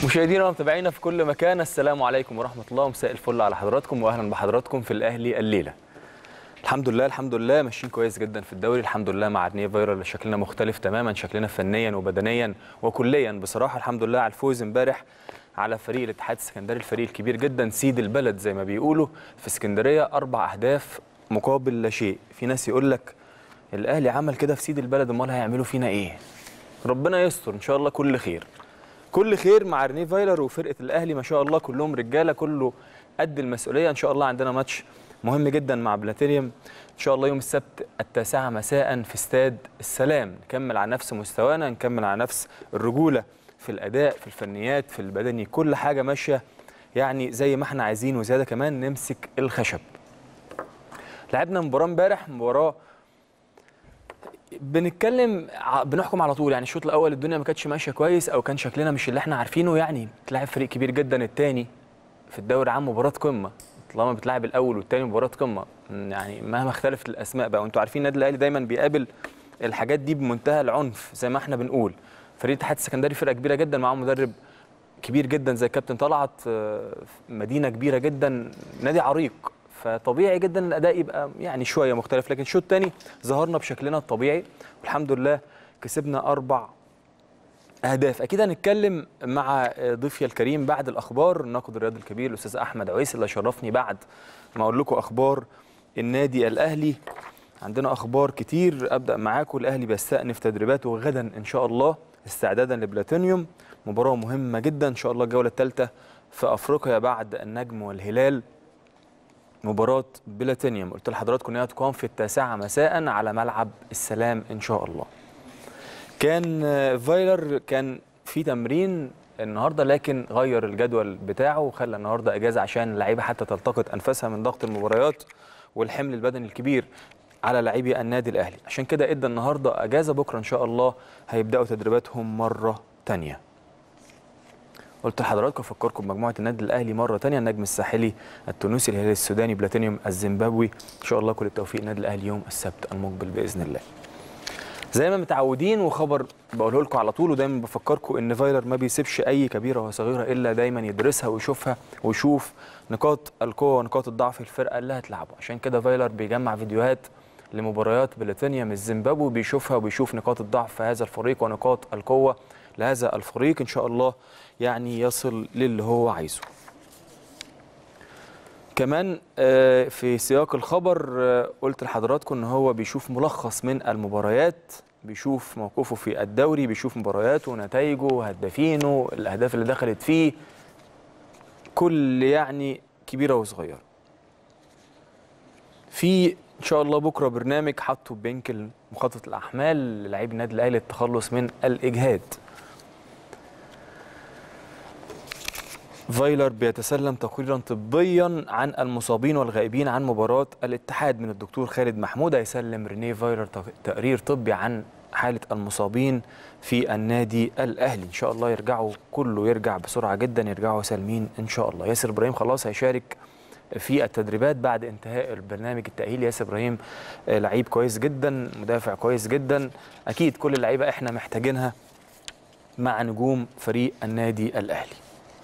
مشاهدينا ومتابعينا في كل مكان السلام عليكم ورحمه الله ومساء الفل على حضراتكم واهلا بحضراتكم في الاهلي الليله الحمد لله الحمد لله ماشيين كويس جدا في الدوري الحمد لله مع رنيه فايرال شكلنا مختلف تماما شكلنا فنيا وبدنيا وكليا بصراحه الحمد لله على الفوز امبارح على فريق الاتحاد السكندري الفريق الكبير جدا سيد البلد زي ما بيقولوا في اسكندريه اربع اهداف مقابل لا شيء في ناس يقول لك الاهلي عمل كده في سيد البلد امال هيعملوا فينا ايه ربنا يستر ان شاء الله كل خير كل خير مع ريني فايلر وفرقه الاهلي ما شاء الله كلهم رجاله كله قد المسؤوليه ان شاء الله عندنا ماتش مهم جدا مع بلاتينيوم ان شاء الله يوم السبت التاسعه مساء في استاد السلام نكمل على نفس مستوانا نكمل على نفس الرجوله في الاداء في الفنيات في البدني كل حاجه ماشيه يعني زي ما احنا عايزين وزياده كمان نمسك الخشب لعبنا مباراه امبارح مباراه بنتكلم ع- بنحكم على طول يعني الشوط الاول الدنيا ما كانتش ماشيه كويس او كان شكلنا مش اللي احنا عارفينه يعني تلاعب فريق كبير جدا الثاني في الدوري عام مباراه قمه طالما بتلاعب الاول والثاني مباراه قمه م، يعني مهما اختلفت الاسماء بقى وانتوا عارفين النادي الاهلي دايما بيقابل الحاجات دي بمنتهى العنف زي ما احنا بنقول فريق الاتحاد السكندري فرقه كبيره جدا معاهم مدرب كبير جدا زي كابتن طلعت آه، مدينه كبيره جدا نادي عريق فطبيعي جدا الاداء يبقى يعني شويه مختلف لكن الشوط الثاني ظهرنا بشكلنا الطبيعي والحمد لله كسبنا اربع اهداف اكيد هنتكلم مع ضيفي الكريم بعد الاخبار الناقد الرياضي الكبير الاستاذ احمد عويس اللي شرفني بعد ما اقول لكم اخبار النادي الاهلي عندنا اخبار كتير ابدا معاكم الاهلي بيستأنف تدريباته غدا ان شاء الله استعدادا لبلاتينيوم مباراه مهمه جدا ان شاء الله الجوله الثالثه في افريقيا بعد النجم والهلال مباراة بلاتينيوم قلت لحضراتكم انها تقام في التاسعة مساء على ملعب السلام ان شاء الله. كان آه، فايلر كان في تمرين النهارده لكن غير الجدول بتاعه وخلى النهارده اجازه عشان اللعيبه حتى تلتقط انفاسها من ضغط المباريات والحمل البدني الكبير على لاعبي النادي الاهلي عشان كده ادى النهارده اجازه بكره ان شاء الله هيبداوا تدريباتهم مره تانية قلت لحضراتكم افكركم بمجموعه النادي الاهلي مره تانية النجم الساحلي التونسي الهلال السوداني بلاتينيوم الزيمبابوي ان شاء الله كل التوفيق النادي الاهلي يوم السبت المقبل باذن الله زي ما متعودين وخبر بقوله لكم على طول ودايما بفكركم ان فايلر ما بيسيبش اي كبيره وصغيره الا دايما يدرسها ويشوفها ويشوف نقاط القوه ونقاط الضعف الفرقه اللي هتلعبه عشان كده فايلر بيجمع فيديوهات لمباريات بلاتينيوم الزيمبابوي بيشوفها وبيشوف نقاط الضعف في هذا الفريق ونقاط القوه لهذا الفريق ان شاء الله يعني يصل للي هو عايزه كمان آه، في سياق الخبر آه، قلت لحضراتكم ان هو بيشوف ملخص من المباريات بيشوف موقفه في الدوري بيشوف مبارياته ونتائجه هدافينه الاهداف اللي دخلت فيه كل يعني كبيره وصغيره في ان شاء الله بكره برنامج حطه بينكل مخطط الاحمال للاعبي النادي الاهلي للتخلص من الاجهاد فايلر بيتسلم تقريرا طبيا عن المصابين والغائبين عن مباراة الاتحاد من الدكتور خالد محمود هيسلم رينيه فايلر تق- تقرير طبي عن حالة المصابين في النادي الأهلي إن شاء الله يرجعوا كله يرجع بسرعة جدا يرجعوا سالمين إن شاء الله ياسر إبراهيم خلاص هيشارك في التدريبات بعد انتهاء البرنامج التأهيلي ياسر إبراهيم آه، لعيب كويس جدا مدافع كويس جدا أكيد كل اللعيبة إحنا محتاجينها مع نجوم فريق النادي الأهلي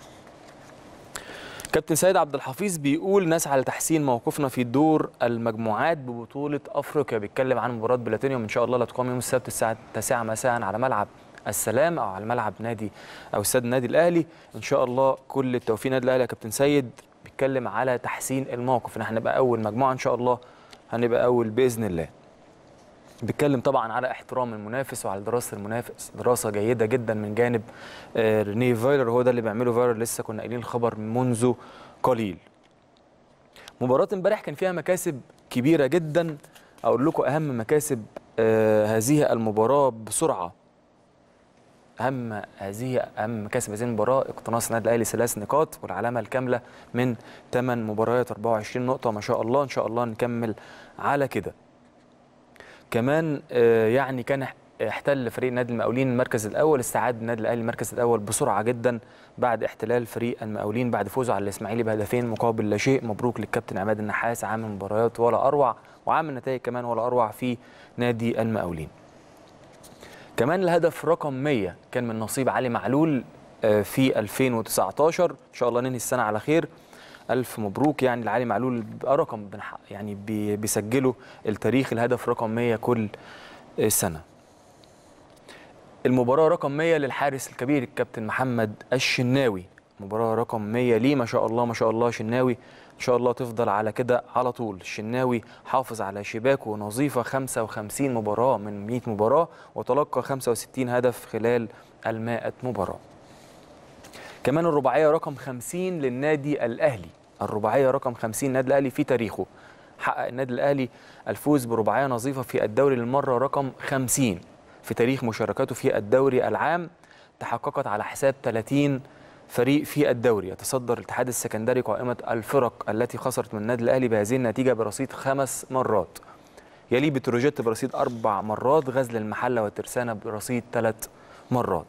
كابتن سيد عبد الحفيظ بيقول نسعى لتحسين موقفنا في دور المجموعات ببطولة أفريقيا بيتكلم عن مباراة بلاتينيوم إن شاء الله اللي هتقام يوم السبت الساعة 9 مساء على ملعب السلام أو على ملعب نادي أو استاد النادي الأهلي إن شاء الله كل التوفيق النادي الأهلي يا كابتن سيد بيتكلم على تحسين الموقف إن احنا نبقى أول مجموعة إن شاء الله هنبقى أول بإذن الله بيتكلم طبعا على احترام المنافس وعلى دراسه المنافس دراسه جيده جدا من جانب آه، رينيه فايلر هو ده اللي بيعمله فايلر لسه كنا قايلين الخبر منذ قليل مباراه امبارح كان فيها مكاسب كبيره جدا اقول لكم اهم مكاسب آه، هذه المباراه بسرعه اهم هذه اهم مكاسب هذه المباراه اقتناص النادي الاهلي ثلاث نقاط والعلامه الكامله من 8 مباريات 24 نقطه ما شاء الله ان شاء الله نكمل على كده كمان آه، يعني كان اح- احتل فريق نادي المقاولين المركز الاول استعاد النادي الاهلي المركز الاول بسرعه جدا بعد احتلال فريق المقاولين بعد فوزه على الاسماعيلي بهدفين مقابل لا شيء مبروك للكابتن عماد النحاس عامل مباريات ولا اروع وعامل نتائج كمان ولا اروع في نادي المقاولين كمان الهدف رقم 100 كان من نصيب علي معلول آه، في 2019 ان شاء الله ننهي السنه على خير الف مبروك يعني لعلي معلول بقى رقم بنح- يعني بي- بيسجله التاريخ الهدف رقم 100 كل آه، سنه المباراة رقم 100 للحارس الكبير الكابتن محمد الشناوي مباراة رقم 100 ليه ما شاء الله ما شاء الله شناوي ان شاء الله تفضل على كده على طول الشناوي حافظ على شباكه نظيفة 55 مباراة من 100 مباراة وتلقى 65 هدف خلال ال100 مباراة كمان الرباعية رقم 50 للنادي الأهلي الرباعية رقم 50 النادي الأهلي في تاريخه حقق النادي الأهلي الفوز برباعية نظيفة في الدوري للمرة رقم 50 في تاريخ مشاركاته في الدوري العام تحققت على حساب 30 فريق في الدوري يتصدر الاتحاد السكندري قائمة الفرق التي خسرت من النادي الأهلي بهذه النتيجة برصيد خمس مرات يليه بتروجيت برصيد أربع مرات غزل المحلة والترسانة برصيد ثلاث مرات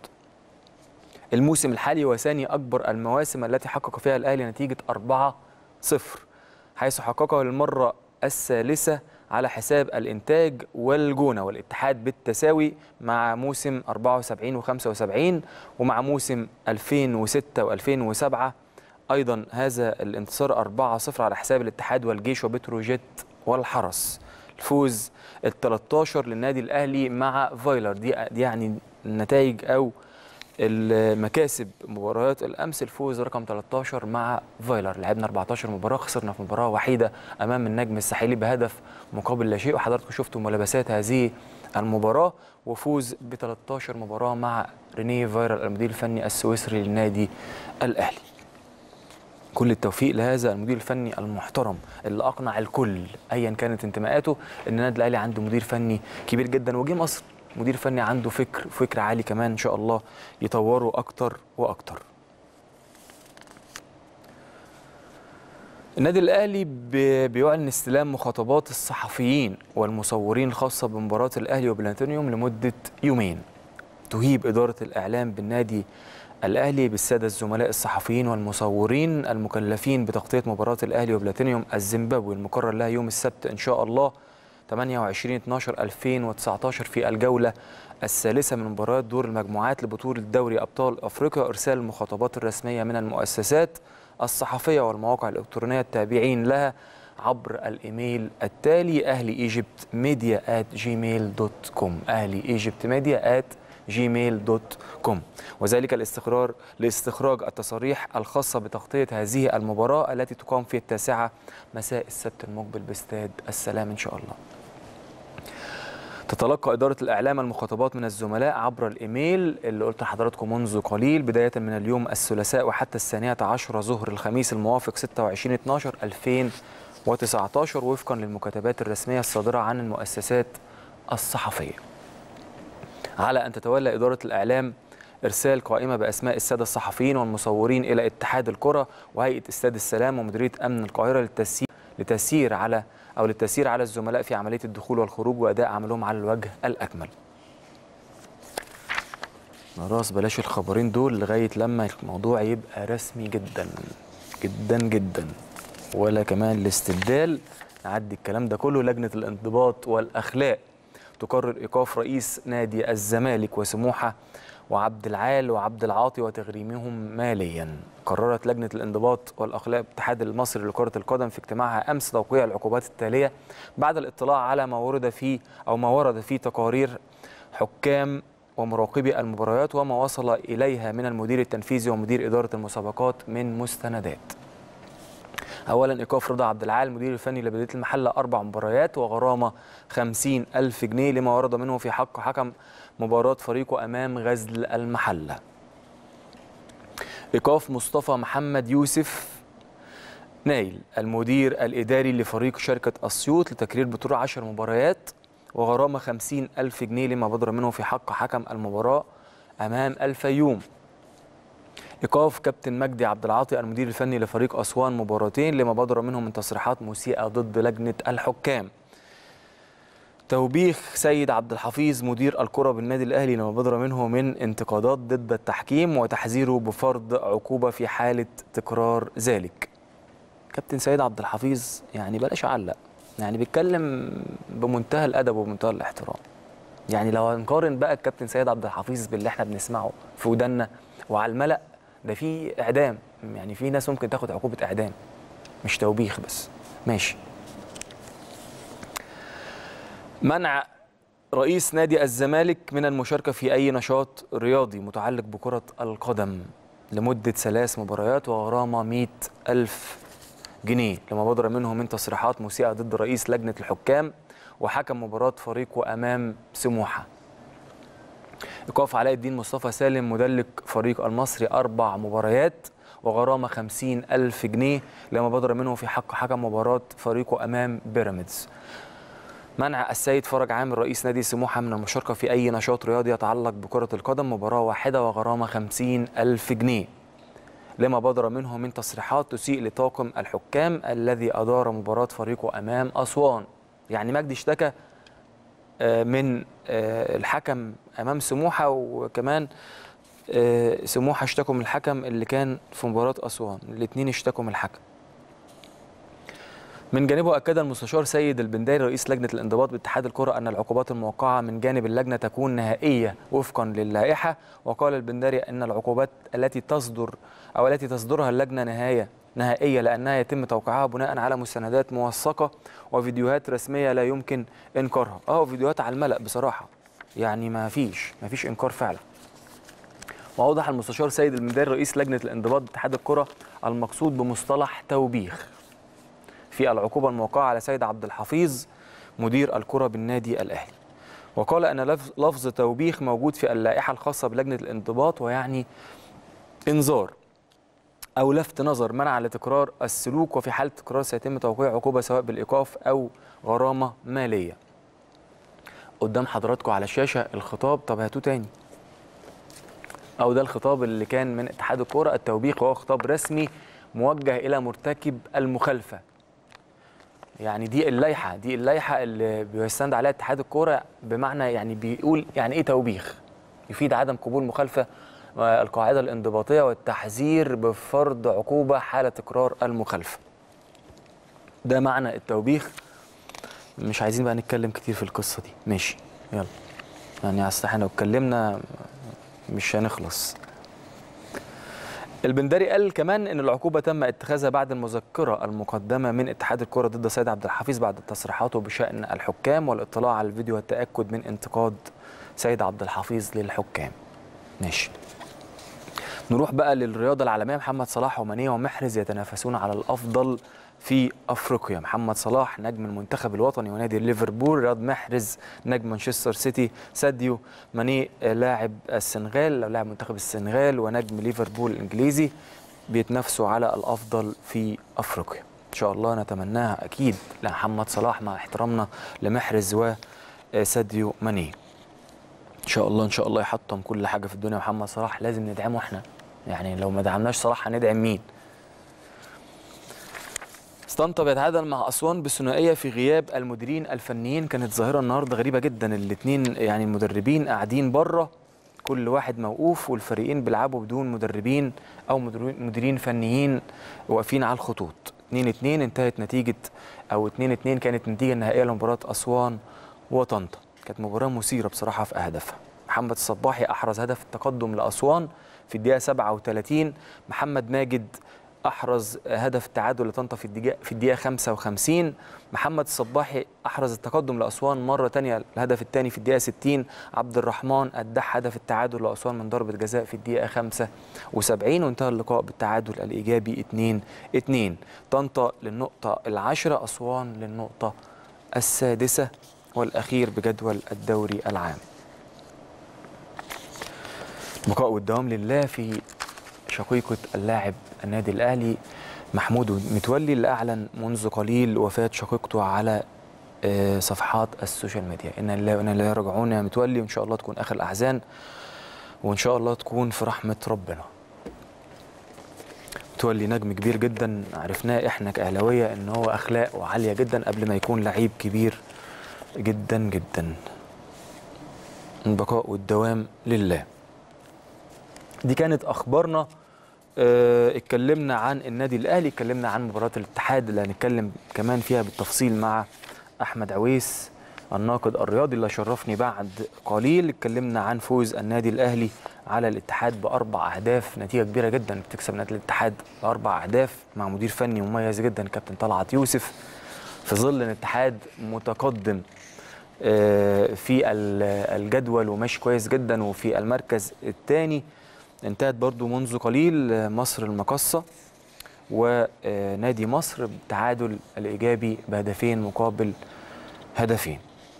الموسم الحالي هو ثاني أكبر المواسم التي حقق فيها الأهلي نتيجة 4-0 حيث حققه للمرة الثالثة على حساب الإنتاج والجونة والاتحاد بالتساوي مع موسم 74 و75 ومع موسم 2006 و2007 أيضا هذا الانتصار 4-0 على حساب الاتحاد والجيش وبتروجيت والحرس الفوز ال 13 للنادي الأهلي مع فايلر دي, دي يعني النتائج أو المكاسب مباريات الامس الفوز رقم 13 مع فايلر لعبنا 14 مباراه خسرنا في مباراه وحيده امام النجم الساحلي بهدف مقابل لا شيء وحضراتكم شفتوا ملابسات هذه المباراه وفوز ب 13 مباراه مع رينيه فايرال المدير الفني السويسري للنادي الاهلي كل التوفيق لهذا المدير الفني المحترم اللي اقنع الكل ايا كانت انتماءاته ان النادي الاهلي عنده مدير فني كبير جدا وجه مصر مدير فني عنده فكر فكر عالي كمان ان شاء الله يطوره اكتر واكتر النادي الاهلي بي- بيعلن استلام مخاطبات الصحفيين والمصورين الخاصه بمباراه الاهلي وبلاتينيوم لمده يومين تهيب اداره الاعلام بالنادي الاهلي بالساده الزملاء الصحفيين والمصورين المكلفين بتغطيه مباراه الاهلي وبلاتينيوم الزيمبابوي المقرر لها يوم السبت ان شاء الله 28 12 2019 في الجوله الثالثه من مباريات دور المجموعات لبطوله دوري ابطال افريقيا ارسال المخاطبات الرسميه من المؤسسات الصحفيه والمواقع الالكترونيه التابعين لها عبر الايميل التالي اهلي ايجيبت ميديا جيميل دوت كوم اهلي ايجيبت ميديا جيميل دوت كوم وذلك الاستقرار لاستخراج التصاريح الخاصة بتغطية هذه المباراة التي تقام في التاسعة مساء السبت المقبل باستاد السلام إن شاء الله تتلقى إدارة الإعلام المخاطبات من الزملاء عبر الإيميل اللي قلت لحضراتكم منذ قليل بداية من اليوم الثلاثاء وحتى الثانية عشر ظهر الخميس الموافق 26 12 2019 وفقا للمكاتبات الرسمية الصادرة عن المؤسسات الصحفية على أن تتولى إدارة الإعلام إرسال قائمة بأسماء السادة الصحفيين والمصورين إلى اتحاد الكرة وهيئة استاد السلام ومديرية أمن القاهرة للتسيير لتسيير على أو للتسيير على الزملاء في عملية الدخول والخروج وأداء عملهم على الوجه الأكمل. خلاص بلاش الخبرين دول لغاية لما الموضوع يبقى رسمي جدا جدا جدا ولا كمان الاستبدال نعدي الكلام ده كله لجنة الانضباط والأخلاق تقرر إيقاف رئيس نادي الزمالك وسموحة وعبد العال وعبد العاطي وتغريمهم ماليا قررت لجنة الانضباط والأخلاق الاتحاد المصري لكرة القدم في اجتماعها أمس توقيع العقوبات التالية بعد الاطلاع على ما ورد في أو ما ورد في تقارير حكام ومراقبي المباريات وما وصل إليها من المدير التنفيذي ومدير إدارة المسابقات من مستندات اولا ايقاف رضا عبد العال المدير الفني لبلديه المحله اربع مباريات وغرامه 50 الف جنيه لما ورد منه في حق حكم مباراه فريقه امام غزل المحله ايقاف مصطفى محمد يوسف نايل المدير الاداري لفريق شركه اسيوط لتكرير بطوله 10 مباريات وغرامه 50 الف جنيه لما بدر منه في حق حكم المباراه امام الفيوم ايقاف كابتن مجدي عبد العاطي المدير الفني لفريق اسوان مباراتين لما بدر منهم من تصريحات مسيئه ضد لجنه الحكام توبيخ سيد عبد الحفيظ مدير الكرة بالنادي الأهلي لما بدر منه من انتقادات ضد التحكيم وتحذيره بفرض عقوبة في حالة تكرار ذلك كابتن سيد عبد الحفيظ يعني بلاش علق يعني بيتكلم بمنتهى الأدب وبمنتهى الاحترام يعني لو هنقارن بقى الكابتن سيد عبد الحفيظ باللي احنا بنسمعه في ودنا وعلى الملأ ده في اعدام يعني في ناس ممكن تاخد عقوبه اعدام مش توبيخ بس ماشي منع رئيس نادي الزمالك من المشاركة في أي نشاط رياضي متعلق بكرة القدم لمدة ثلاث مباريات وغرامة 100 ألف جنيه لما بدر منه من تصريحات مسيئة ضد رئيس لجنة الحكام وحكم مباراة فريقه أمام سموحة إيقاف علاء الدين مصطفى سالم مدلك فريق المصري أربع مباريات وغرامة 50 ألف جنيه لما بدر منه في حق حكم مباراة فريقه أمام بيراميدز منع السيد فرج عامر رئيس نادي سموحة من المشاركة في أي نشاط رياضي يتعلق بكرة القدم مباراة واحدة وغرامة 50 ألف جنيه لما بدر منه من تصريحات تسيء لطاقم الحكام الذي أدار مباراة فريقه أمام أسوان يعني مجدي اشتكى آه، من آه، الحكم أمام سموحة وكمان آه، سموحة اشتكوا من الحكم اللي كان في مباراة أسوان الاثنين اشتكوا من الحكم من جانبه أكد المستشار سيد البنداري رئيس لجنة الانضباط باتحاد الكرة أن العقوبات الموقعة من جانب اللجنة تكون نهائية وفقا للائحة وقال البنداري أن العقوبات التي تصدر أو التي تصدرها اللجنة نهاية نهائية لأنها يتم توقيعها بناء على مستندات موثقة وفيديوهات رسمية لا يمكن إنكارها أه فيديوهات على الملأ بصراحة يعني ما فيش ما فيش إنكار فعلا وأوضح المستشار سيد البنداري رئيس لجنة الانضباط باتحاد الكرة المقصود بمصطلح توبيخ في العقوبة الموقعة على سيد عبد الحفيظ مدير الكرة بالنادي الأهلي وقال أن لفظ, لفظ توبيخ موجود في اللائحة الخاصة بلجنة الانضباط ويعني إنذار أو لفت نظر منع لتكرار السلوك وفي حالة تكرار سيتم توقيع عقوبة سواء بالإيقاف أو غرامة مالية قدام حضراتكم على الشاشة الخطاب طب هاتوه تاني أو ده الخطاب اللي كان من اتحاد الكرة التوبيخ وهو خطاب رسمي موجه إلى مرتكب المخالفة يعني دي اللائحه دي اللائحه اللي بيستند عليها اتحاد الكوره بمعنى يعني بيقول يعني ايه توبيخ يفيد عدم قبول مخالفه القاعده الانضباطيه والتحذير بفرض عقوبه حال تكرار المخالفه ده معنى التوبيخ مش عايزين بقى نتكلم كتير في القصه دي ماشي يلا يعني اصل احنا لو اتكلمنا مش هنخلص البندري قال كمان ان العقوبه تم اتخاذها بعد المذكره المقدمه من اتحاد الكره ضد سيد عبد الحفيظ بعد تصريحاته بشان الحكام والاطلاع على الفيديو والتاكد من انتقاد سيد عبد الحفيظ للحكام ماشي نروح بقى للرياضه العالميه محمد صلاح ومانيه ومحرز يتنافسون على الافضل في افريقيا محمد صلاح نجم المنتخب الوطني ونادي ليفربول رياض محرز نجم مانشستر سيتي ساديو ماني لاعب السنغال لاعب منتخب السنغال ونجم ليفربول الانجليزي بيتنافسوا على الافضل في افريقيا ان شاء الله نتمناها اكيد لمحمد صلاح مع احترامنا لمحرز وساديو ماني ان شاء الله ان شاء الله يحطم كل حاجه في الدنيا محمد صلاح لازم ندعمه احنا يعني لو ما دعمناش صلاح هندعم مين طنطا بيتعادل مع اسوان بثنائيه في غياب المديرين الفنيين كانت ظاهره النهارده غريبه جدا الاثنين يعني المدربين قاعدين بره كل واحد موقوف والفريقين بيلعبوا بدون مدربين او مديرين فنيين واقفين على الخطوط 2 2 انتهت نتيجه او 2 2 كانت النتيجه النهائيه لمباراه اسوان وطنطا كانت مباراه مثيره بصراحه في اهدافها محمد الصباحي احرز هدف التقدم لاسوان في الدقيقه 37 محمد ماجد احرز هدف التعادل لطنطا في الدقيقه في الدقيقه 55 محمد الصباحي احرز التقدم لاسوان مره ثانيه الهدف الثاني في الدقيقه 60 عبد الرحمن ادح هدف التعادل لاسوان من ضربه جزاء في الدقيقه 75 وانتهى اللقاء بالتعادل الايجابي 2 2 طنطا للنقطه العاشره اسوان للنقطه السادسه والاخير بجدول الدوري العام بقاء والدوام لله في شقيقة اللاعب النادي الأهلي محمود متولي اللي أعلن منذ قليل وفاة شقيقته على صفحات السوشيال ميديا إن الله وإنا إليه راجعون يا متولي وإن شاء الله تكون آخر الأحزان وإن شاء الله تكون في رحمة ربنا متولي نجم كبير جدا عرفناه إحنا كأهلاوية إن هو أخلاقه عالية جدا قبل ما يكون لعيب كبير جدا جدا البقاء والدوام لله دي كانت اخبارنا اه اتكلمنا عن النادي الاهلي اتكلمنا عن مباراه الاتحاد اللي هنتكلم كمان فيها بالتفصيل مع احمد عويس الناقد الرياضي اللي شرفني بعد قليل اتكلمنا عن فوز النادي الاهلي على الاتحاد باربع اهداف نتيجه كبيره جدا بتكسب نادي الاتحاد باربع اهداف مع مدير فني مميز جدا كابتن طلعت يوسف في ظل الاتحاد متقدم آه، في ال- الجدول وماشي كويس جدا وفي المركز الثاني انتهت برضو منذ قليل آه، مصر المقصه ونادي مصر بالتعادل الايجابي بهدفين مقابل هدفين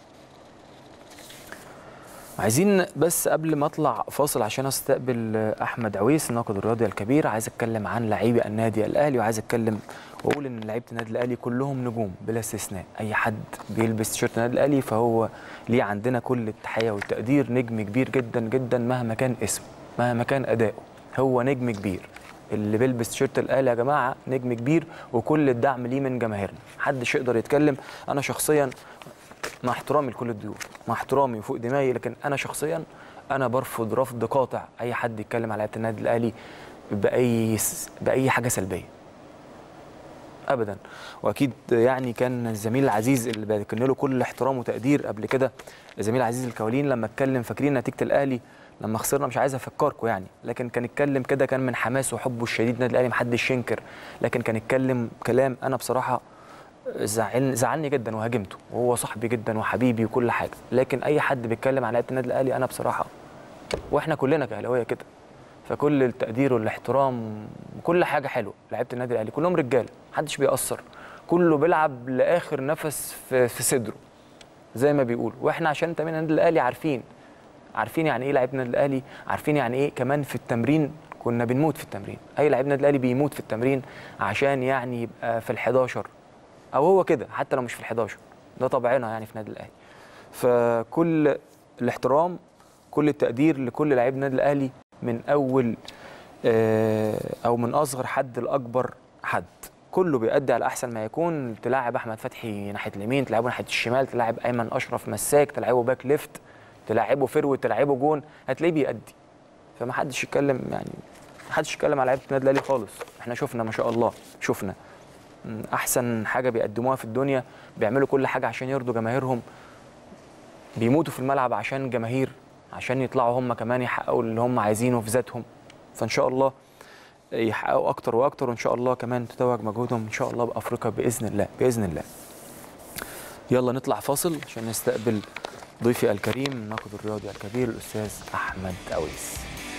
عايزين بس قبل ما اطلع فاصل عشان استقبل احمد عويس الناقد الرياضي الكبير عايز اتكلم عن لاعبي النادي الاهلي وعايز اتكلم واقول ان لعيبه النادي الاهلي كلهم نجوم بلا استثناء اي حد بيلبس تيشيرت النادي الاهلي فهو ليه عندنا كل التحيه والتقدير نجم كبير جدا جدا مهما كان اسمه مهما كان اداؤه هو نجم كبير اللي بيلبس تيشيرت الاهلي يا جماعه نجم كبير وكل الدعم ليه من جماهيرنا محدش يقدر يتكلم انا شخصيا مع احترامي لكل الضيوف مع احترامي وفوق دماغي لكن انا شخصيا انا برفض رفض قاطع اي حد يتكلم على لعيبه النادي الاهلي باي س- باي حاجه سلبيه ابدا واكيد يعني كان الزميل العزيز اللي بكن له كل احترام وتقدير قبل كده الزميل العزيز الكوالين لما اتكلم فاكرين نتيجه الاهلي لما خسرنا مش عايز افكركم يعني لكن كان اتكلم كده كان من حماسه وحبه الشديد النادي الاهلي محدش ينكر لكن كان اتكلم كلام انا بصراحه زعل زعلني جدا وهاجمته وهو صاحبي جدا وحبيبي وكل حاجه لكن اي حد بيتكلم عن لعيبه النادي الاهلي انا بصراحه واحنا كلنا كاهلاويه كده فكل التقدير والاحترام وكل حاجه حلوه لعيبه النادي الاهلي كلهم رجاله محدش بيأثر كله بيلعب لاخر نفس في, في صدره زي ما بيقولوا واحنا عشان انتمينا النادي الاهلي عارفين عارفين يعني ايه لعيبه النادي الاهلي عارفين يعني ايه كمان في التمرين كنا بنموت في التمرين اي لعيب النادي الاهلي بيموت في التمرين عشان يعني يبقى في ال11 او هو كده حتى لو مش في ال11 ده طبعنا يعني في النادي الاهلي فكل الاحترام كل التقدير لكل لعيب النادي الاهلي من اول آه، او من اصغر حد لاكبر حد كله بيأدي على احسن ما يكون تلاعب احمد فتحي ناحيه اليمين تلعبه ناحيه الشمال تلاعب ايمن اشرف مساك تلعبه باك ليفت تلعبه فيرود تلعبه جون هتلاقيه بيأدي فما حدش يتكلم يعني ما حدش يتكلم على لعيبه النادي الاهلي خالص احنا شفنا ما شاء الله شفنا م، احسن حاجه بيقدموها في الدنيا بيعملوا كل حاجه عشان يرضوا جماهيرهم بيموتوا في الملعب عشان جماهير عشان يطلعوا هم كمان يحققوا اللي هم عايزينه في ذاتهم فان شاء الله يحققوا اكتر واكتر وان شاء الله كمان تتوج مجهودهم ان شاء الله بافريقيا باذن الله باذن الله يلا نطلع فاصل عشان نستقبل ضيفي الكريم الناقد الرياضي الكبير الاستاذ احمد اويس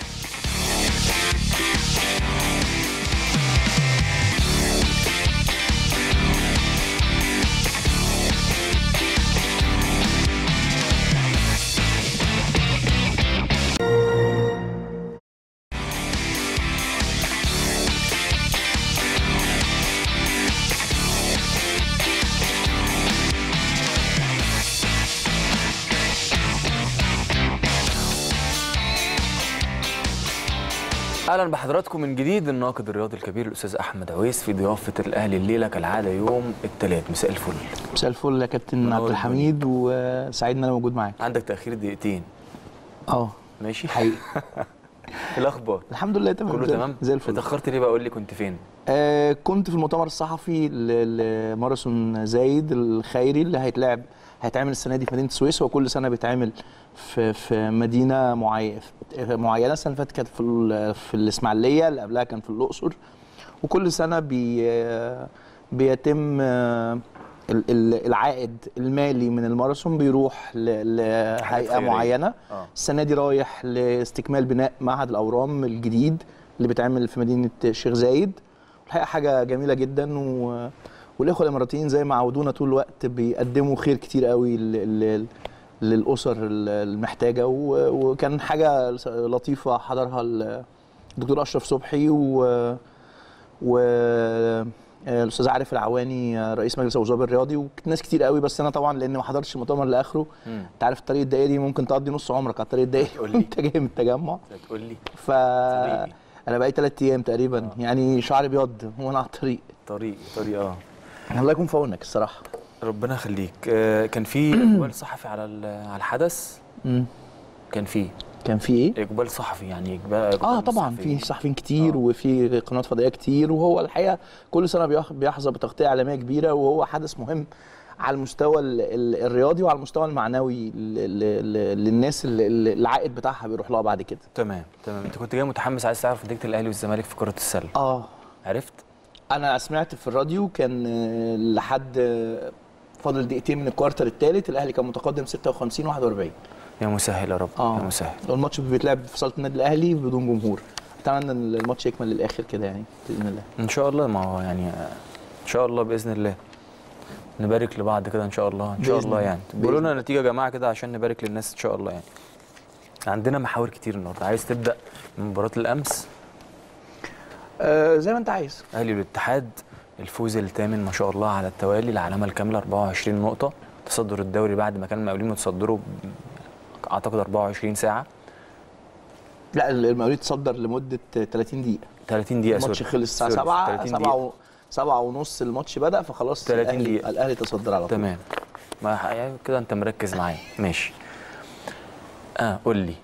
اهلا بحضراتكم من جديد الناقد الرياضي الكبير الاستاذ احمد عويس في ضيافه الاهلي الليله كالعاده يوم الثلاث مساء الفل مساء الفل يا كابتن منور عبد الحميد وسعيد ان انا موجود معاك عندك تاخير دقيقتين اه ماشي حقيقي إيه الاخبار الحمد لله تمام كله زي- تمام زي الفل اتاخرت ليه بقى قول لي كنت فين آه كنت في المؤتمر الصحفي ل- لماراثون زايد الخيري اللي هيتلعب هيتعمل السنه دي في مدينه السويس هو كل سنه بيتعمل في في مدينه معينه معينه السنه اللي فاتت كانت في ال- في الاسماعيليه اللي قبلها كان في الاقصر وكل سنه بي آه، بيتم آه، ال- ال- العائد المالي من الماراثون بيروح ل- لهيئه خيرية. معينه اه السنه دي رايح لاستكمال بناء معهد الاورام الجديد اللي بيتعمل في مدينه الشيخ زايد الحقيقه حاجه جميله جدا و... والاخوه الاماراتيين زي ما عودونا طول الوقت بيقدموا خير كتير قوي ل... ل... للاسر ال- المحتاجه و... وكان حاجه لطيفه حضرها ال- الدكتور اشرف صبحي و و الاستاذ عارف العواني رئيس مجلس الوزراء الرياضي وناس كتير قوي بس انا طبعا لان ما حضرتش المؤتمر لاخره مم. انت عارف الطريق الدائري ممكن تقضي نص عمرك على الطريق الدائري تقول لي. وانت جاي من التجمع تقول لي ف حبيبي. انا بقالي ثلاث ايام تقريبا يعني شعري ابيض وانا على الطريق طريق طريق اه الله يكون في عونك الصراحه ربنا يخليك آه، كان في اقبال صحفي على ال- على الحدث مم. كان في كان في ايه اقبال صحفي يعني اقبال اه إقبال طبعا صحفي. في صحفيين كتير آه. وفي قنوات فضائيه كتير وهو الحقيقه كل سنه بيح- بيحظى بتغطيه اعلاميه كبيره وهو حدث مهم على المستوى ال- ال- الرياضي وعلى المستوى المعنوي ل- ل- ل- للناس اللي اللي العائد بتاعها بيروح لها بعد كده تمام تمام انت كنت جاي متحمس عايز تعرف نتيجه الاهلي والزمالك في كره السله اه عرفت انا سمعت في الراديو كان آه، لحد آه، فاضل دقيقتين من الكوارتر الثالث الاهلي كان متقدم 56 41 يا مسهل يا رب اه يا مسهل الماتش بيتلعب في صاله النادي الاهلي بدون جمهور اتمنى ان الماتش يكمل للاخر كده يعني باذن الله ان شاء الله ما هو يعني آه، ان شاء الله باذن الله نبارك لبعض كده ان شاء الله ان شاء بإذن الله الله. يعني بإذن قولوا لنا نتيجه يا جماعه كده عشان نبارك للناس ان شاء الله يعني عندنا محاور كتير النهارده عايز تبدا من مباراه الامس آه زي ما انت عايز اهلي والاتحاد الفوز الثامن ما شاء الله على التوالي العلامه الكامله 24 نقطه تصدر الدوري بعد ما كان المقاولين متصدره ب- اعتقد 24 ساعه لا المقاولين تصدر لمده 30 دقيقه 30 دقيقه الماتش سوري. خلص الساعه سوري، 7 30 7 دقيقة. و... 7 ونص الماتش بدا فخلاص 30 الاهلي دقيقة. الاهلي تصدر على طول تمام ما يعني كده انت مركز معايا ماشي اه قول لي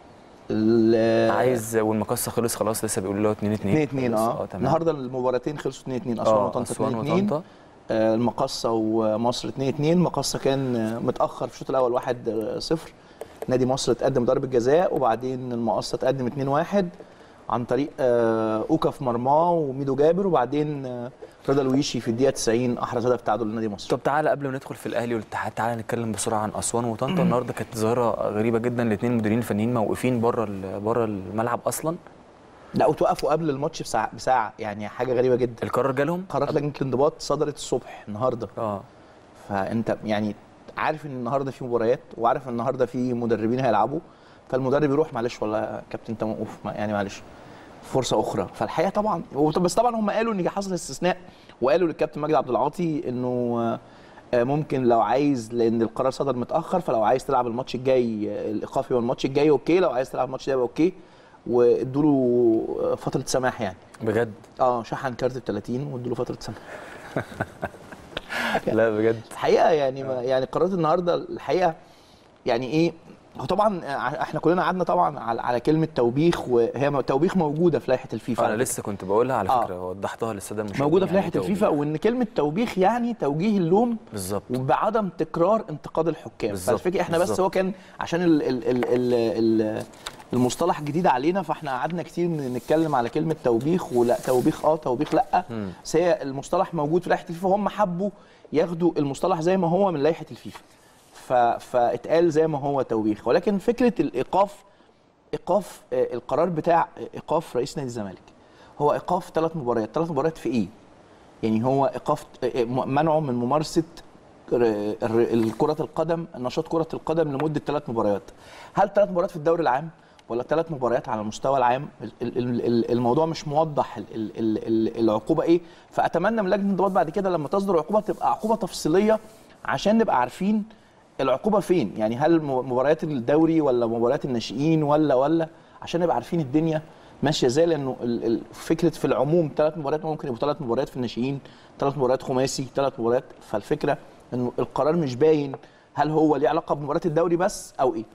ال- عايز والمقصه خلص خلاص لسه بيقولوا له 2 2 2 2 اه تمام النهارده المباراتين خلصوا 2 2 اسوان اه وطنطا اسوان 2 2 وطنطا آه، المقصه ومصر 2 2 المقصه كان آه، متاخر في الشوط الاول 1 0 نادي مصر اتقدم ضربه جزاء وبعدين المقصه اتقدم 2 1 عن طريق آه، اوكا في مرماه وميدو جابر وبعدين آه، رضا الويشي في الدقيقه 90 احرز هدف تعادل لنادي مصر طب تعالى قبل ما ندخل في الاهلي والاتحاد تعالى نتكلم بسرعه عن اسوان وطنطا النهارده كانت ظاهره غريبه جدا الاثنين مديرين فنيين موقوفين بره ال- بره الملعب اصلا لا وتوقفوا قبل الماتش بساعه بساعه يعني حاجه غريبه جدا القرار جالهم قرارات لجنه الانضباط صدرت الصبح النهارده اه فانت يعني عارف ان النهارده في مباريات وعارف ان النهارده في مدربين هيلعبوا فالمدرب يروح معلش والله يا كابتن انت موقوف ما- يعني معلش فرصه اخرى فالحقيقه طبعا وط- بس طبعا هم قالوا ان حصل استثناء وقالوا للكابتن مجدي عبد العاطي انه آه، ممكن لو عايز لان القرار صدر متاخر فلو عايز تلعب الماتش الجاي آه، الايقاف يبقى الماتش الجاي اوكي لو عايز تلعب الماتش ده يبقى اوكي وادوا له فتره سماح يعني بجد اه شحن كارت ب 30 وادوا له فتره سماح لا بجد الحقيقه يعني ما يعني قرارات النهارده الحقيقه يعني ايه هو طبعا ع- احنا كلنا قعدنا طبعا على, على كلمه توبيخ وهي م- توبيخ موجوده في لائحه الفيفا انا لسه كنت بقولها على آه. فكره وضحتها للساده المشاهدين موجوده في يعني لائحه توبيخ. الفيفا وان كلمه توبيخ يعني توجيه اللوم بالظبط وبعدم تكرار انتقاد الحكام بالظبط، فالفكره احنا بس بالظبط. هو كان عشان ال ال ال ال ال المصطلح جديد علينا فاحنا قعدنا كتير ن- نتكلم على كلمه توبيخ ولا توبيخ اه توبيخ لا مم. بس هي المصطلح موجود في لائحه الفيفا هم حبوا ياخدوا المصطلح زي ما هو من لائحه الفيفا ف... فاتقال زي ما هو توبيخ ولكن فكره الايقاف ايقاف آه، القرار بتاع ايقاف رئيس نادي الزمالك هو ايقاف ثلاث مباريات ثلاث مباريات في ايه يعني هو ايقاف آه، م- منعه من ممارسه ر- ر- كرة القدم نشاط كرة القدم لمدة ثلاث مباريات هل ثلاث مباريات في الدوري العام ولا ثلاث مباريات على المستوى العام ال- ال- ال- الموضوع مش موضح ال- ال- ال- ال- العقوبة ايه فأتمنى من لجنة الانضباط بعد كده لما تصدر عقوبة تبقى عقوبة تفصيلية عشان نبقى عارفين العقوبة فين يعني هل م- مباريات الدوري ولا مباريات الناشئين ولا ولا عشان نبقى عارفين الدنيا ماشيه ازاي لانه ال- ال- فكره في العموم ثلاث مباريات ممكن يبقوا ثلاث مباريات في الناشئين ثلاث مباريات خماسي ثلاث مباريات فالفكره انه القرار مش باين هل هو ليه علاقه بمباراه الدوري بس او ايه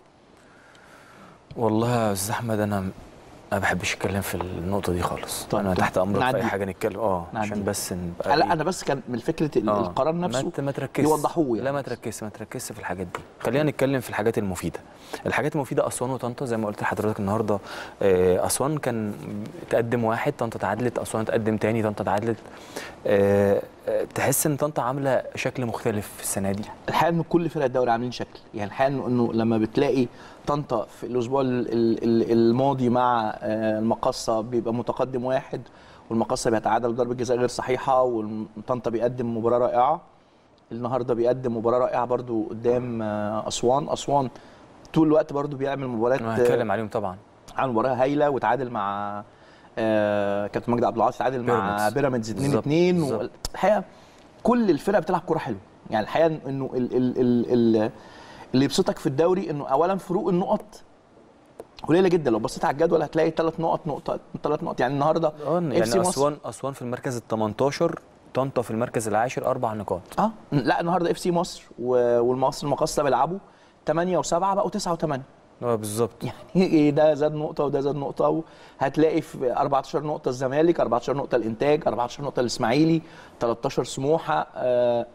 والله يا استاذ احمد انا ما بحبش اتكلم في النقطه دي خالص طيب، انا طب تحت امرك في اي نعدي. حاجه نتكلم اه نعدي. عشان بس نبقى لا إيه؟ انا بس كان من فكره ال- آه. القرار نفسه ما ت- ما تركزش يوضحوه يعني لا ما تركزش ما تركزش في الحاجات دي خلينا نتكلم في الحاجات المفيده الحاجات المفيده اسوان وطنطا زي ما قلت لحضرتك النهارده آه، اسوان كان تقدم واحد طنطا تعادلت اسوان تقدم تاني طنطا تعادلت آه، آه، تحس ان طنطا عامله شكل مختلف السنه دي الحقيقه ان كل فرق الدوري عاملين شكل يعني الحقيقه انه إنه لما بتلاقي طنطا في الاسبوع ال- ال- ال- الماضي مع آه، المقصه بيبقى متقدم واحد والمقصه بيتعادل ضربه جزاء غير صحيحه وطنطا بيقدم مباراه رائعه النهارده بيقدم مباراه رائعه برضو قدام آه، اسوان اسوان طول الوقت برضو بيعمل مباريات انا آه، هتكلم عليهم طبعا عمل مباراه هايله وتعادل مع آه، كابتن مجدي عبد العاطي تعادل مع بيراميدز. بيراميدز 2 بالظبط، 2 بالظبط. الحقيقه كل الفرق بتلعب كوره حلوه يعني الحقيقه انه ال ال ال ال اللي يبسطك في الدوري انه اولا فروق النقط قليله جدا لو بصيت على الجدول هتلاقي ثلاث نقط نقطه ثلاث نقط يعني النهارده اه يعني FC مصر- اسوان اسوان في المركز ال 18 طنطا في المركز العاشر اربع نقاط اه لا النهارده اف سي مصر و- والمصر المقاصه بيلعبوا 8 و7 بقوا 9 و8 اه بالظبط يعني ده زاد نقطة وده زاد نقطة وهتلاقي في 14 نقطة الزمالك 14 نقطة الإنتاج 14 نقطة الإسماعيلي 13 سموحة آه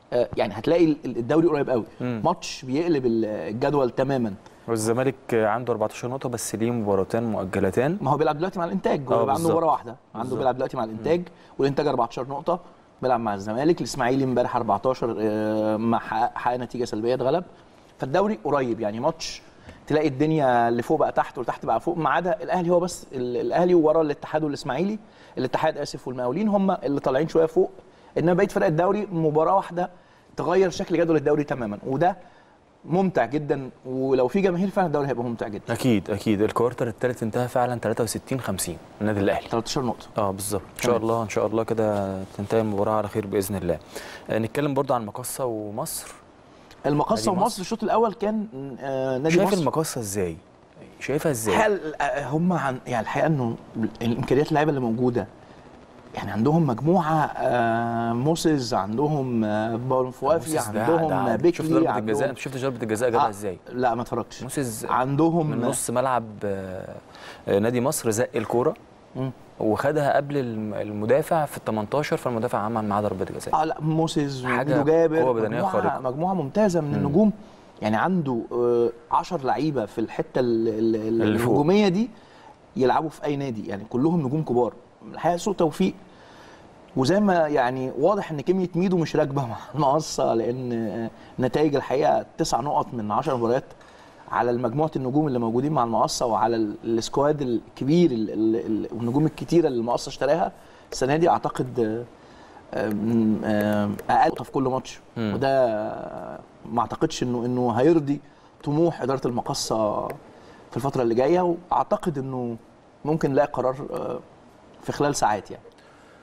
آه، يعني هتلاقي ال- الدوري قريب قوي مم. ماتش بيقلب ال- الجدول تماما والزمالك عنده 14 نقطه بس ليه مباراتين مؤجلتان ما هو بيلعب دلوقتي مع الانتاج آه، هو بيبقى عنده بالظبط. مباراه واحده عنده بالظبط. بيلعب دلوقتي مع الانتاج والانتاج 14 نقطه بيلعب مع الزمالك الاسماعيلي امبارح 14 آه، ما حقق حقق نتيجه سلبيه اتغلب فالدوري قريب يعني ماتش تلاقي الدنيا اللي فوق بقى تحت والتحت بقى فوق ما عدا الاهلي هو بس ال- الاهلي ورا الاتحاد والاسماعيلي الاتحاد اسف والمقاولين هم اللي طالعين شويه فوق انما بقيه فرق الدوري مباراه واحده تغير شكل جدول الدوري تماما وده ممتع جدا ولو في جماهير فعلا الدوري هيبقى ممتع جدا اكيد اكيد الكوارتر الثالث انتهى فعلا 63 50 النادي الاهلي 13 نقطه اه بالظبط ان شاء تمام. الله ان شاء الله كده تنتهي المباراه على خير باذن الله آه، نتكلم برضو عن مقصه ومصر المقصه نادي ومصر مصر. الشوط الاول كان آه، نادي شايف مصر المقصه ازاي شايفها ازاي الحقيقه آه، هم عن يعني الحقيقه انه الامكانيات اللعيبه اللي موجوده يعني عندهم مجموعه آه، موسيز عندهم آه، باول فوافي موسيس ده- عندهم ده- آه، شفت بيكلي ضربه الجزاء عندهم انت شفت ضربه الجزاء جابها آه، ازاي لا ما اتفرجتش موسيس عندهم من نص ملعب آه، آه، نادي مصر زق الكوره مم. وخدها قبل الم- المدافع في ال 18 فالمدافع عمل معاه ضربه جزاء اه لا موسيز حاجة وميدو جابر قوة بدنية مجموعة, خارقة. مجموعه ممتازه من النجوم يعني عنده 10 لعيبه في الحته ال- ال- ال- اللي فوق. الهجوميه دي يلعبوا في اي نادي يعني كلهم نجوم كبار الحقيقه سوء توفيق وزي ما يعني واضح ان كميه ميدو مش راكبه مع المقصه لان آه، نتائج الحقيقه تسع نقط من 10 مباريات على مجموعه النجوم اللي موجودين مع المقصه وعلى ال- السكواد الكبير ال- ال- ال- والنجوم الكتيره اللي المقصه اشتراها السنه دي اعتقد آه، آم، آم، اقل نقطة في كل ماتش مم. وده آه، ما اعتقدش انه انه هيرضي طموح اداره المقصه في الفتره اللي جايه واعتقد انه ممكن نلاقي قرار آه، في خلال ساعات يعني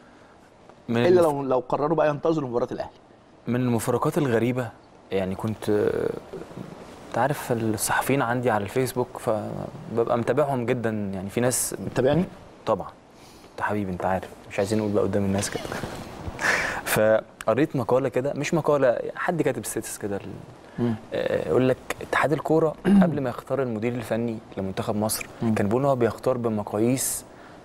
من الا المف- لو لو قرروا بقى ينتظروا مباراه الاهلي من المفارقات الغريبه يعني كنت آه، انت عارف الصحفيين عندي على الفيسبوك فببقى متابعهم جدا يعني في ناس تابعني طبعا انت حبيبي انت عارف مش عايزين نقول بقى قدام الناس كده فقريت مقاله كده مش مقاله حد كاتب ستاتس كده مم. آه، يقول لك اتحاد الكوره قبل ما يختار المدير الفني لمنتخب مصر مم. كان بيقول ان هو بيختار بمقاييس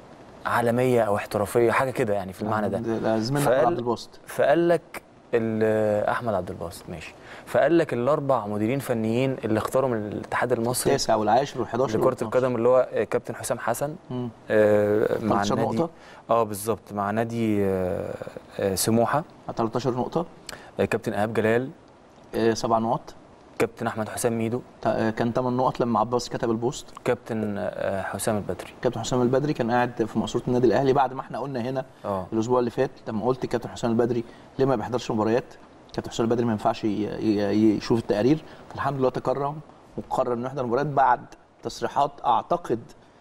عالميه او احترافيه حاجه كده يعني في المعنى ده ده زميلنا فقال- أحمد عبد الباسط فقال لك ال- احمد عبد الباسط ماشي فقال لك الاربع مديرين فنيين اللي اختاروا من الاتحاد المصري التاسع والعاشر وال11 لكره القدم اللي هو آه، كابتن حسام حسن مم. آه، مع 13 النادي نقطة. اه بالظبط مع نادي آه، آه، سموحه 13 نقطه آه، كابتن ايهاب جلال آه، سبع نقط كابتن احمد حسام ميدو تا- آه، كان 8 نقط لما عباس كتب البوست كابتن آه، حسام البدري كابتن حسام البدري كان قاعد في مقصوره النادي الاهلي بعد ما احنا قلنا هنا اه الاسبوع اللي فات لما قلت كابتن حسام البدري ليه ما بيحضرش مباريات كابتن حسام البدري ما ينفعش ي- ي- يشوف التقارير فالحمد لله تكرم وقرر انه يحضر مباريات بعد تصريحات اعتقد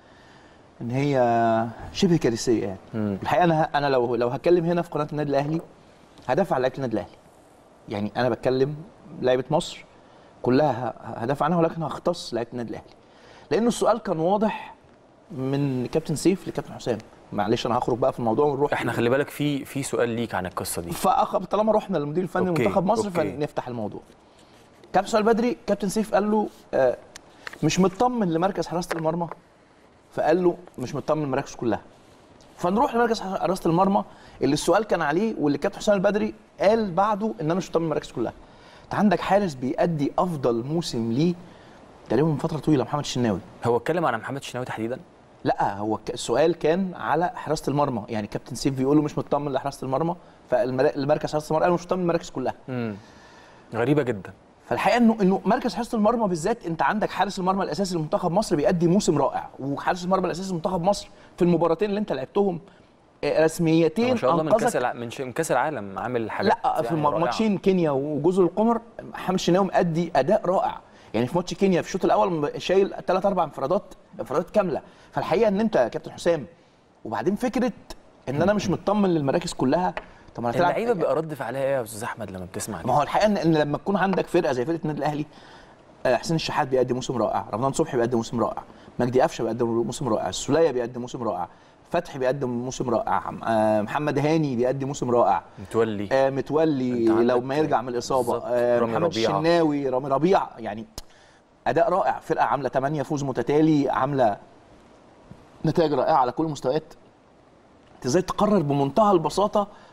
ان هي شبه كارثيه يعني مم. الحقيقه انا انا لو لو هتكلم هنا في قناه النادي الاهلي هدافع عن لعيبه النادي الاهلي يعني انا بتكلم لعيبه مصر كلها ه- هدافع عنها ولكن هختص لعيبه النادي الاهلي لانه السؤال كان واضح من كابتن سيف لكابتن حسام معلش انا هخرج بقى في الموضوع ونروح احنا خلي بالك في في سؤال ليك عن القصه دي فأخ... طالما رحنا للمدير الفني أوكي، لمنتخب مصر أوكي. فنفتح الموضوع كابتن سؤال بدري كابتن سيف قال له آه مش مطمن لمركز حراسه المرمى فقال له مش مطمن المراكز كلها فنروح لمركز حراسه المرمى اللي السؤال كان عليه واللي كابتن حسام البدري قال بعده ان انا مش مطمن المراكز كلها انت عندك حارس بيأدي افضل موسم ليه تقريبا من فتره طويله محمد الشناوي هو اتكلم عن محمد الشناوي تحديدا لا هو ك- السؤال كان على حراسه المرمى يعني كابتن سيف بيقول له مش مطمن لحراسه المرمى فالمركز حراسه المرمى قال له مش مطمن المراكز كلها امم غريبه جدا فالحقيقه انه انه مركز حراسه المرمى بالذات انت عندك حارس المرمى الاساسي لمنتخب مصر بيأدي موسم رائع وحارس المرمى الاساسي لمنتخب مصر في المباراتين اللي انت لعبتهم آه، رسميتين ما شاء الله من أنقذك- كاس الع... من, ش... من كاس العالم عامل حاجات لا في يعني م- رائعة. ماتشين كينيا وجزر القمر محمد الشناوي مأدي اداء رائع يعني في ماتش كينيا في الشوط الاول شايل ثلاث اربع انفرادات انفرادات كامله فالحقيقه ان انت يا كابتن حسام وبعدين فكره ان انا مش مطمن للمراكز كلها طب ما أنا هتلعب- اللعيبه بيبقى رد فعلها ايه يا استاذ احمد لما بتسمع دي ما هو الحقيقه ان إن لما تكون عندك فرقه زي فرقه النادي الاهلي آه، حسين الشحات بيقدم موسم رائع رمضان صبحي بيقدم موسم رائع مجدي قفشه بيقدم موسم رائع السوليه بيقدم موسم رائع فتحي بيقدم موسم رائع آه، محمد هاني بيقدم موسم رائع متولي آه، متولي أنت عندك لو ما يرجع من الاصابه بالظبط. آه، رامي محمد ربيعة. الشناوي رامي ربيع يعني اداء رائع فرقه عامله 8 فوز متتالي عامله نتائج رائعه على كل المستويات انت ازاي تقرر بمنتهى البساطه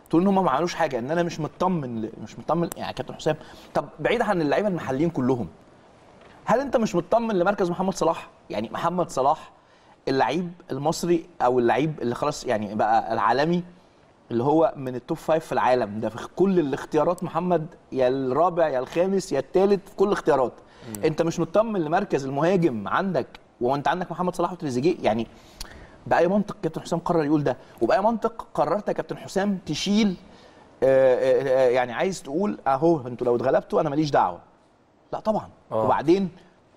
تقول ان هم ما عملوش حاجه ان انا مش مطمن ل- مش مطمن يعني كابتن حسام طب بعيد عن اللعيبه المحليين كلهم هل انت مش مطمن لمركز محمد صلاح يعني محمد صلاح اللعيب المصري او اللعيب اللي خلاص يعني بقى العالمي اللي هو من التوب فايف في العالم ده في كل الاختيارات محمد يا الرابع يا الخامس يا الثالث في كل الاختيارات انت مش مطمن لمركز المهاجم عندك وانت عندك محمد صلاح وتريزيجيه يعني باي منطق كابتن حسام قرر يقول ده وباي منطق قررت يا كابتن حسام تشيل آه، آه، آه، يعني عايز تقول اهو انتوا لو اتغلبتوا انا ماليش دعوه لا طبعا آه. وبعدين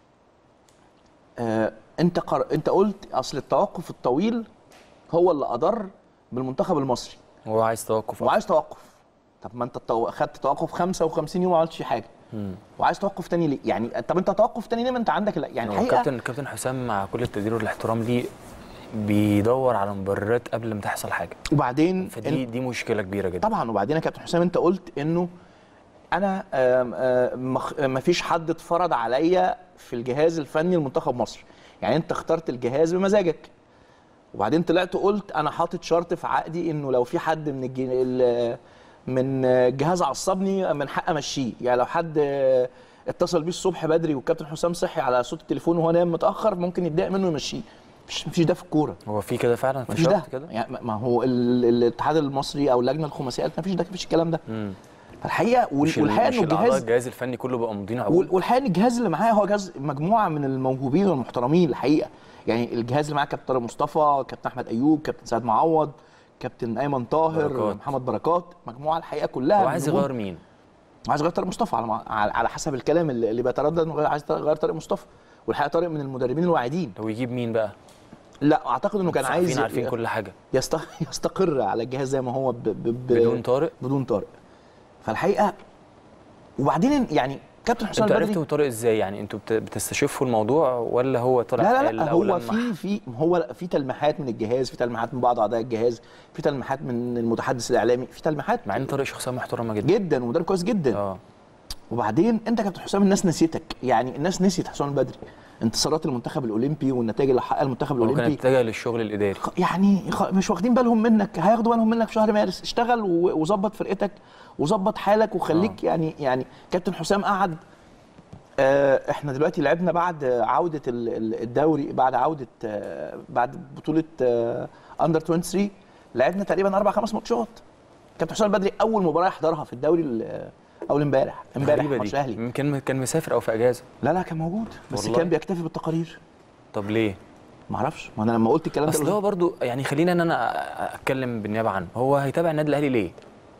آه انت قر... انت قلت اصل التوقف الطويل هو اللي اضر بالمنتخب المصري هو عايز توقف وعايز توقف طب ما انت التو... خدت توقف 55 يوم ما عملتش حاجه وعايز توقف تاني ليه يعني طب انت توقف تاني ليه ما انت عندك ال- يعني هو الحقيقه كابتن كابتن حسام مع كل التقدير والاحترام ليه بيدور على مبررات قبل ما تحصل حاجه وبعدين فدي دي مشكله كبيره جدا طبعا وبعدين يا كابتن حسام انت قلت انه انا آم، آم، مخ- ما فيش حد اتفرض عليا في الجهاز الفني لمنتخب مصر يعني انت اخترت الجهاز بمزاجك وبعدين طلعت قلت انا حاطط شرط في عقدي انه لو في حد من الج... ال- من الجهاز عصبني من حق امشيه يعني لو حد آه، اتصل بيه الصبح بدري والكابتن حسام صحي على صوت التليفون وهو نايم متاخر ممكن يتضايق منه ويمشيه مفيش مفيش ده في الكوره هو في كده فعلا في مفيش ده شرط كده يعني ما هو ال- الاتحاد المصري او اللجنه الخماسيه قالت مفيش ده مفيش الكلام ده مم. الحقيقه وال- مش ال- والحقيقه مش انه الأعضاء الجهاز الجهاز الفني كله بقى ماضيين وال- عقود والحقيقه ان الجهاز اللي معايا هو جهاز مجموعه من الموهوبين والمحترمين الحقيقه يعني الجهاز اللي معاه كابتن طارق مصطفى كابتن احمد ايوب كابتن سعد معوض كابتن ايمن طاهر بركات. محمد بركات مجموعه الحقيقه كلها هو عايز نجوم. يغير مين عايز يغير طارق مصطفى على ما- على على حسب الكلام اللي اللي بيتردد انه غير- عايز يغير طارق مصطفى والحقيقه طارق من المدربين الواعدين هو يجيب مين بقى لا اعتقد انه كان عايز الصحفيين عارفين كل حاجه يست- يستقر على الجهاز زي ما هو ب... ب... ب... بدون طارق بدون طارق فالحقيقه وبعدين يعني كابتن حسام انتوا البدري عرفتوا طارق ازاي يعني انتوا بت- بتستشفوا الموضوع ولا هو طلع لا لا قال لا أو هو لمح؟ في في هو في تلميحات من الجهاز في تلميحات من بعض اعضاء الجهاز في تلميحات من المتحدث الاعلامي في تلميحات مع ان طارق شخصيه محترمه جدا جدا ومدرب كويس جدا اه وبعدين انت كابتن حسام الناس نسيتك يعني الناس نسيت حسام البدري انتصارات المنتخب الاولمبي والنتائج اللي حققها المنتخب هو كان الاولمبي اتجه للشغل الاداري خ- يعني خ- مش واخدين بالهم منك هياخدوا بالهم منك في شهر مارس اشتغل و- وظبط فرقتك وظبط حالك وخليك يعني يعني كابتن حسام قعد آه، احنا دلوقتي لعبنا بعد عوده ال- ال- الدوري بعد عوده آه، بعد بطوله آه، اندر 23 لعبنا تقريبا اربع خمس ماتشات كابتن حسام البدري اول مباراه يحضرها في الدوري ال- اول امبارح امبارح غريبه ماتش دي الاهلي يمكن كان مسافر او في اجازه لا لا كان موجود بس والله؟ كان بيكتفي بالتقارير طب ليه ما اعرفش ما انا لما قلت الكلام اصل ده هو برضو يعني خلينا ان انا اتكلم بالنيابه عنه هو هيتابع النادي الاهلي ليه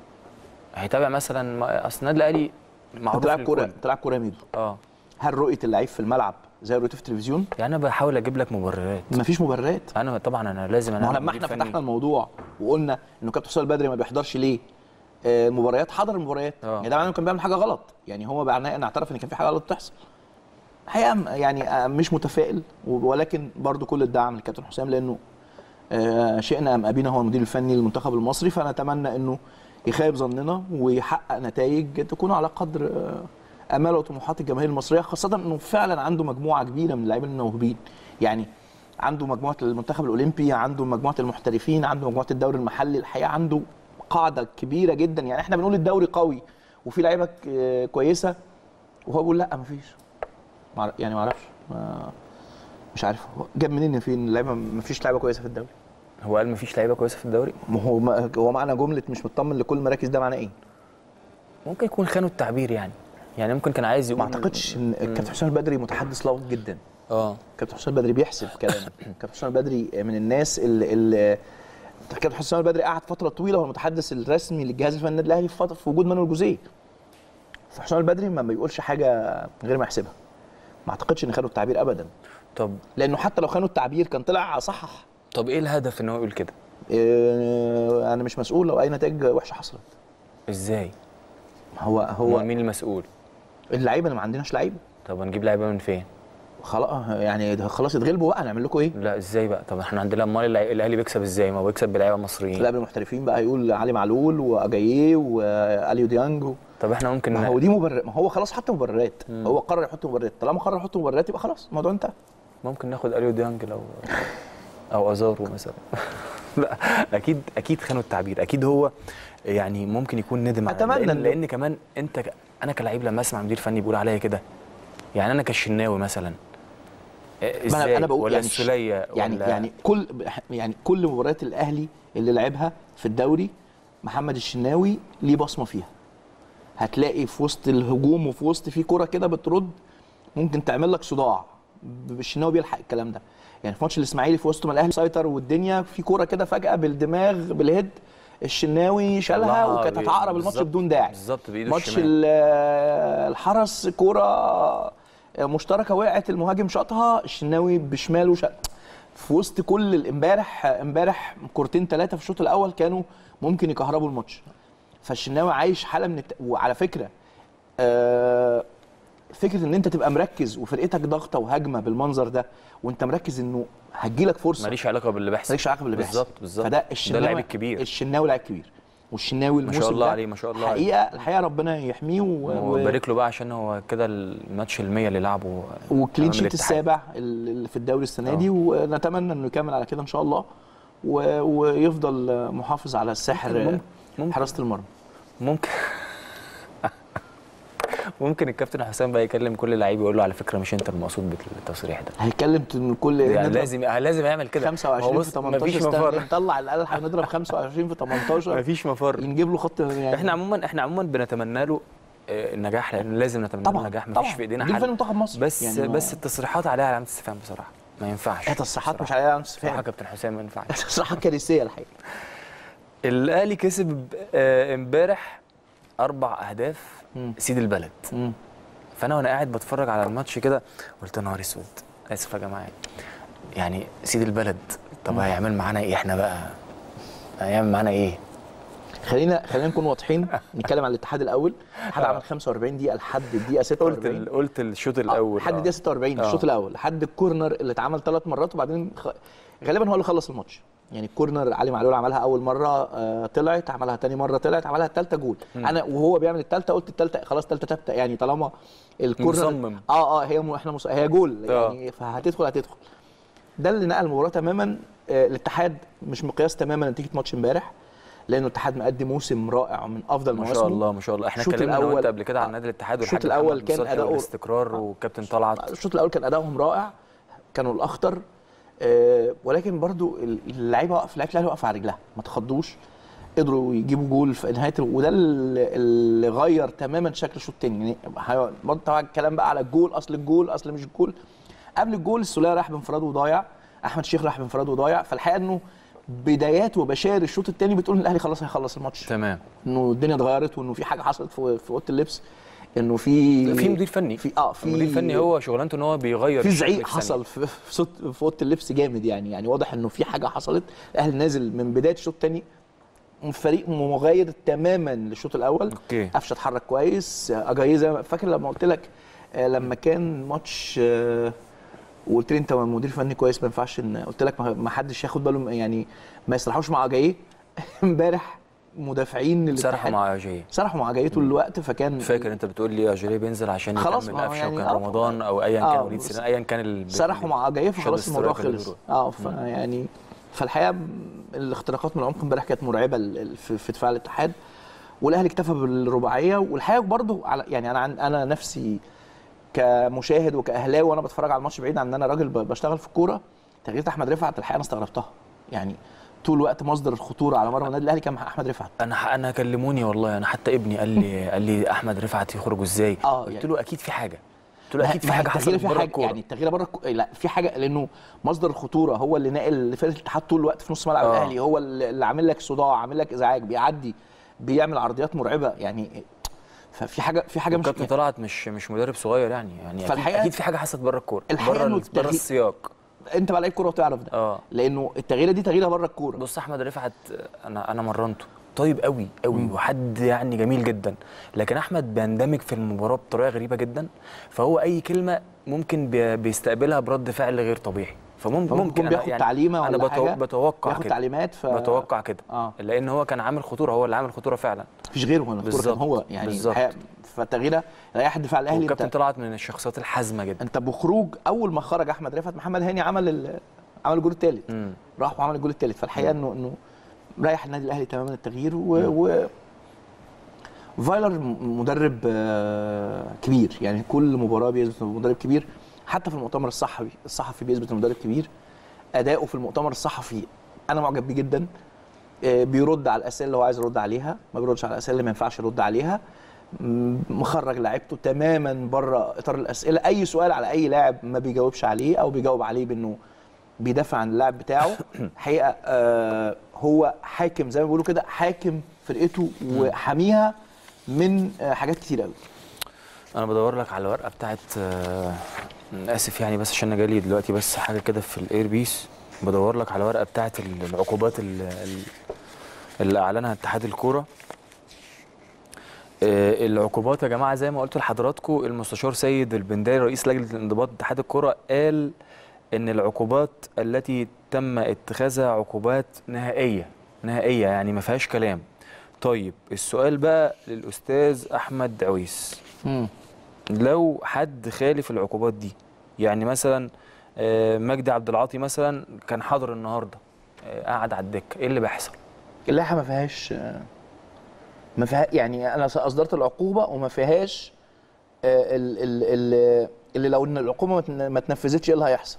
هيتابع مثلا ما- اصل النادي الاهلي معروف تلعب كوره للكل. تلعب كوره يا ميدو اه هل رؤيه اللعيب في الملعب زي رؤيته في التلفزيون يعني انا بحاول اجيب لك مبررات مفيش مبررات انا طبعا انا لازم انا ما هو لما مدير احنا فني. فتحنا الموضوع وقلنا انه كابتن حسام البدري ما بيحضرش ليه آه، مباريات حضر المباريات آه. يعني ده معناه انه كان بيعمل حاجه غلط يعني هو معناه ان اعترف ان كان في حاجه غلط بتحصل الحقيقه م- يعني آه، مش متفائل و- ولكن برضو كل الدعم للكابتن حسام لانه آه، شئنا ام ابينا هو المدير الفني للمنتخب المصري فنتمنى انه يخيب ظننا ويحقق نتائج تكون على قدر آه، امال وطموحات الجماهير المصريه خاصه انه فعلا عنده مجموعه كبيره من اللاعبين الموهوبين يعني عنده مجموعه المنتخب الاولمبي عنده مجموعه المحترفين عنده مجموعه الدوري المحلي الحقيقه عنده قاعده كبيره جدا يعني احنا بنقول الدوري قوي وفي لعيبه ك- كويسه وهو بيقول لا مفيش مع- يعني ما اعرفش ما- مش عارف هو جاب منين ان في اللعيبه مفيش لعيبه كويسه في الدوري هو قال مفيش لعيبه كويسه في الدوري ما هو ما هو معنى جمله مش مطمن لكل المراكز ده معناه ايه؟ ممكن يكون خانوا التعبير يعني يعني ممكن كان عايز يقول ما اعتقدش ان كابتن حسام البدري متحدث لغط جدا اه كابتن حسام البدري بيحسب كلامه كابتن حسام البدري من الناس اللي, اللي كابتن حسام البدري قعد فتره طويله هو المتحدث الرسمي للجهاز الفني النادي الاهلي في, فترة في وجود مانويل جوزيه فحسام البدري ما بيقولش حاجه من غير ما يحسبها ما اعتقدش ان خانوا التعبير ابدا طب لانه حتى لو خانوا التعبير كان طلع صحح طب ايه الهدف ان هو يقول كده إيه، انا مش مسؤول لو اي نتائج وحشه حصلت ازاي هو هو هو مين المسؤول اللعيبه اللي ما عندناش لعيبه طب هنجيب لعيبه من فين خلاص يعني ده خلاص اتغلبوا بقى نعمل لكم ايه؟ لا ازاي بقى طب احنا عندنا امال اللع- الاهلي بيكسب ازاي ما هو بيكسب بلعيبه مصريين لا المحترفين بقى يقول علي معلول واجاييه واليو ديانج و... طب احنا ممكن ما هو دي مبرر ما هو خلاص حط مبررات هو قرر يحط مبررات طالما قرر يحط مبررات يبقى خلاص الموضوع انتهى ممكن ناخد اليو ديانج لو او ازارو مثلا لا اكيد اكيد خانوا التعبير اكيد هو يعني ممكن يكون ندم على- أتمنى لان, إنه- لأن كمان انت ك... انا كلاعب لما اسمع مدير فني بيقول عليا كده يعني انا كالشناوي مثلا إيه، ما ازاي انا انا بقول ولا يعني السوليه يعني ولا يعني كل يعني كل مباريات الاهلي اللي لعبها في الدوري محمد الشناوي ليه بصمه فيها هتلاقي في وسط الهجوم وفي وسط في كرة كده بترد ممكن تعمل لك صداع ب- الشناوي بيلحق الكلام ده يعني في ماتش الاسماعيلي في وسط ما الاهلي سيطر والدنيا في كرة كده فجأة بالدماغ بالهيد الشناوي شالها طلعها وكانت بي- هتعقرب الماتش بالظبط- بدون داعي بالظبط بايده ماتش الشمال ال- الحرس كوره مشتركه وقعت المهاجم شاطها الشناوي بشماله شاط في وسط كل ال- امبارح امبارح كورتين ثلاثه في الشوط الاول كانوا ممكن يكهربوا الماتش فالشناوي عايش حاله من الت... وعلى فكره آه فكره ان انت تبقى مركز وفرقتك ضاغطه وهجمه بالمنظر ده وانت مركز انه هتجيلك فرصه ماليش علاقه باللي بيحصل مالكش علاقه باللي بيحصل بالظبط بالظبط فده ده الشناوي اللاعب الكبير الشناوي لاعب كبير والشناوي ما الموسم شاء الله ده عليه ما شاء الله عليه حقيقه الحقيقه ربنا يحميه و... وبارك له بقى عشان هو كده الماتش المية اللي لعبه وكلين أمام شيت الاتحاد. السابع اللي في الدوري السنه دي ونتمنى انه يكمل على كده ان شاء الله و... ويفضل محافظ على السحر ممكن- ممكن. حراسه المرمى ممكن ممكن الكابتن حسام بقى يكلم كل لعيب يقول له على فكره مش انت المقصود بالتصريح ده هيتكلم إن كل يعني نضرب لازم لازم يعمل كده 25 هو في بص، 18 مفيش استنى، مفر نطلع القلم هنضرب 25 في 18 مفيش مفر نجيب له خط يعني احنا عموما احنا عموما بنتمنى له آه، النجاح لان لازم نتمنى له طبعا النجاح مفيش طبعا في ايدينا دي حل فين منتخب مصر بس يعني ما- بس التصريحات عليها علامه استفهام بصراحه ما ينفعش هي تصريحات مش بصراحة. عليها علامه بصراحه استفهام كابتن حسام ما ينفعش تصريحات كارثيه الحقيقه الاهلي كسب آه، امبارح اربع اهداف مم. سيد البلد مم. فانا وانا قاعد بتفرج على الماتش كده قلت يا نهار اسود اسف يا جماعه يعني سيد البلد طب هيعمل معانا ايه احنا بقى هيعمل معانا ايه خلينا خلينا نكون واضحين نتكلم عن الاتحاد الاول الاتحاد آه. عمل 45 دقيقه لحد الدقيقه قلت 46 ال... قلت الشوط آه، الاول لحد آه. الدقيقه 46 آه. الشوط الاول لحد الكورنر اللي اتعمل ثلاث مرات وبعدين خ... غالبا هو اللي خلص الماتش يعني الكورنر علي معلول عملها اول مره آه طلعت عملها ثاني مره طلعت عملها الثالثه جول انا وهو بيعمل الثالثه قلت الثالثه خلاص ثالثه ثابته يعني طالما الكورنر مصمم. اه اه هي م... احنا مص... هي جول آه. يعني فهتدخل هتدخل ده اللي نقل المباراه تماما آه الاتحاد مش مقياس تماما نتيجه ماتش امبارح لانه الاتحاد مقدم موسم رائع من افضل ما مواسمه شاء الله ما شاء الله احنا الشوط اتكلمنا انا وانت الأول- قبل كده عن آه. نادي الاتحاد الشوط والحاج الأول محمد كان صالح أداؤه- والاستقرار وكابتن طلعت الشوط الاول كان ادائهم رائع كانوا الاخطر آه، ولكن برضو اللعيبه وقف لعيبه الاهلي واقفه على رجلها ما تخضوش قدروا يجيبوا جول في نهايه ال- وده اللي اللي غير تماما شكل الشوط الثاني يعني ه- برضه طبعا الكلام بقى على الجول اصل الجول اصل مش الجول قبل الجول السوليه راح بانفراد وضايع احمد شيخ راح بانفراد وضايع فالحقيقه انه بدايات وبشائر الشوط الثاني بتقول ان الاهلي خلاص هيخلص الماتش تمام انه الدنيا اتغيرت وانه في حاجه حصلت في في اوضه اللبس انه في في مدير فني في اه في المدير الفني هو شغلانته ان هو بيغير في الشكل زعيق ثانية. حصل في في صوت في اوضه اللبس جامد يعني يعني واضح انه في حاجه حصلت الاهلي نازل من بدايه الشوط الثاني فريق مغاير تماما للشوط الاول اوكي قفشه اتحرك كويس اجاييه زي ما- فاكر لما قلت لك آه، لما كان ماتش آه، وقلت لي انت مدير فني كويس ما ينفعش ان قلت لك ما ما حدش ياخد باله يعني ما يصلحوش مع اجاييه امبارح مدافعين سرحوا الاتحاد مع جاي سرحوا مع اجاييه طول الوقت فكان فاكر انت بتقول لي اجري بينزل عشان خلاص، يكمل ما هو قفشه يعني وكان آه، رمضان او ايا كان آه، وليد بس- سليمان ايا كان ال... سرحوا مع جايه شاد فخلاص الموضوع الاسترايكر خلص اللي اه فيعني فالحقيقه م- الاختراقات من العمق امبارح كانت مرعبه ال- ال- في في دفاع الاتحاد والاهلي اكتفى بالرباعيه والحقيقه برضو على يعني انا عن انا نفسي كمشاهد وكاهلاوي وانا بتفرج على الماتش بعيد عن ان انا راجل ب- بشتغل في الكوره تغيير احمد رفعت الحقيقه انا استغربتها يعني طول الوقت مصدر الخطوره على مرمى النادي الاهلي كان احمد رفعت انا انا كلموني والله انا حتى ابني قال لي قال لي احمد رفعت يخرجوا ازاي آه، قلت يعني- له اكيد في حاجه قلت له ما- اكيد في ما هي حاجه التغيير حصلت في بره حاجه الكوره يعني التغيير بره الكو... لا في حاجه لانه مصدر الخطوره هو اللي ناقل فرقه الاتحاد طول الوقت في نص ملعب آه. الاهلي هو اللي اللي عامل لك صداع عامل لك ازعاج بيعدي بيعمل عرضيات مرعبه يعني ففي حاجه في حاجه مش كابتن طلعت مش مش مدرب صغير يعني يعني أكيد, فالحقيقة- اكيد في حاجه حصلت بره الكوره الحقيقة بره إنه ال- بره التغيير- السياق انت بقى لعيب كوره وتعرف ده اه لانه التغييره دي تغييره بره الكوره بص احمد رفعت انا انا مرنته طيب قوي قوي وحد يعني جميل جدا لكن احمد بيندمج في المباراه بطريقه غريبه جدا فهو اي كلمه ممكن بي- بيستقبلها برد فعل غير طبيعي فممكن فممكن ممكن يكون أنا بياخد تعليمة انا ولا بتو... حاجة، بتوقع بياخد كده تعليمات ف بتوقع كده اه لان هو كان عامل خطوره هو اللي عامل خطوره فعلا مفيش غيره هو الكوره كان بالظبط، هو يعني بالظبط. الحقيقة فالتغييره ريح دفاع الاهلي والكابتن انت طلعت من الشخصيات الحازمه جدا انت بخروج اول ما خرج احمد رفعت محمد هاني عمل ال... عمل الجول الثالث مم. راح وعمل الجول الثالث فالحقيقه انه انه مريح النادي الاهلي تماما التغيير و, و فايلر م- مدرب آه، كبير يعني كل مباراه بيثبت إنه مدرب كبير حتى في المؤتمر الصحفي الصحفي بيثبت إنه مدرب كبير اداؤه في المؤتمر الصحفي انا معجب بيه جدا آه، بيرد على الاسئله اللي هو عايز يرد عليها ما بيردش على الاسئله اللي ما ينفعش يرد عليها م- مخرج لعيبته تماما بره اطار الاسئله اي سؤال على اي لاعب ما بيجاوبش عليه او بيجاوب عليه بانه بيدافع عن اللاعب بتاعه حقيقه آه هو حاكم زي ما بيقولوا كده حاكم فرقته وحاميها من آه حاجات كتير قوي انا بدور لك على الورقه بتاعت آه، أنا اسف يعني بس عشان انا جالي دلوقتي بس حاجه كده في الاير بيس بدور لك على الورقه بتاعت ال- العقوبات ال- ال- اللي اعلنها اتحاد الكوره آه، العقوبات يا جماعه زي ما قلت لحضراتكم المستشار سيد البنداري رئيس لجنه الانضباط اتحاد الكوره قال ان العقوبات التي تم اتخاذها عقوبات نهائيه نهائيه يعني ما فيهاش كلام طيب السؤال بقى للاستاذ احمد عويس لو حد خالف العقوبات دي يعني مثلا آه، مجدي عبد العاطي مثلا كان حاضر النهارده آه، قاعد على الدكه ايه اللي بيحصل اللائحه ما فيهاش آه، ما فيها يعني انا اصدرت العقوبه وما فيهاش آه، ال- ال- ال- اللي لو ان العقوبه ما تن- ما اتنفذتش ايه اللي هيحصل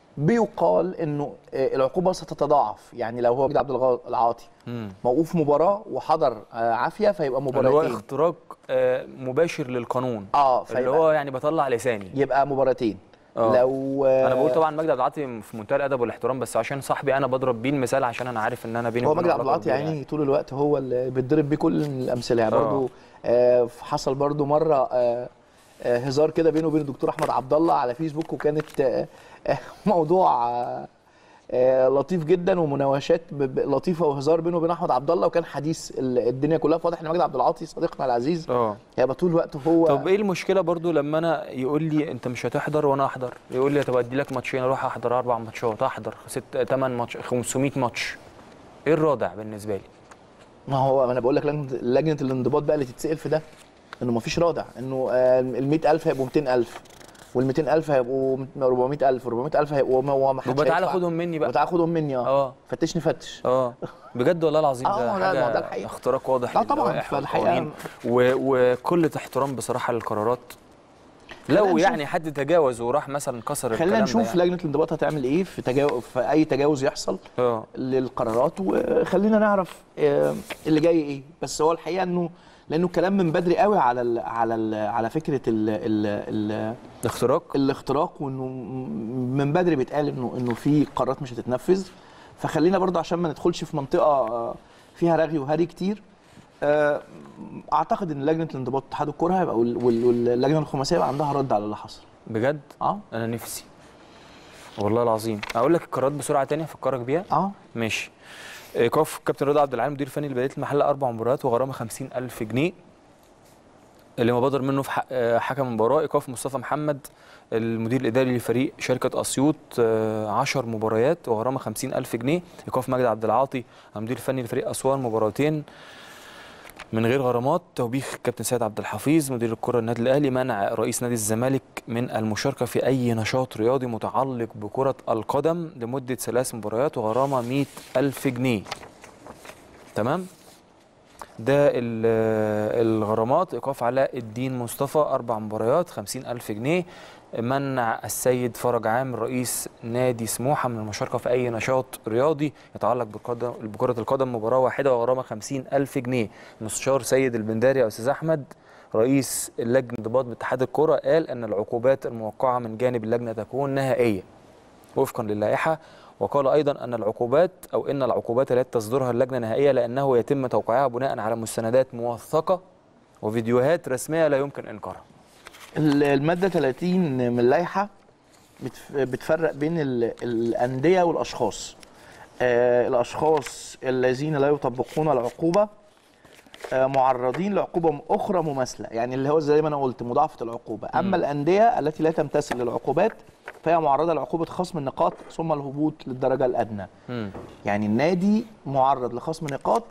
بيقال انه آه، العقوبه ستتضاعف يعني لو هو مجدي عبد الغا- العاطي مم. موقوف مباراه وحضر آه، عافيه فيبقى اللي هو مباراتين اختراق آه، مباشر للقانون اه اللي فيبقى هو يعني بطلع لساني يبقى مباراتين آه. لو آه، انا بقول طبعا مجدي عبد العاطي في منتهى الادب والاحترام بس عشان صاحبي انا بضرب بيه المثال عشان انا عارف ان انا بيني هو وبينه مجدي عبد علاقة العاطي كبيرة يعني طول الوقت هو اللي بيتضرب بيه كل الامثله يعني آه. برضه آه حصل برضه مره آه آه هزار كده بينه وبين الدكتور احمد عبد الله على فيسبوك وكانت آه آه موضوع آه آه لطيف جدا ومناوشات ب- ب- لطيفه وهزار بينه وبين احمد عبد الله وكان حديث ال- الدنيا كلها فواضح ان مجدي عبد العاطي صديقنا العزيز اه هيبقى طول الوقت هو طب ايه المشكله برضو لما انا يقول لي انت مش هتحضر وانا احضر يقول لي طب ادي لك ماتشين اروح احضر اربع ماتشات احضر ست ثمان ماتش 500 ماتش ايه الرادع بالنسبه لي ما هو انا بقول لك لجنه لجنة الانضباط بقى اللي تتسال في ده انه ما فيش رادع انه ال 100000 هيبقوا 200000 وال 200000 هيبقوا 400000 400000 هيبقوا ما هو ما حدش يبقى تعالى هيدفع. خدهم مني بقى وتعالى خدهم مني اه اه فتشني فتش اه بجد والله العظيم آه، ده لا، حاجه ما ده الحقيقة. اختراق واضح لا طبعاً، للوائح فالحقيقة- والقوانين و... وكل احترام بصراحه للقرارات خلينا لو نشوف. يعني حد تجاوز وراح مثلا كسر خلينا الكلام ده نشوف يعني. لجنه الانضباط هتعمل ايه في تجاوز في اي تجاوز يحصل اه للقرارات وخلينا نعرف آه، اللي جاي ايه بس هو الحقيقه انه لانه الكلام من بدري قوي على ال على ال على فكره ال ال ال الاختراق الاختراق وانه من بدري بيتقال انه انه في قرارات مش هتتنفذ فخلينا برضه عشان ما ندخلش في منطقه آه، فيها رغي وهري كتير آه، اعتقد ان لجنه الانضباط اتحاد الكره هيبقى وال- وال- واللجنه الخماسيه يبقى عندها رد على اللي حصل بجد اه انا نفسي والله العظيم اقول لك القرارات بسرعه تانية افكرك بيها اه ماشي ايقاف كابتن رضا عبد العال مدير فني لبلديه المحله اربع مباريات وغرامه 50000 جنيه اللي مبادر منه في حق آه، حكم المباراه ايقاف مصطفى محمد المدير الاداري لفريق شركه اسيوط 10 مباريات وغرامه 50000 جنيه ايقاف مجدي عبد العاطي المدير الفني لفريق اسوان مباراتين من غير غرامات توبيخ كابتن سيد عبد الحفيظ مدير الكره النادي الاهلي منع رئيس نادي الزمالك من المشاركه في اي نشاط رياضي متعلق بكره القدم لمده ثلاث مباريات وغرامه 100 ألف جنيه تمام ده ال- الغرامات ايقاف علاء الدين مصطفى اربع مباريات 50 ألف جنيه منع السيد فرج عامر رئيس نادي سموحه من المشاركه في اي نشاط رياضي يتعلق بالقدم بكره القدم مباراه واحده وغرامه 50 ألف جنيه المستشار سيد البنداري يا استاذ احمد رئيس اللجنه انضباط باتحاد الكره قال ان العقوبات الموقعه من جانب اللجنه تكون نهائيه وفقا للائحه وقال ايضا ان العقوبات او ان العقوبات التي تصدرها اللجنه نهائيه لانه يتم توقيعها بناء على مستندات موثقه وفيديوهات رسميه لا يمكن انكارها ال- الماده 30 من اللائحه بتف- بتفرق بين ال- الانديه والاشخاص آه الاشخاص الذين لا يطبقون العقوبه آه معرضين لعقوبه اخرى مماثله يعني اللي هو زي ما انا قلت مضاعفه العقوبه اما الانديه التي لا تمتثل للعقوبات فهي معرضه لعقوبه خصم النقاط ثم الهبوط للدرجه الادنى مم. يعني النادي معرض لخصم نقاط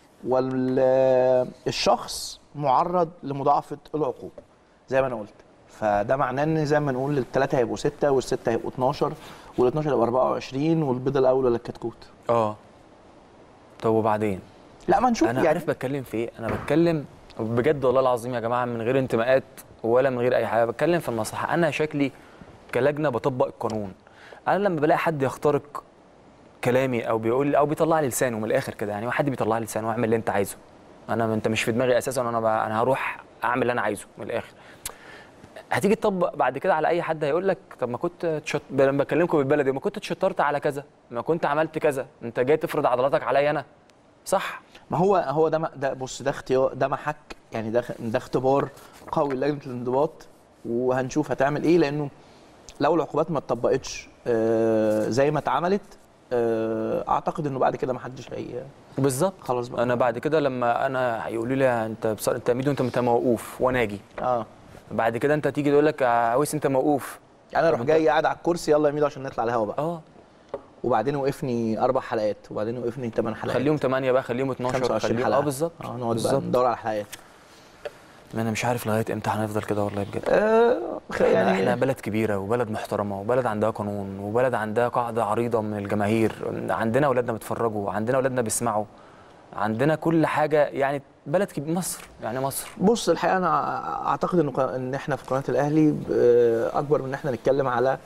والشخص معرض لمضاعفه العقوبه زي ما انا قلت فده معناه ان زي ما نقول الثلاثه هيبقوا سته والسته هيبقوا 12 وال 12 يبقى 24 والبيضه الاول ولا الكتكوت اه طب وبعدين لا ما نشوف انا يعني عارف بتكلم في ايه انا بتكلم بجد والله العظيم يا جماعه من غير انتماءات ولا من غير اي حاجه بتكلم في المصلحه انا شكلي كلجنه بطبق القانون انا لما بلاقي حد يخترق كلامي او بيقول لي او بيطلع لي لسانه من الاخر كده يعني حد بيطلع لي لسانه واعمل اللي انت عايزه انا انت مش في دماغي اساسا انا بقى انا هروح اعمل اللي انا عايزه من الاخر هتيجي تطبق بعد كده على اي حد هيقول لك طب ما كنت تشط... لما بكلمكم بالبلدي ما كنت اتشطرت على كذا ما كنت عملت كذا انت جاي تفرض عضلاتك عليا انا صح ما هو هو ده ده بص ده اختيار ده محك يعني ده ده اختبار قوي لجنه الانضباط وهنشوف هتعمل ايه لانه لو العقوبات ما اتطبقتش آه، زي ما اتعملت آه، اعتقد انه بعد كده ما حدش هي بالظبط خلاص بقى انا بعد كده لما انا هيقولوا لي انت بص... انت ميدو انت انت موقوف وانا اجي اه بعد كده انت تيجي تقول لك يا عويس انت موقوف انا اروح طب جاي قاعد على الكرسي يلا يا ميدو عشان نطلع الهوا بقى اه وبعدين وقفني اربع حلقات وبعدين وقفني ثمان حلقات خليهم 8 بقى خليهم 12 25 خليهم حلقه اه بالظبط اه نقعد بقى بالظبط ندور على الحلقات انا مش عارف لغايه امتى هنفضل كده والله بجد آه خ- يعني يعني احنا بلد كبيره وبلد محترمه وبلد عندها قانون وبلد عندها قاعده عريضه من الجماهير عندنا اولادنا بيتفرجوا عندنا اولادنا بيسمعوا عندنا كل حاجه يعني بلد كبير مصر يعني مصر بص الحقيقه انا اعتقد انه قا- ان احنا في قناه الاهلي آه، اكبر من ان احنا نتكلم على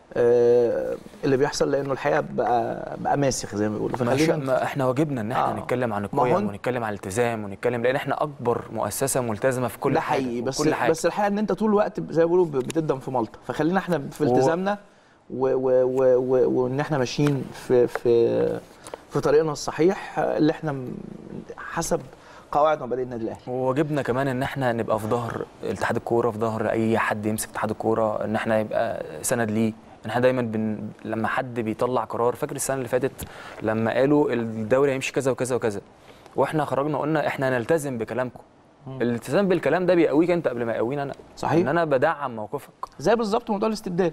آه، اللي بيحصل لانه الحقيقه بقى بقى ماسخ زي ما بيقولوا ما فخلينا ما احنا واجبنا ان احنا آه. نتكلم عن ما هو القيم أنت- ونتكلم عن الالتزام ونتكلم لان احنا اكبر مؤسسه ملتزمه في كل ده حاجه حقيقي بس كل حاجه بس الحقيقه ان انت طول الوقت زي ما بيقولوا بتقدم في ملطه فخلينا احنا في هو- التزامنا و- و- و- و- وان احنا ماشيين في في في طريقنا الصحيح اللي احنا م- حسب قواعد ومبادئ النادي الاهلي وواجبنا كمان ان احنا نبقى في ظهر اتحاد الكوره في ظهر اي حد يمسك اتحاد الكوره ان احنا يبقى سند ليه ان احنا دايما بن... لما حد بيطلع قرار فاكر السنه اللي فاتت لما قالوا الدوري هيمشي كذا وكذا وكذا واحنا خرجنا قلنا احنا نلتزم بكلامكم الالتزام بالكلام ده بيقويك انت قبل ما يقوينا انا صحيح. ان انا بدعم موقفك زي بالظبط موضوع الاستبداد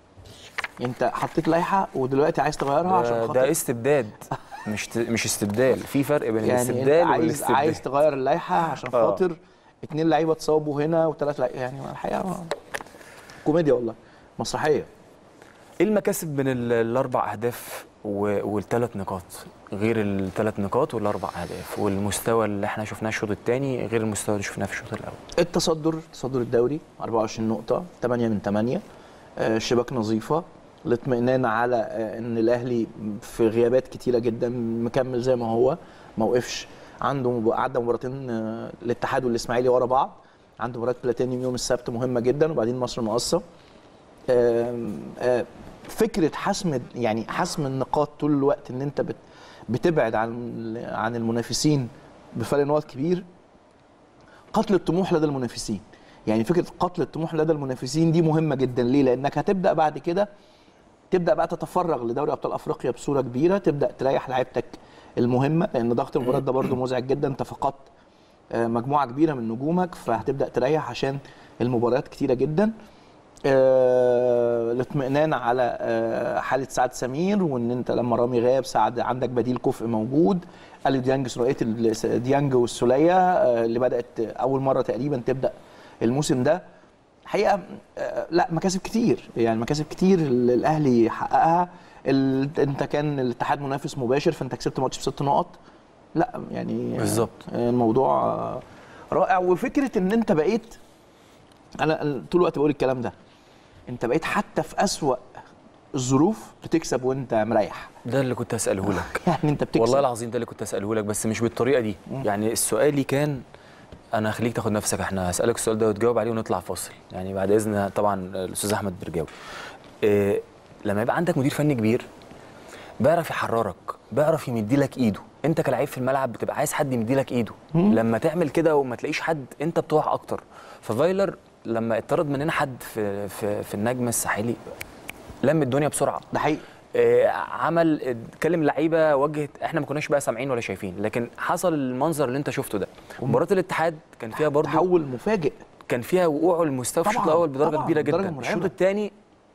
انت حطيت لائحه ودلوقتي عايز تغيرها عشان ده, خاطر ده استبداد مش ت... مش استبدال في فرق بين يعني انت الاستبدال عايز والاستبداد عايز تغير اللائحه عشان آه. خاطر اتنين لعيبه اتصابوا هنا وثلاث لعيبه يعني الحقيقه ما- كوميديا والله مسرحيه ايه المكاسب من ال- الاربع اهداف و- والثلاث نقاط غير الثلاث نقاط والاربع اهداف والمستوى اللي احنا شفناه الشوط الثاني غير المستوى اللي شفناه في الشوط الاول التصدر تصدر الدوري 24 نقطة 8 من 8 آه، الشباك نظيفة الاطمئنان على آه، ان الاهلي في غيابات كتيرة جدا مكمل زي ما هو ما وقفش عنده مب- عدى مباراتين آه، الاتحاد والاسماعيلي ورا بعض عنده مباراة بلاتينيوم يوم السبت مهمة جدا وبعدين مصر المقاصة آم، آه، فكرة حسم يعني حسم النقاط طول الوقت ان انت بت بتبعد عن عن المنافسين بفرق نقط كبير قتل الطموح لدى المنافسين يعني فكره قتل الطموح لدى المنافسين دي مهمه جدا ليه لانك هتبدا بعد كده تبدا بقى تتفرغ لدوري ابطال افريقيا بصوره كبيره تبدا تريح لعيبتك المهمه لان ضغط المباراه ده برده مزعج جدا انت فقدت آه، مجموعه كبيره من نجومك فهتبدا تريح عشان المباريات كتيره جدا آه، الاطمئنان على آه، حاله سعد سمير وان انت لما رامي غاب سعد عندك بديل كفء موجود اليو ديانج ثنائيه ال- ديانج والسوليه آه، اللي بدات اول مره تقريبا تبدا الموسم ده حقيقه آه، لا مكاسب كتير يعني مكاسب كتير ال- الاهلي حققها ال- انت كان الاتحاد منافس مباشر فانت كسبت ماتش بست نقط لا يعني آه، بالظبط. آه، الموضوع آه، رائع وفكره ان انت بقيت انا أنا طول الوقت بقول الكلام ده انت بقيت حتى في اسوأ الظروف بتكسب وانت مريح ده اللي كنت اساله لك يعني انت بتكسب والله العظيم ده اللي كنت اساله لك بس مش بالطريقه دي يعني السؤالي كان انا هخليك تاخد نفسك احنا هسالك السؤال ده وتجاوب عليه ونطلع فاصل يعني بعد اذن طبعا الاستاذ احمد برجاوي إيه لما يبقى عندك مدير فني كبير بيعرف يحررك بيعرف يمدي لك ايده انت كلاعب في الملعب بتبقى عايز حد يمدي لك ايده لما تعمل كده وما تلاقيش حد انت بتقع اكتر ففايلر لما اتطرد مننا حد في في, في النجم الساحلي لم الدنيا بسرعه ده حقيقي آه، عمل اتكلم لعيبه وجهت احنا ما كناش بقى سامعين ولا شايفين لكن حصل المنظر اللي انت شفته ده مباراه الاتحاد كان فيها برضه تحول مفاجئ كان فيها وقوع المستوى في الشوط طبعاً، الاول بدرجه طبعاً، كبيره بدرجة جدا مرعبة. الشوط الثاني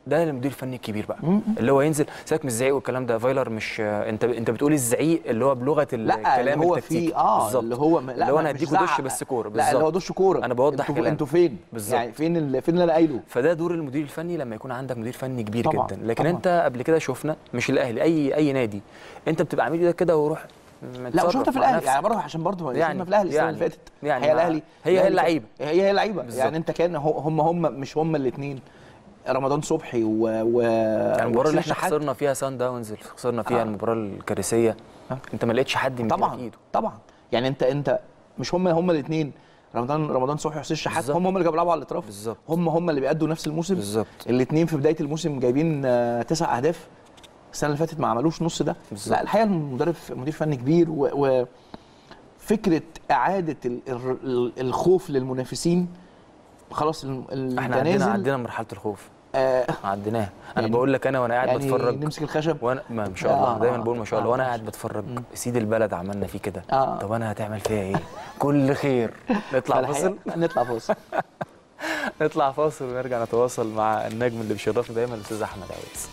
ده المدير الفني الكبير بقى مم. اللي هو ينزل سيبك من الزعيق والكلام ده فايلر مش انت انت بتقول الزعيق اللي هو بلغه لا الكلام اللي هو التكتيكي في اه بالظبط. اللي هو لا اللي هو ما- انا مش هديكوا دش زعق. بس كوره لا اللي هو بالظبط دش كوره أنا بوضح انتوا كلام. انتوا فين بالظبط. يعني فين ال- فين اللي انا قايله فده دور المدير الفني لما يكون عندك مدير فني كبير طبعاً، جدا لكن طبعاً. انت قبل كده شفنا مش الاهلي اي اي نادي انت بتبقى عامل ايدك كده وروح لا متصرف وشفنا في مع الاهلي نفسك. يعني برضه عشان برضه يعني- يعني في الاهلي السنه اللي يعني- فاتت يعني هي مع- الاهلي هي هي الأهلي اللعيبة. كان- هي هي اللعيبه بالظبط. يعني انت كان هو- هم هم مش هم الاثنين رمضان صبحي و, و... يعني المباراه اللي وحسين احنا شحات. خسرنا فيها سان داونز اللي خسرنا فيها آه. المباراه الكارثيه آه. انت ما لقيتش حد من طبعا ايده طبعا يعني انت انت مش هم هم الاثنين رمضان رمضان صبحي وحسين شحات بالظبط. هم هم اللي كانوا بيلعبوا على الاطراف بالظبط. هم هم اللي بيأدوا نفس الموسم بالظبط الاثنين في بدايه الموسم جايبين آه، تسع اهداف السنه اللي فاتت ما عملوش نص ده بالظبط. لا الحقيقه المدرب مدير فني كبير و, و فكره اعاده ال- ال- الخوف للمنافسين خلاص ال- ال- احنا انت عدينا نازل عدينا مرحله الخوف آه عديناها انا يعني- بقول لك انا وانا قاعد يعني بتفرج نمسك الخشب وانا ما ما شاء الله آه، دايما بقول ما شاء الله آه، وانا ما قاعد شاء بتفرج مم. سيد البلد عملنا فيه كده آه. طب انا هتعمل فيها ايه كل خير نطلع فالحقيقة- فاصل نطلع فاصل نطلع فاصل ونرجع نتواصل مع النجم اللي بيشرفنا دايما الاستاذ احمد عويس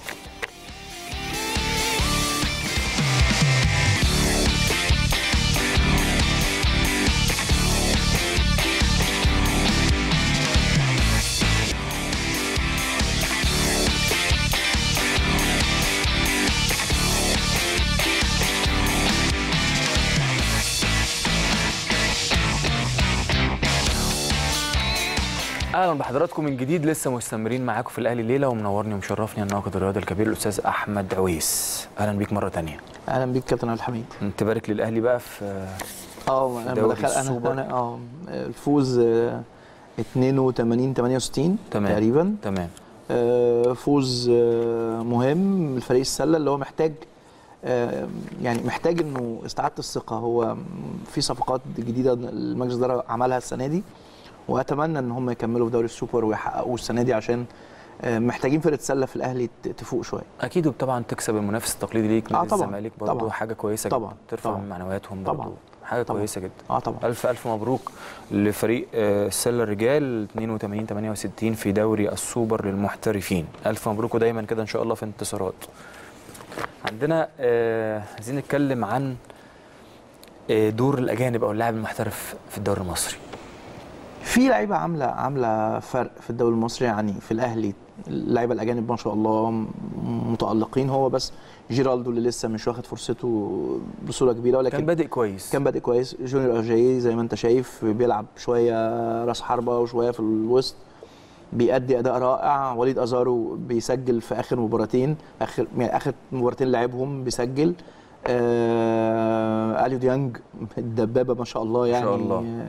اهلا بحضراتكم من جديد لسه مستمرين معاكم في الاهلي الليله ومنورني ومشرفني الناقد الرياضي الكبير الاستاذ احمد عويس اهلا بيك مره تانية اهلا بيك كابتن عبد الحميد تبارك للاهلي بقى في اه انا دوري بدخل انا السوبر. انا اه الفوز آه، 82 68 تمام. تقريبا تمام آه، فوز آه، مهم لفريق السله اللي هو محتاج آه، يعني محتاج انه استعاده الثقه هو في صفقات جديده المجلس الاداره عملها السنه دي واتمنى ان هم يكملوا في دوري السوبر ويحققوه السنه دي عشان آه، محتاجين فرقه السله في الاهلي ت- تفوق شويه اكيد وطبعا تكسب المنافس التقليدي ليك آه نادي طبعاً، الزمالك برضه طبعاً. حاجه كويسه طبعاً، جدا ترفع طبعاً. من معنوياتهم طبعاً. برضه حاجه طبعاً. كويسه جدا اه طبعا الف الف مبروك لفريق آه، السله الرجال 82 68 في دوري السوبر للمحترفين الف مبروك ودايما كده ان شاء الله في انتصارات عندنا آه، عايزين نتكلم عن آه، دور الاجانب او اللاعب المحترف في الدوري المصري في لعيبه عامله عامله فرق في الدوري المصري يعني في الاهلي اللعيبه الاجانب ما شاء الله م- متالقين هو بس جيرالدو اللي لسه مش واخد فرصته بصوره كبيره ولكن كان بادئ كويس كان بادئ كويس جونيور اجاي زي ما انت شايف بيلعب شويه راس حربه وشويه في الوسط بيأدي اداء رائع وليد ازارو بيسجل في اخر مباراتين اخر يعني اخر مباراتين لعبهم بيسجل آه اليو ديانج الدبابه ما شاء الله ما يعني شاء الله.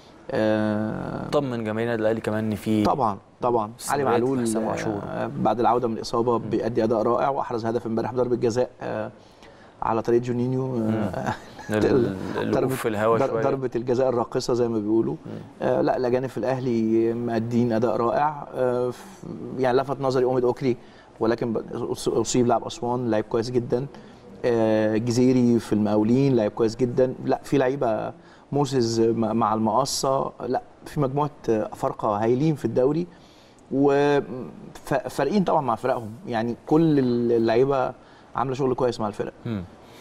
آه طمن جماهير النادي الاهلي كمان ان في طبعا طبعا علي استمرارية معلول حسام عاشور. آه، بعد العوده من الاصابه بيأدي اداء رائع واحرز هدف امبارح بضربه جزاء آه، على طريقه جونينيو آه، ال- ال- الوقوف في الهوا در- شويه ضربه الجزاء الراقصه زي ما بيقولوا آه لا الاجانب في الاهلي مادين اداء رائع آه ف- يعني لفت نظري اوميد اوكري ولكن ب- أص- اصيب لاعب اسوان لعيب كويس جدا آه جزيري في المقاولين لعيب كويس جدا لا في لعيبه موسيس م- مع المقصه لا في مجموعه آه، افارقه هايلين في الدوري وفارقين طبعا مع فرقهم يعني كل اللعيبه عامله شغل كويس مع الفرق مم.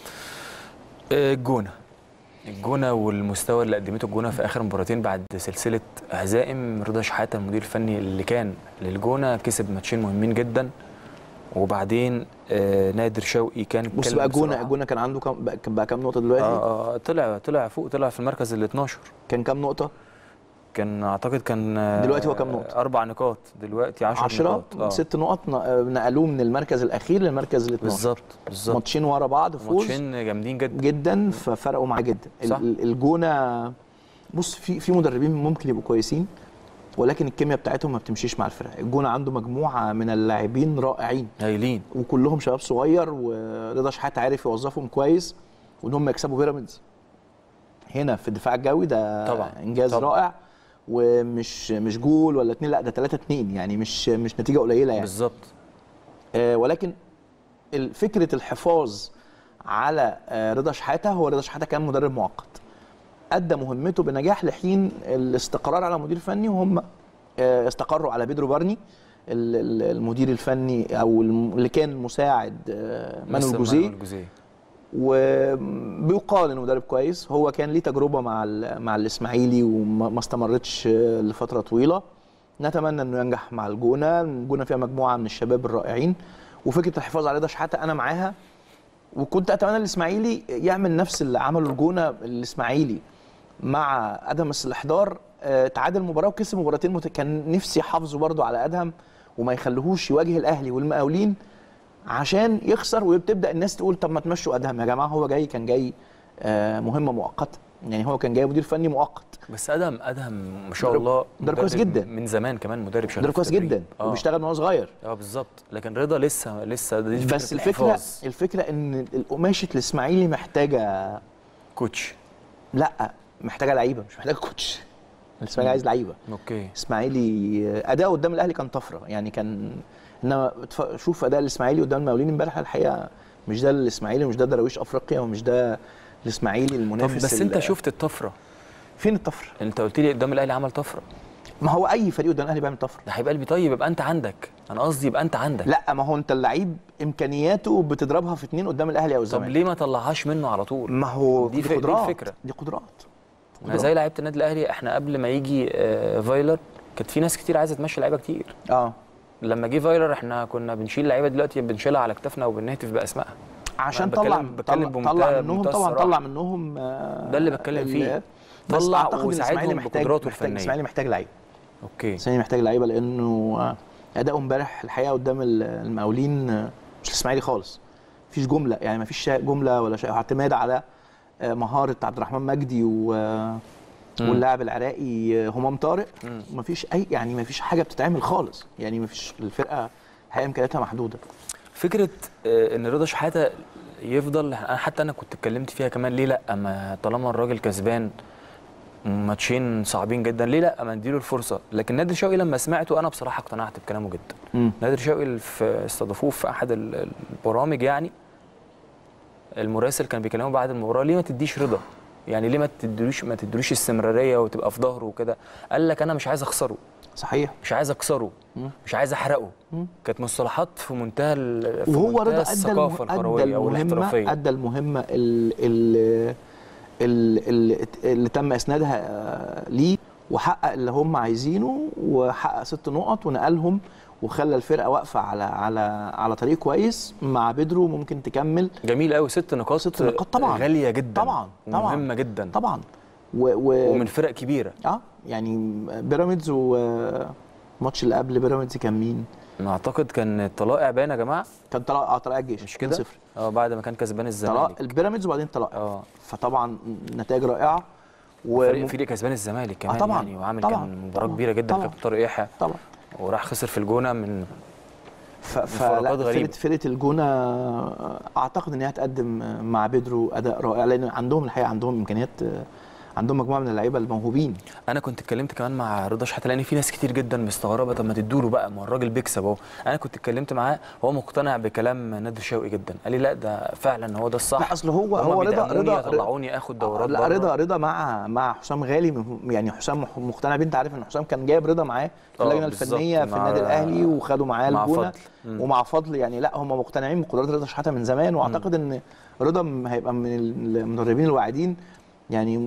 آه، الجونه الجونه والمستوى اللي قدمته الجونه في اخر مباراتين بعد سلسله هزائم رضا شحاته المدير الفني اللي كان للجونه كسب ماتشين مهمين جدا وبعدين آه نادر شوقي كان بص اتكلم بقى جونه بصراحة. جونه كان عنده كام بقى كان بقى كام نقطه دلوقتي آه آه طلع طلع فوق طلع في المركز ال 12 كان كام نقطه كان اعتقد كان آه، دلوقتي هو كام نقطة؟ اربع نقاط دلوقتي 10 10 نقاط آه. ست نقط ن- نقلوه من المركز الاخير للمركز ال 12 بالظبط بالظبط ماتشين ورا بعض فوز ماتشين جامدين جدا جدا ففرقوا معاه جدا ال- صح. ال- الجونه بص في في مدربين ممكن يبقوا كويسين ولكن الكيمياء بتاعتهم ما بتمشيش مع الفرق الجونه عنده مجموعه من اللاعبين رائعين هايلين وكلهم شباب صغير ورضا شحات عارف يوظفهم كويس وان هم يكسبوا بيراميدز هنا في الدفاع الجوي ده طبعاً، انجاز طبعاً. رائع ومش مش جول ولا اتنين لا ده 3 2 يعني مش مش نتيجه قليله يعني بالظبط آه ولكن ال- فكره الحفاظ على آه رضا شحاته هو رضا شحاته كان مدرب مؤقت ادى مهمته بنجاح لحين الاستقرار على مدير فني وهم آه استقروا على بيدرو بارني ال- ال- المدير الفني او الم- اللي كان مساعد آه، مانويل مستر جوزيه مانويل جوزيه وبيقال انه مدرب كويس هو كان ليه تجربه مع ال- مع الاسماعيلي وما ما استمرتش آه، لفتره طويله نتمنى انه ينجح مع الجونه الجونه فيها مجموعه من الشباب الرائعين وفكره الحفاظ على رضا شحاته انا معاها وكنت اتمنى الاسماعيلي يعمل نفس اللي عمله الجونه الاسماعيلي مع ادهم الاحضار آه، تعادل مباراه وكسب مباراتين مت... كان نفسي يحافظوا برضو على ادهم وما يخلوهوش يواجه الاهلي والمقاولين عشان يخسر وتبدا الناس تقول طب ما تمشوا ادهم يا جماعه هو جاي كان جاي آه، مهمه مؤقته يعني هو كان جاي مدير فني مؤقت بس ادهم ادهم ما شاء مدرب- الله مدرب كويس مدرب جدا. من زمان كمان مدرب شغال مدرب في كويس التدريب. جدا اه وبيشتغل من وهو صغير اه بالظبط لكن رضا لسه لسه دي بس الفكره الحفاظ. الفكره ان القماشه الاسماعيلي محتاجه كوتش لا محتاجه لعيبه مش محتاجه كوتش الاسماعيلي عايز لعيبه اوكي اسماعيلي اداء قدام الاهلي كان طفره يعني كان انما اتف- شوف اداء الاسماعيلي قدام المقاولين امبارح الحقيقه مش ده الاسماعيلي ومش ده دراويش افريقيا ومش ده الاسماعيلي طب المنافس بس ال- انت شفت الطفره فين الطفره انت قلت لي قدام الاهلي عمل طفره ما هو اي فريق قدام الاهلي بيعمل طفره ده هيبقى قلبي طيب يبقى انت عندك انا قصدي يبقى انت عندك لا ما هو انت اللعيب امكانياته بتضربها في اتنين قدام الاهلي او طب الزمالك ليه ما طلعهاش منه على طول ما هو دي دي, ف- دي قدرات الفكرة. دي قدرات ما قدرات. زي لعيبه النادي الاهلي احنا قبل ما يجي آه، فايلر كانت في ناس كتير عايزه تمشي لعيبه كتير اه لما جه فايلر احنا كنا بنشيل لعيبه دلوقتي بنشيلها على كتافنا وبنهتف باسمائها عشان أنا طلع بتكلم- بتكلم طلع, طلع بمنتهى- منهم بمنتهى طبعا الصراحة. طلع منهم آه، ده اللي بتكلم ال- فيه. بس طلع أعتقد إن وساعدهم الإسماعيلي محتاج بقدراته محتاج الفنية. الاسماعيلي محتاج لعيبه اوكي الاسماعيلي محتاج لعيبه لانه آه، اداؤه امبارح الحقيقه قدام ال- المقاولين آه، مش الاسماعيلي خالص مفيش جمله يعني مفيش شيء- جمله ولا شيء اعتماد على آه، مهاره عبد الرحمن مجدي و آه، مم. واللاعب العراقي آه، همام طارق مم. مفيش اي يعني مفيش حاجه بتتعمل خالص يعني مفيش الفرقه الحقيقه امكانياتها محدوده فكره آه، ان رضا شحاته يفضل أنا حتى انا كنت اتكلمت فيها كمان ليه لا ما طالما الراجل كسبان ماتشين صعبين جدا ليه لا ما نديله الفرصه لكن نادر شوقي لما سمعته انا بصراحه اقتنعت بكلامه جدا مم. نادر شوقي في استضافوه في احد ال- البرامج يعني المراسل كان بيكلمه بعد المباراه ليه ما تديش رضا يعني ليه ما تديلوش ما تديلوش استمراريه وتبقى في ظهره وكده قال لك انا مش عايز اخسره صحيح مش عايز اكسره مم. مش عايز احرقه مم. كانت مصطلحات في منتهى ال- في وهو منتهى رضا ادى الثقافه الم- ادى الكرويه او المهمه الاحترافيه ادى المهمه اللي, اللي, اللي تم اسنادها آه، ليه وحقق اللي هم عايزينه وحقق ست نقط ونقلهم وخلى الفرقه واقفه على على على طريق كويس مع بيدرو ممكن تكمل جميل قوي ست نقاط ست نقاط طبعاً. غاليه جدا طبعاً، طبعاً. ومهمه جدا طبعا و, و ومن فرق كبيره اه يعني بيراميدز والماتش اللي قبل بيراميدز كان مين؟ ما اعتقد كان الطلائع باين يا جماعه كان طلع اه طلائع الجيش مش كده 2-0. اه بعد ما كان كسبان طلائع الزمالك البيراميدز وبعدين طلائع اه فطبعا نتائج رائعه فريق فريق كسبان الزمالك كمان طبعاً، يعني وعامل طبعاً، كان مباراه طبعاً، كبيره جدا طبعاً. كابتن طارق يحيى طبعا وراح خسر في الجونه من ف... مفارقات فلا غريبة. فرقه فرقه الجونه اعتقد ان هي هتقدم مع بيدرو اداء رائع لان عندهم الحقيقه عندهم امكانيات عندهم مجموعه من اللعيبه الموهوبين انا كنت اتكلمت كمان مع رضا شحاته لان في ناس كتير جدا مستغربه طب ما تدوا بقى ما هو الراجل بيكسب اهو انا كنت اتكلمت معاه هو مقتنع بكلام نادر شوقي جدا قال لي لا ده فعلا هو ده الصح لا اصل هو هما هو رضا بيدعموني رضا يطلعوني اخد دورات لا بره. رضا رضا مع مع حسام غالي م- يعني حسام مح- مقتنع بيه انت عارف ان حسام كان جايب رضا معاه في آه، اللجنه بالظبط، الفنيه في مع- النادي الاهلي وخدوا معاه مع الجونه فضل. مم. ومع فضل يعني لا هم مقتنعين بقدرات رضا شحاته من زمان واعتقد ان رضا م- هيبقى من المدربين الواعدين يعني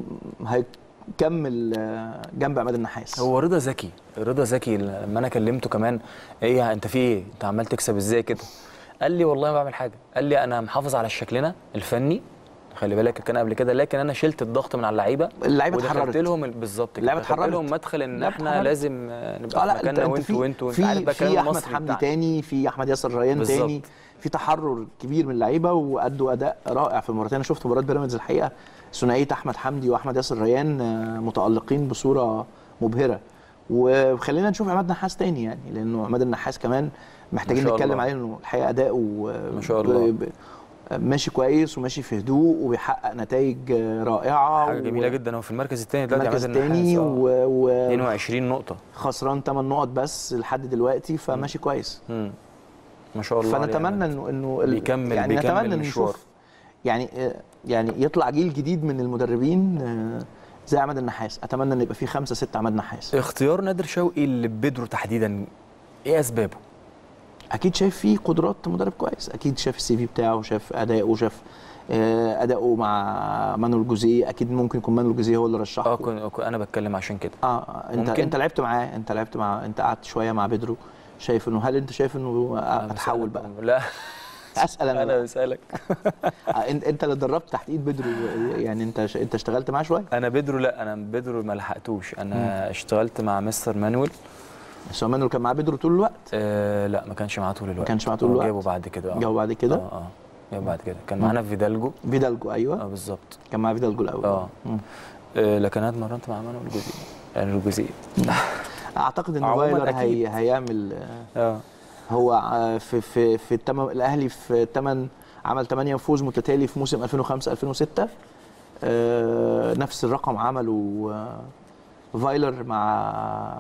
هيكمل آه، جنب عماد النحاس هو رضا ذكي رضا ذكي لما انا كلمته كمان ايه انت في ايه انت عمال تكسب ازاي كده قال لي والله ما بعمل حاجه قال لي انا محافظ على شكلنا الفني خلي بالك كان قبل كده لكن انا شلت الضغط من على اللعيبه اللعيبه ودخلت اتحررت لهم ال- بالظبط كده اللعيبه دخلت اتحررت. لهم مدخل ان اللعيبه احنا اتحررت. لازم آه، نبقى اه في لا انت مكاننا انت وانتوا في وانتوا انت عارف في بقى في الكلام احمد المصري حمدي بتاعنا. تاني في احمد ياسر ريان بالظبط. تاني في تحرر كبير من اللعيبه وادوا اداء رائع في المباراتين انا شفت مباراه بيراميدز الحقيقه ثنائيه احمد حمدي واحمد ياسر ريان آه، متالقين بصوره مبهره وخلينا نشوف عماد نحاس تاني يعني لانه عماد النحاس كمان محتاجين ما شاء نتكلم الله. عليه انه الحقيقه اداؤه آه، ما شاء الله. ب- ب- ماشي كويس وماشي في هدوء وبيحقق نتائج آه، رائعه حاجه جميله جدا هو في المركز الثاني دلوقتي المركز عماد النحاس الثاني آه. و... و... 22 نقطه خسران 8 نقط بس لحد دلوقتي فماشي كويس مم. ما شاء الله عليه فنتمنى عماد. انه انه ال- بيكمل- يعني بيكمل نتمنى ان المشوار. نشوف يعني آه، يعني يطلع جيل جديد من المدربين آه، زي عماد النحاس اتمنى ان يبقى فيه خمسه سته عماد نحاس اختيار نادر شوقي لبدرو تحديدا ايه اسبابه اكيد شايف فيه قدرات مدرب كويس اكيد شاف السي في بتاعه شاف اداؤه شاف آه، اداؤه مع مانويل جوزيه اكيد ممكن يكون مانويل جوزيه هو اللي رشحه اه كن- كن- انا بتكلم عشان كده اه انت ممكن. انت لعبت معاه انت لعبت مع انت قعدت شويه مع بيدرو شايف انه هل انت شايف انه أنا اتحول بسألك- بقى لا اسال انا, انا بقى. بسالك آه، انت انت اللي اتدربت تحت ايد بيدرو يعني انت ش- انت اشتغلت معاه شويه انا بيدرو لا انا بيدرو ما لحقتوش انا اشتغلت مع مستر مانويل بس هو مانويل كان معاه بيدرو طول الوقت آه لا ما كانش معاه طول الوقت كانش معاه طول هو الوقت. جابه بعد كده اه جاوا بعد كده اه اه جابه بعد كده كان معانا في فيدالجو فيدالجو اه ايوه بالظبط كان معاه فيدالجو الاول اه. مم. آه لكن انا اتمرنت مع مانويل جوزيه يعني الجوزيه اعتقد ان عموماً فايلر أكيد. هي هيعمل آه، اه هو آه، في في في التم... الاهلي في 8 عمل 8 فوز متتالي في موسم 2005 2006 آه، نفس الرقم عمله آه، فايلر مع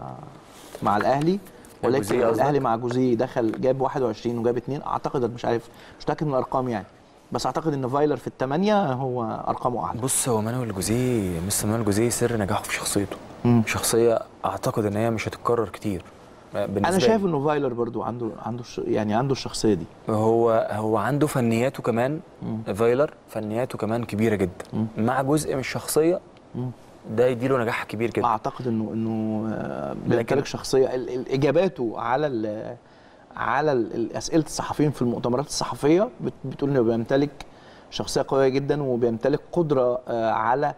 مع الاهلي ولكن جوزيه قصدك؟ الاهلي مع جوزيه دخل جاب 21 وجاب 2 اعتقد أنا مش عارف مش متاكد من الارقام يعني بس اعتقد ان فايلر في الثمانيه هو ارقامه اعلى بص هو مانويل جوزيه مستر مانويل جوزيه سر نجاحه في شخصيته مم. شخصيه اعتقد ان هي مش هتتكرر كتير بالنسبه انا شايف لي. انه فايلر برضو عنده عنده الش- يعني عنده الشخصيه دي هو هو عنده فنياته كمان مم. فايلر فنياته كمان كبيره جدا مم. مع جزء من الشخصيه مم. ده يديله نجاح كبير جدا اعتقد انه انه آه، لكن- بيمتلك شخصيه ال- ال- اجاباته على ال على ال- ال- اسئله الصحفيين في المؤتمرات الصحفيه بت- بتقول انه بيمتلك شخصيه قويه جدا وبيمتلك قدره آه، على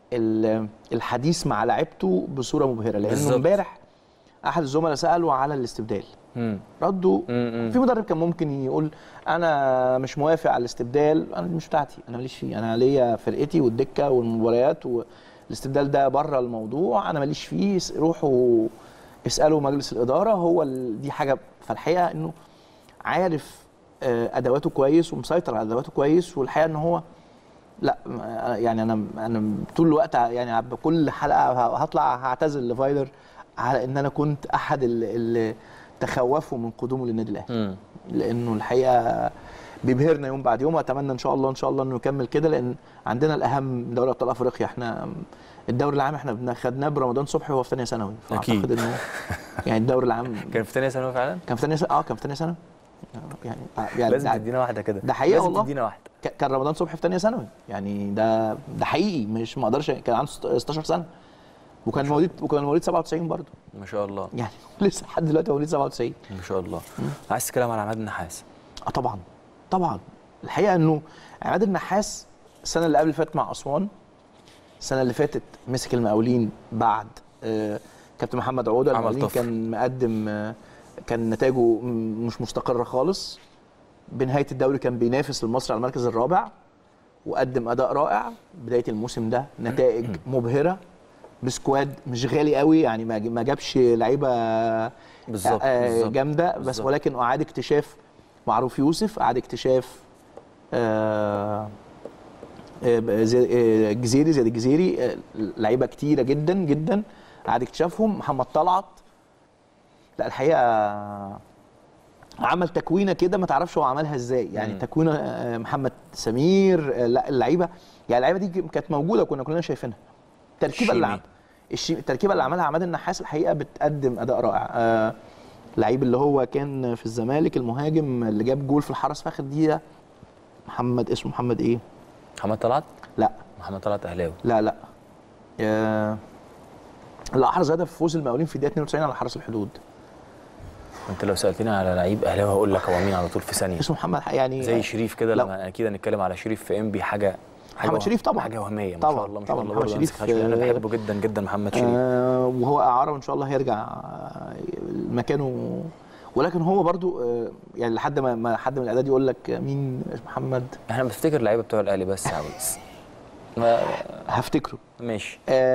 ال- الحديث مع لعيبته بصوره مبهره لانه بالظبط. امبارح احد الزملاء ساله على الاستبدال مم. ردوا مم. في مدرب كان ممكن يقول انا مش موافق على الاستبدال انا مش بتاعتي انا ماليش فيه انا ليا فرقتي والدكه والمباريات والاستبدال ده بره الموضوع انا ماليش فيه اس- روحوا اسالوا مجلس الاداره هو ال- دي حاجه فالحقيقه انه عارف آه، ادواته كويس ومسيطر على ادواته كويس والحقيقه ان هو لا م- يعني انا انا طول الوقت ع- يعني بكل حلقه ه- هطلع هعتذر لفايلر على ان انا كنت احد ال- اللي تخوفوا من قدومه للنادي الاهلي مم. لانه الحقيقه بيبهرنا يوم بعد يوم واتمنى ان شاء الله ان شاء الله انه يكمل كده لان عندنا الاهم دوري ابطال افريقيا احنا الدوري العام احنا بن- خدناه برمضان صبحي وهو في ثانيه ثانوي أكيد. فاعتقد انه يعني الدوري العام كان في تانية ثانوي فعلا كان في ثانيه ثانوي اه كان في ثانيه ثانوي يعني يعني لازم ده- تدينا واحده كده ده حقيقة لازم والله. تدينا واحده ك- كان رمضان صبحي في ثانيه ثانوي يعني ده ده حقيقي مش ما اقدرش كان عنده 16 سنه وكان مواليد وكان مواليد 97 برضه ما شاء الله يعني لسه لحد دلوقتي مواليد 97 ما شاء الله عايز تتكلم على عماد النحاس اه طبعا طبعا الحقيقه انه عماد النحاس السنه اللي قبل اللي فاتت مع اسوان السنه اللي فاتت مسك المقاولين بعد آه، كابتن محمد عوده عمل المقاولين طفر. كان مقدم آه، كان نتائجه م- مش مستقره خالص بنهايه الدوري كان بينافس المصري على المركز الرابع وقدم اداء رائع بدايه الموسم ده نتائج مبهره بسكواد مش غالي قوي يعني ما ما جابش لعيبه بالظبط آه، بالظبط. جامده بس بالظبط. ولكن اعاد اكتشاف معروف يوسف اعاد اكتشاف آه، آه، زي- آه، جزيري زياد الجزيري آه، لعيبه كتيره جدا جدا اعاد اكتشافهم محمد طلعت لا الحقيقه عمل تكوينه كده ما تعرفش هو عملها ازاي يعني مم. تكوينه آه، محمد سمير آه، لا اللعيبه يعني اللعيبه دي كانت موجوده كنا كلنا شايفينها التركيبه اللي الشيمي. عم- الشي... التركيبه اللي عملها عماد النحاس الحقيقه بتقدم اداء رائع آه لعيب اللي هو كان في الزمالك المهاجم اللي جاب جول في الحرس في اخر دقيقه محمد اسمه محمد ايه محمد طلعت لا محمد طلعت اهلاوي لا لا آه اللي احرز هدف فوز المقاولين في الدقيقه 92 على حرس الحدود انت لو سالتني على لعيب اهلاوي هقول لك هو مين على طول في ثانيه اسمه محمد ح- يعني زي شريف كده لو- لما اكيد هنتكلم على شريف في ام بي حاجه حاجة محمد وهم- شريف طبعا. حاجه وهميه ما طبعا، شاء الله ما شاء طبعا. الله محمد برضه شريف، أمسك حاجة. انا آه، بحبه جدا جدا محمد شريف آه وهو اعاره وان شاء الله هيرجع آه، مكانه ولكن هو برضو آه يعني لحد ما ما حد من الاعداد يقول لك مين محمد احنا بنفتكر اللعيبه بتوع الاهلي بس يا عبيس ما- هفتكره ماشي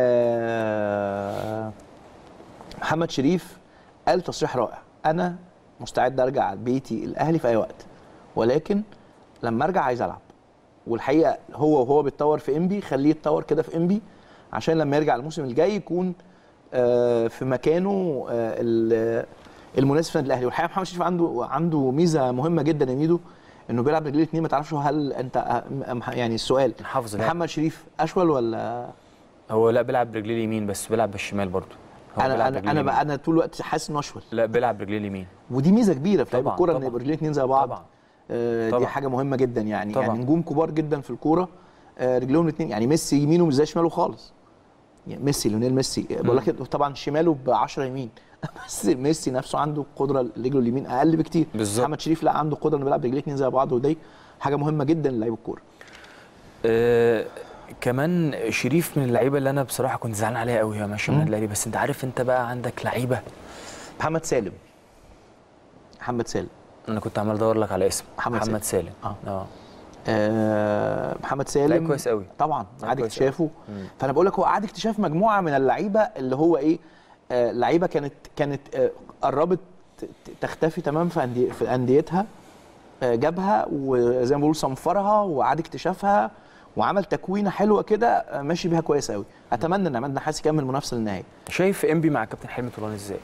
آه محمد شريف قال تصريح رائع انا مستعد ارجع بيتي الاهلي في اي وقت ولكن لما ارجع عايز العب والحقيقه هو وهو بيتطور في انبي خليه يتطور كده في انبي عشان لما يرجع الموسم الجاي يكون آه في مكانه آه ال- المناسب في النادي الاهلي والحقيقه محمد شريف عنده عنده ميزه مهمه جدا يا ميدو انه بيلعب رجليه الاثنين ما تعرفش هل انت آه، يعني السؤال حافظ اللعب محمد شريف اشول ولا هو لا بيلعب برجليه اليمين بس بيلعب بالشمال برضه هو انا بيلعب انا رجليه انا اليمين. بقى انا طول الوقت حاسس انه اشول لا بيلعب رجليه اليمين ودي ميزه كبيره في لعيب طبعاً، الكوره ان طبعاً. يبقى رجلين اتنين زي بعض طبعا آه، دي طبعاً. حاجه مهمه جدا يعني طبعاً. يعني نجوم كبار جدا في الكوره آه، رجلهم الاثنين يعني ميسي يمينه مش زي شماله خالص يعني ميسي ليونيل ميسي بقول لك طبعا شماله ب 10 يمين بس ميسي نفسه عنده قدره رجله اليمين اقل بكتير بالظبط. محمد شريف لا عنده قدره انه بيلعب رجليه اثنين زي بعض ودي حاجه مهمه جدا للعيب الكوره آه كمان شريف من اللعيبه اللي انا بصراحه كنت زعلان عليها قوي هي ماشيه من النادي الاهلي بس انت عارف انت بقى عندك لعيبه محمد سالم محمد سالم انا كنت عمال ادور لك على اسم محمد محمد سالم آه. اه آه محمد سالم لعيب كويس قوي طبعا لعيب عاد كويس اكتشافه مم. فانا بقول لك هو قعد اكتشاف مجموعه من اللعيبه اللي هو ايه آه لعيبه كانت كانت آه قربت ت- ت- تختفي تمام في أندي في انديتها آه جابها وزي ما بقول صنفرها وعاد اكتشافها وعمل تكوينه حلوه كده آه ماشي بيها كويس قوي اتمنى ان عماد نحاس يكمل منافسه للنهايه شايف انبي مع كابتن حلمي طولان ازاي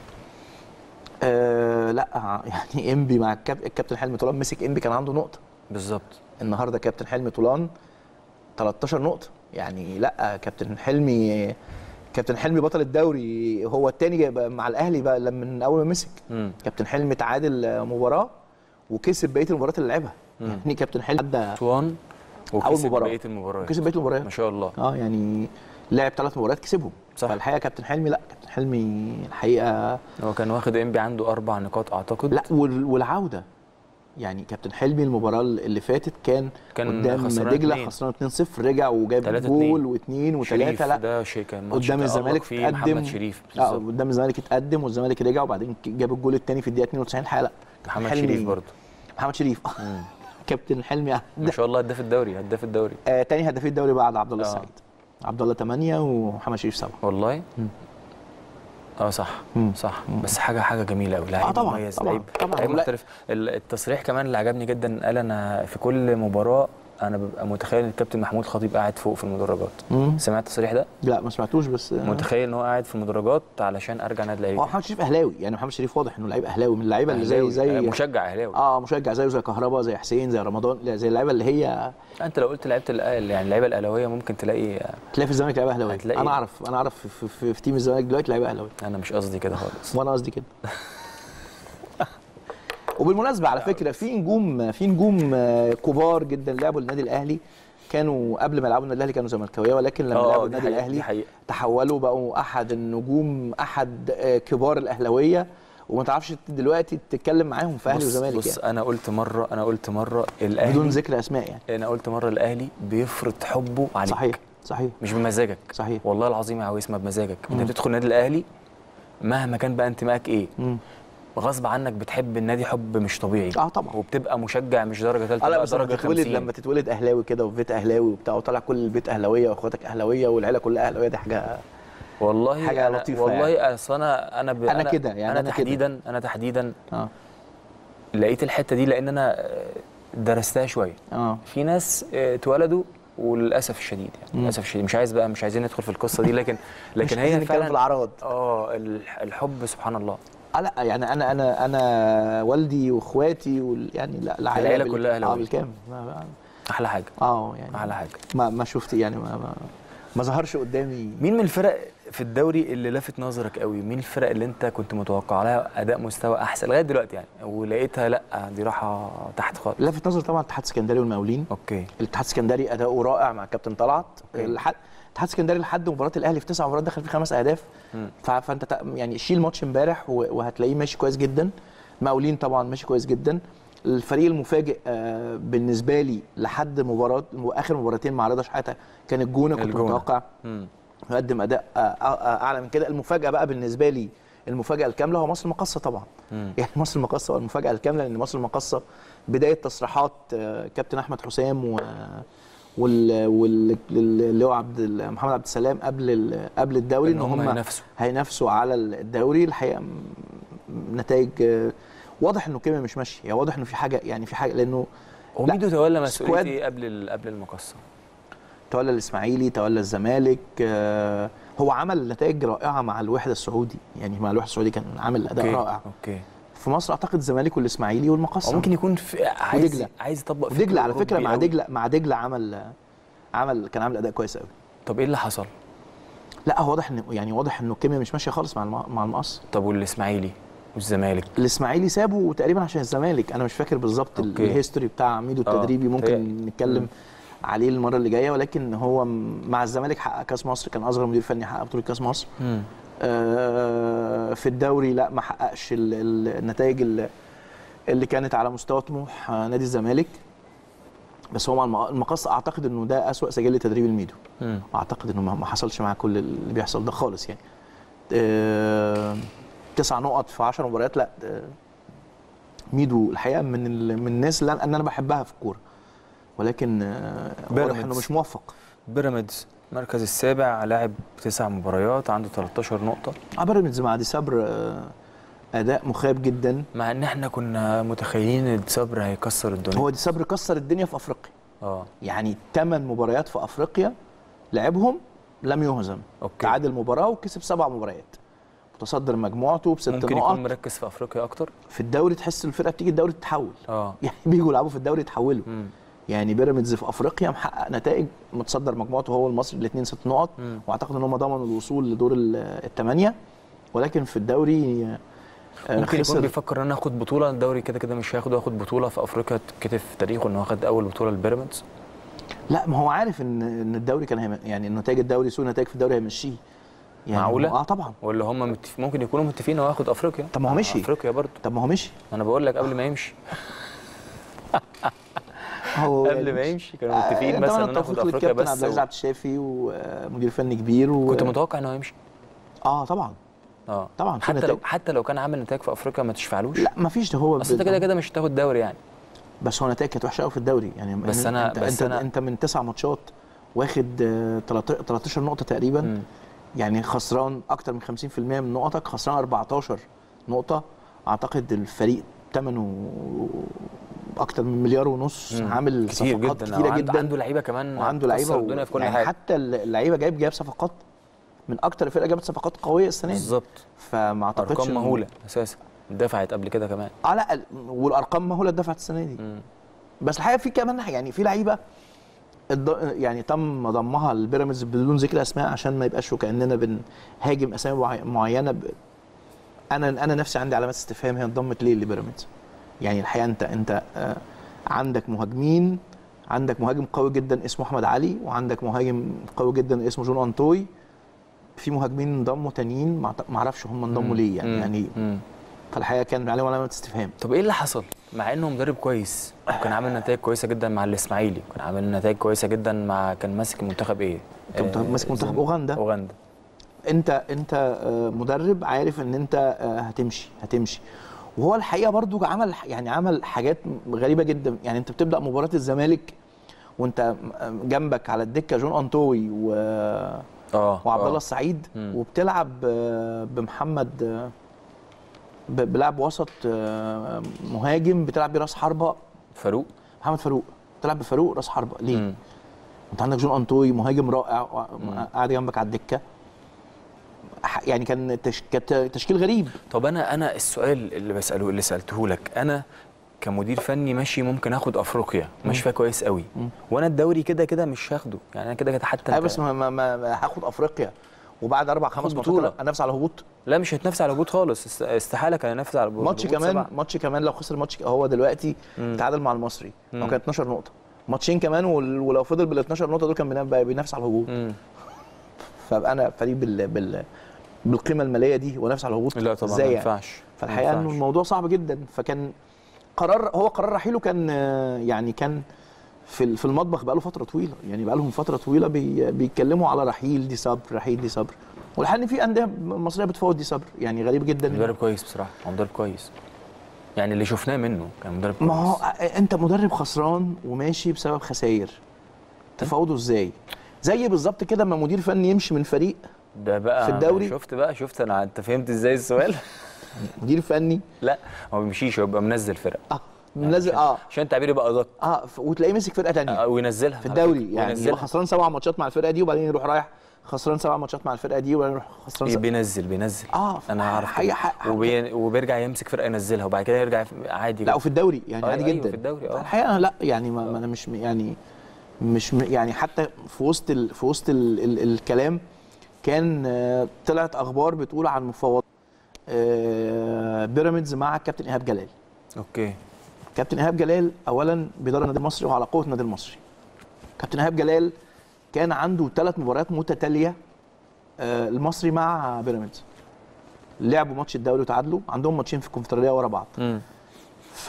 آه لا يعني انبي مع الكاب- الكابتن حلمي طولان مسك انبي كان عنده نقطه بالظبط النهارده كابتن حلمي طولان 13 نقطة يعني لا كابتن حلمي كابتن حلمي بطل الدوري هو الثاني مع الاهلي بقى لما من اول ما مسك مم. كابتن حلمي تعادل مباراة وكسب بقية المباريات اللي لعبها يعني كابتن حلمي عدى طوان وكسب مباراة. بقيه المباريات كسب بقية المباريات ما شاء الله اه يعني لعب ثلاث مباريات كسبهم صح. فالحقيقة كابتن حلمي لا كابتن حلمي الحقيقة هو كان واخد انبي عنده اربع نقاط اعتقد لا وال- والعودة يعني كابتن حلمي المباراة اللي فاتت كان, كان قدام خسران دجلة اتنين. خسران 2-0 رجع وجاب 3-2. جول واثنين شريف وثلاثة لا ده شيء كان ماتش قدام تألق الزمالك فيه اتقدم محمد شريف اه بالظبط قدام الزمالك اتقدم والزمالك رجع وبعدين جاب الجول الثاني في الدقيقه 92 حاله محمد حلمي- شريف برضه محمد شريف مم. كابتن حلمي ما شاء الله هداف الدوري هداف الدوري آه تاني هدافين الدوري بعد عبد الله آه. السعيد عبد الله 8 ومحمد شريف 7 والله مم. اه صح مم. صح بس حاجه حاجه جميله قوي لعيب آه طبعاً، مميز طبعاً، لعيب طبعاً. لعيب لا. محترف ال- التصريح كمان اللي عجبني جدا قال انا في كل مباراه انا ببقى متخيل الكابتن محمود خطيب قاعد فوق في المدرجات مم. سمعت التصريح ده لا ما سمعتوش بس آه، متخيل ان هو قاعد في المدرجات علشان ارجع نادي هو الاهلي محمد شريف اهلاوي يعني محمد شريف واضح انه لعيب اهلاوي من اللعيبه اللي زي أهلاوي، زي آه، مشجع اهلاوي اه مشجع زيه زي كهربا زي حسين زي رمضان لا، زي اللعيبه اللي هي انت لو قلت لعيبه الأهلي- يعني اللعيبه الاهلاويه ممكن تلاقي تلاقي في الزمالك لعيبه اهلاويه هتلاقي- انا اعرف انا اعرف في, في, في, في تيم الزمالك دلوقتي لعيبه اهلاويه انا مش قصدي كده خالص وانا قصدي كده وبالمناسبه على فكره في نجوم في نجوم آه، كبار جدا لعبوا للنادي الاهلي كانوا قبل ما يلعبوا النادي الاهلي كانوا زملكاويه ولكن لما آه، لعبوا دي النادي حقيقة، الاهلي دي حقيقة. تحولوا بقوا احد النجوم احد آه، كبار الاهلاويه وما تعرفش دلوقتي تتكلم معاهم في اهلي بص, وزمالك بص يعني انا قلت مره انا قلت مره الاهلي بدون ذكر اسماء يعني انا قلت مره الاهلي بيفرض حبه عليك صحيح صحيح مش بمزاجك صحيح والله العظيم يا عويس ما بمزاجك مم. انت بتدخل النادي الاهلي مهما كان بقى انتمائك ايه مم. غصب عنك بتحب النادي حب مش طبيعي اه طبعا وبتبقى مشجع مش درجه ثالثه اه لا بقى بس لما درجه تتولد 50 لما تتولد اهلاوي كده وفي بيت اهلاوي وبتاع وطلع كل البيت اهلاويه واخواتك اهلاويه والعيله كلها اهلاويه دي حاجه والله حاجة أنا لطيفة والله يعني. اصل انا انا ب... أنا كده، يعني انا, أنا كده. تحديدا انا تحديدا اه لقيت الحته دي لان انا آه، درستها شويه اه في ناس آه، اتولدوا وللاسف الشديد يعني مم. للاسف الشديد مش عايز بقى مش عايزين ندخل في القصه دي لكن لكن مش عايزين هي نتكلم في فعلا الاعراض اه الح- الحب سبحان الله اه لا يعني انا انا انا والدي واخواتي وال يعني لا لا العيلة بال- كلها اه أهلاوية. بالكامل ما- ما- احلى حاجه اه يعني احلى حاجه ما ما شفت يعني ما ما, ما ظهرش قدامي مين من الفرق في الدوري اللي لافت نظرك قوي مين الفرق اللي انت كنت متوقع لها اداء مستوى احسن لغايه دلوقتي يعني ولقيتها لا دي راحه تحت خالص لفت نظر طبعا الاتحاد السكندري والمقاولين اوكي الاتحاد السكندري اداؤه رائع مع كابتن طلعت أوكي. الح- الاتحاد السكندري لحد مباراه الاهلي في تسع مباريات دخل فيه خمس اهداف مم. ف- فانت تق- يعني شيل ماتش امبارح و- وهتلاقيه ماشي كويس جدا المقاولين طبعا ماشي كويس جدا الفريق المفاجئ آه، بالنسبه لي لحد مباراه اخر مباراتين مع رضا شحاته كان الجونه كنت الجونة. متوقع مم. يقدم اداء آه، آه، اعلى من كده المفاجاه بقى بالنسبه لي المفاجاه الكامله هو مصر المقصه طبعا مم. يعني مصر المقصه والمفاجاه الكامله لان مصر المقصه بدايه تصريحات آه، كابتن احمد حسام و وال وال- اللي هو عبد ال- محمد عبد السلام قبل ال- قبل الدوري ان هم هينافسوا هينافسوا على الدوري الحقيقه م- نتائج آه، واضح انه كيميا مش ماشي يعني واضح انه في حاجه يعني في حاجه لانه هو لا، ميدو تولى مسؤوليه سكواد. ايه قبل ال- قبل المقصه تولى الاسماعيلي تولى الزمالك آه، هو عمل نتائج رائعه مع الوحده السعودي يعني مع الوحده السعودي كان عامل اداء اوكي رائع اوكي في مصر اعتقد الزمالك والاسماعيلي هو والمقصه ممكن يكون في عايز ودجلة. عايز يطبق فكر ودجله على فكره أوروبي مع أوي. دجله مع دجله عمل عمل كان عامل اداء كويس قوي طب ايه اللي حصل لا هو واضح ان يعني واضح انه الكيمياء مش ماشيه خالص مع الم- مع المقص طب والاسماعيلي والزمالك الاسماعيلي سابه تقريبا عشان الزمالك انا مش فاكر بالظبط ال- أوكي. الهيستوري بتاع ميدو آه، التدريبي ممكن متهيألي. نتكلم مم. عليه المره اللي جايه ولكن هو م- مع الزمالك حقق كاس مصر كان اصغر مدير فني حقق بطوله كاس مصر مم. آه، في الدوري لا ما حققش ال- ال- النتائج اللي- اللي كانت على مستوى طموح آه، نادي الزمالك بس هو مع الم- المقص اعتقد انه ده اسوأ سجل تدريب الميدو مم. اعتقد انه ما ما حصلش معاه كل اللي بيحصل ده خالص يعني آه، تسع نقط في 10 مباريات لا آه، ميدو الحقيقه من ال- من الناس اللي انا أنا بحبها في الكوره ولكن آه، واضح انه بيراميدز. مش موفق بيراميدز المركز السابع لاعب تسع مباريات عنده 13 نقطة آه، بيراميدز مع دي صبر آه، اداء مخيب جدا مع ان احنا كنا متخيلين ان صبر هيكسر الدنيا هو دي صبر كسر الدنيا في افريقيا اه يعني ثمان مباريات في افريقيا لعبهم لم يهزم اوكي تعادل مباراه وكسب سبع مباريات متصدر مجموعته بست ممكن نقط يكون مركز في افريقيا اكتر في الدوري تحس الفرقه بتيجي الدوري تتحول اه يعني بيجوا يلعبوا في الدوري يتحولوا مم. يعني بيراميدز في افريقيا محقق نتائج متصدر مجموعته هو المصري الاثنين ست نقط مم. واعتقد ان هم ضمنوا الوصول لدور الثمانيه ولكن في الدوري آه، ممكن يكون خسر بيفكر ان انا اخد بطوله الدوري كده كده مش هياخد واخد بطوله في افريقيا تتكتب في تاريخه ان هو خد اول بطوله لبيراميدز لا ما هو عارف ان ان الدوري كان هيم... يعني نتائج الدوري سوء نتائج في الدوري هيمشيه يعني معقولة؟ هو- اه طبعا ولا هم متف... ممكن يكونوا متفقين ان هو ياخد افريقيا طب ما هو مشي. افريقيا برضه طب ما هو مشي انا بقول لك قبل ما يمشي هو قبل ما يمشي كانوا متفقين بس مثلا ان التوفيق ناخد افريقيا للكابتن بس عبد العزيز و... عبد الشافي ومدير فني كبير و... كنت متوقع ان هو يمشي اه طبعا اه طبعا في حتى لو نتائج. حتى لو كان عامل نتائج في افريقيا ما تشفعلوش لا ما فيش ده هو اصل انت ب- كده كده مش هتاخد دوري يعني بس هو نتائج كانت وحشه قوي في الدوري يعني بس إن- أنا- انت بس انت, أنا- انت من تسع ماتشات واخد آه، 13 نقطه تقريبا مم. يعني خسران اكتر من 50% من نقطك خسران 14 نقطه اعتقد الفريق ثمنه اكتر من مليار ونص مم. عامل كتير صفقات جدا كتيره وعنده جدا عنده لعيبه كمان وعنده لعيبه تكسر و... الدنيا في كل يعني حاجه حتى اللعيبه جايب جايب صفقات من اكتر الفرقه جابت صفقات قويه السنه دي بالظبط فما اعتقدش ارقام إنه- مهوله اساسا دفعت قبل كده كمان اه لا ال- والارقام مهوله اتدفعت السنه دي مم. بس الحقيقه في كمان يعني في لعيبه الض- يعني تم ضمها البيراميدز بدون ذكر اسماء عشان ما يبقاش وكاننا بنهاجم اسامي معي- معينه ب... انا انا نفسي عندي علامات استفهام هي انضمت ليه لبيراميدز يعني الحقيقه انت انت آه عندك مهاجمين عندك مهاجم قوي جدا اسمه احمد علي وعندك مهاجم قوي جدا اسمه جون انطوي في مهاجمين انضموا تانيين ما أعت- ما اعرفش هم انضموا مم. ليه يعني مم. يعني مم. فالحقيقه كان عليهم علامات استفهام طب ايه اللي حصل؟ مع انه مدرب كويس وكان عامل نتائج كويسه جدا مع الاسماعيلي وكان عامل نتائج كويسه جدا مع كان ماسك منتخب ايه؟ كان منتخب- ماسك منتخب أوغندا. اوغندا انت انت آه، مدرب عارف ان انت آه، هتمشي هتمشي وهو الحقيقه برضو عمل يعني عمل حاجات غريبه جدا يعني انت بتبدا مباراه الزمالك وانت جنبك على الدكه جون انطوي و... اه وعبد الله آه. السعيد مم. وبتلعب آه، بمحمد آه، ب- بلعب وسط آه، مهاجم بتلعب براس حربه فاروق محمد فاروق بتلعب بفاروق راس حربه ليه؟ مم. انت عندك جون انطوي مهاجم رائع و- قاعد جنبك على الدكه ح- يعني كان تش... كانت تشكيل غريب طب انا انا السؤال اللي بساله اللي سالته لك انا كمدير فني ماشي ممكن اخد افريقيا ماشي فيها كويس قوي مم. وانا الدوري كده كده مش هاخده يعني انا كده كده حتى ايوه انت- بس ما, ما, ما ما هاخد افريقيا وبعد اربع خمس هاخد ماتشات بطولة. انافس على الهبوط لا مش هتنافس على الهبوط خالص است- استحاله كان ينافس على الهبوط ماتش الهبوط كمان سبعة. ماتش كمان لو خسر ماتش هو دلوقتي مم. تعادل مع المصري هو مم. كان 12 نقطه ماتشين كمان وال- ولو فضل بال 12 نقطه دول كان بينا- بينافس على الهبوط مم. فابقى انا فريق بال... بال... بالقيمه الماليه دي ونافس على الهبوط لا طبعا ما ازاي يعني ينفعش فالحقيقه ما انه ينفعش. الموضوع صعب جدا فكان قرار هو قرار رحيله كان آه، يعني كان في ال- في المطبخ بقاله فتره طويله يعني بقى لهم فتره طويله بي بيتكلموا على رحيل دي صبر رحيل دي صبر والحقيقه ان في انديه مصريه بتفوت دي صبر يعني غريب جدا مدرب كويس بصراحه هو مدرب كويس يعني اللي شفناه منه كان مدرب كويس ما هو انت مدرب خسران وماشي بسبب خسائر تفاوضه ازاي زي بالظبط كده لما مدير فني يمشي من فريق ده بقى في الدوري؟ شفت بقى شفت انا انت فهمت ازاي السؤال مدير فني لا هو ما بيمشيش هو بيبقى منزل فرق اه منزل عشان- اه عشان تعبيري بقى ادق اه ف- وتلاقيه مسك فرقه تانية آه، وينزلها في على الدوري فكرة، يعني يبقى وينزلها خسران سبع ماتشات مع الفرقه دي وبعدين يروح رايح خسران سبع ماتشات مع الفرقه دي وبعدين يروح خسران إيه سبع. بينزل بينزل اه انا عارف حقيقة- كده. حقيقة- وبي... وبيرجع يمسك فرقه ينزلها وبعد كده يرجع عادي لا وفي الدوري يعني أيوة، عادي أيوة، جدا في الدوري، آه. الحقيقه لا يعني ما ما انا مش م- يعني مش م- يعني حتى في وسط ال في وسط ال ال الكلام كان آه، طلعت اخبار بتقول عن مفاوضات آه، بيراميدز مع كابتن ايهاب جلال اوكي كابتن ايهاب جلال اولا بيدرب النادي المصري وعلى قوه النادي المصري كابتن ايهاب جلال كان عنده ثلاث مباريات متتاليه آه، المصري مع بيراميدز لعبوا ماتش الدوري وتعادلوا عندهم ماتشين في الكونفدراليه ورا بعض امم ف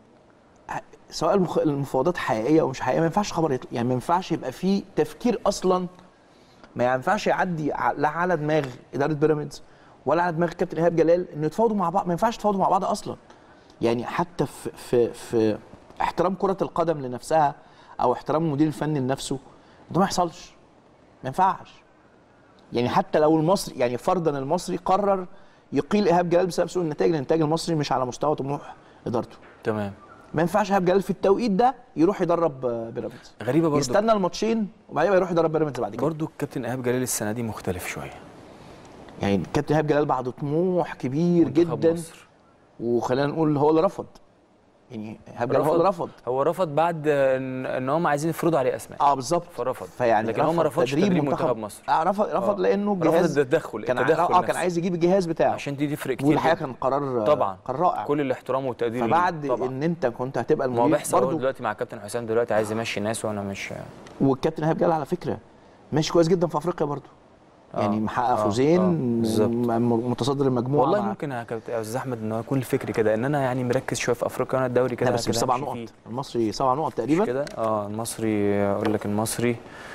سواء المخ... المفاوضات حقيقيه او مش حقيقيه ما ينفعش خبر يطلع يعني ما ينفعش يبقى في تفكير اصلا ما ينفعش يعدي ع- لا على دماغ اداره بيراميدز ولا على دماغ كابتن ايهاب جلال انه يتفاوضوا مع بعض ما ينفعش يتفاوضوا مع بعض اصلا يعني حتى في في في احترام كره القدم لنفسها او احترام المدير الفني لنفسه ده ما يحصلش ما ينفعش يعني حتى لو المصري يعني فرضا المصري قرر يقيل ايهاب جلال بسبب سوء النتائج لان النتائج المصري مش على مستوى طموح ادارته تمام ما ينفعش ايهاب جلال في التوقيت ده يروح يدرب آه، بيراميدز غريبه برضو يستنى الماتشين وبعدين يروح يدرب بيراميدز بعد كده برضو الكابتن ايهاب جلال السنه دي مختلف شويه يعني كابتن ايهاب جلال بعد طموح كبير منتخب جدا مصر. وخلينا نقول هو اللي رفض يعني ايهاب جلال هو اللي رفض هو رفض بعد ان, إن هم عايزين يفرضوا عليه اسماء اه بالظبط فرفض فيعني لكن هو ما رفضش تدريب منتخب مصر اه رفض رفض آه. لانه رفض الجهاز التدخل كان التدخل اه كان نفسه. عايز يجيب الجهاز بتاعه عشان دي تفرق كتير والحقيقه جداً. كان قرار طبعا قرار رائع كل الاحترام والتقدير ليه. فبعد طبعا ان انت كنت هتبقى ما هو المدير بيحصل هو برضه دلوقتي مع كابتن حسام دلوقتي عايز يمشي ناس وانا مش والكابتن ايهاب جلال على فكره ماشي كويس جدا في افريقيا برضه يعني آه، محقق آه، فوزين آه، بالظبط. م- متصدر المجموعه والله مع- ممكن يا كابتن يا استاذ احمد ان هو يكون الفكر كده ان انا يعني مركز شويه في افريقيا وانا الدوري كده لا بس كده بسبع همشي نقط فيه. المصري سبع نقط مش تقريبا كده اه المصري اقول لك المصري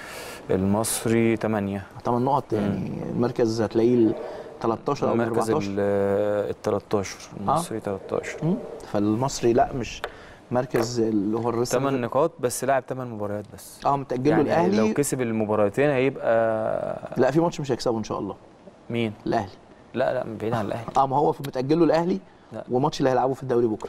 المصري 8 ثمان نقط يعني المركز هتلاقيه ال 13 او ال المركز 14 ال 13 المصري 13 مم. فالمصري لا مش مركز اللي هو الرسم 8 نقاط بس لاعب 8 مباريات بس اه متأجل له يعني الاهلي لو كسب المباراتين هيبقى لا في ماتش مش هيكسبه ان شاء الله مين؟ الاهلي لا لا بعيد عن الاهلي اه ما هو في متأجل له الاهلي لا. وماتش اللي هيلعبه في الدوري بكره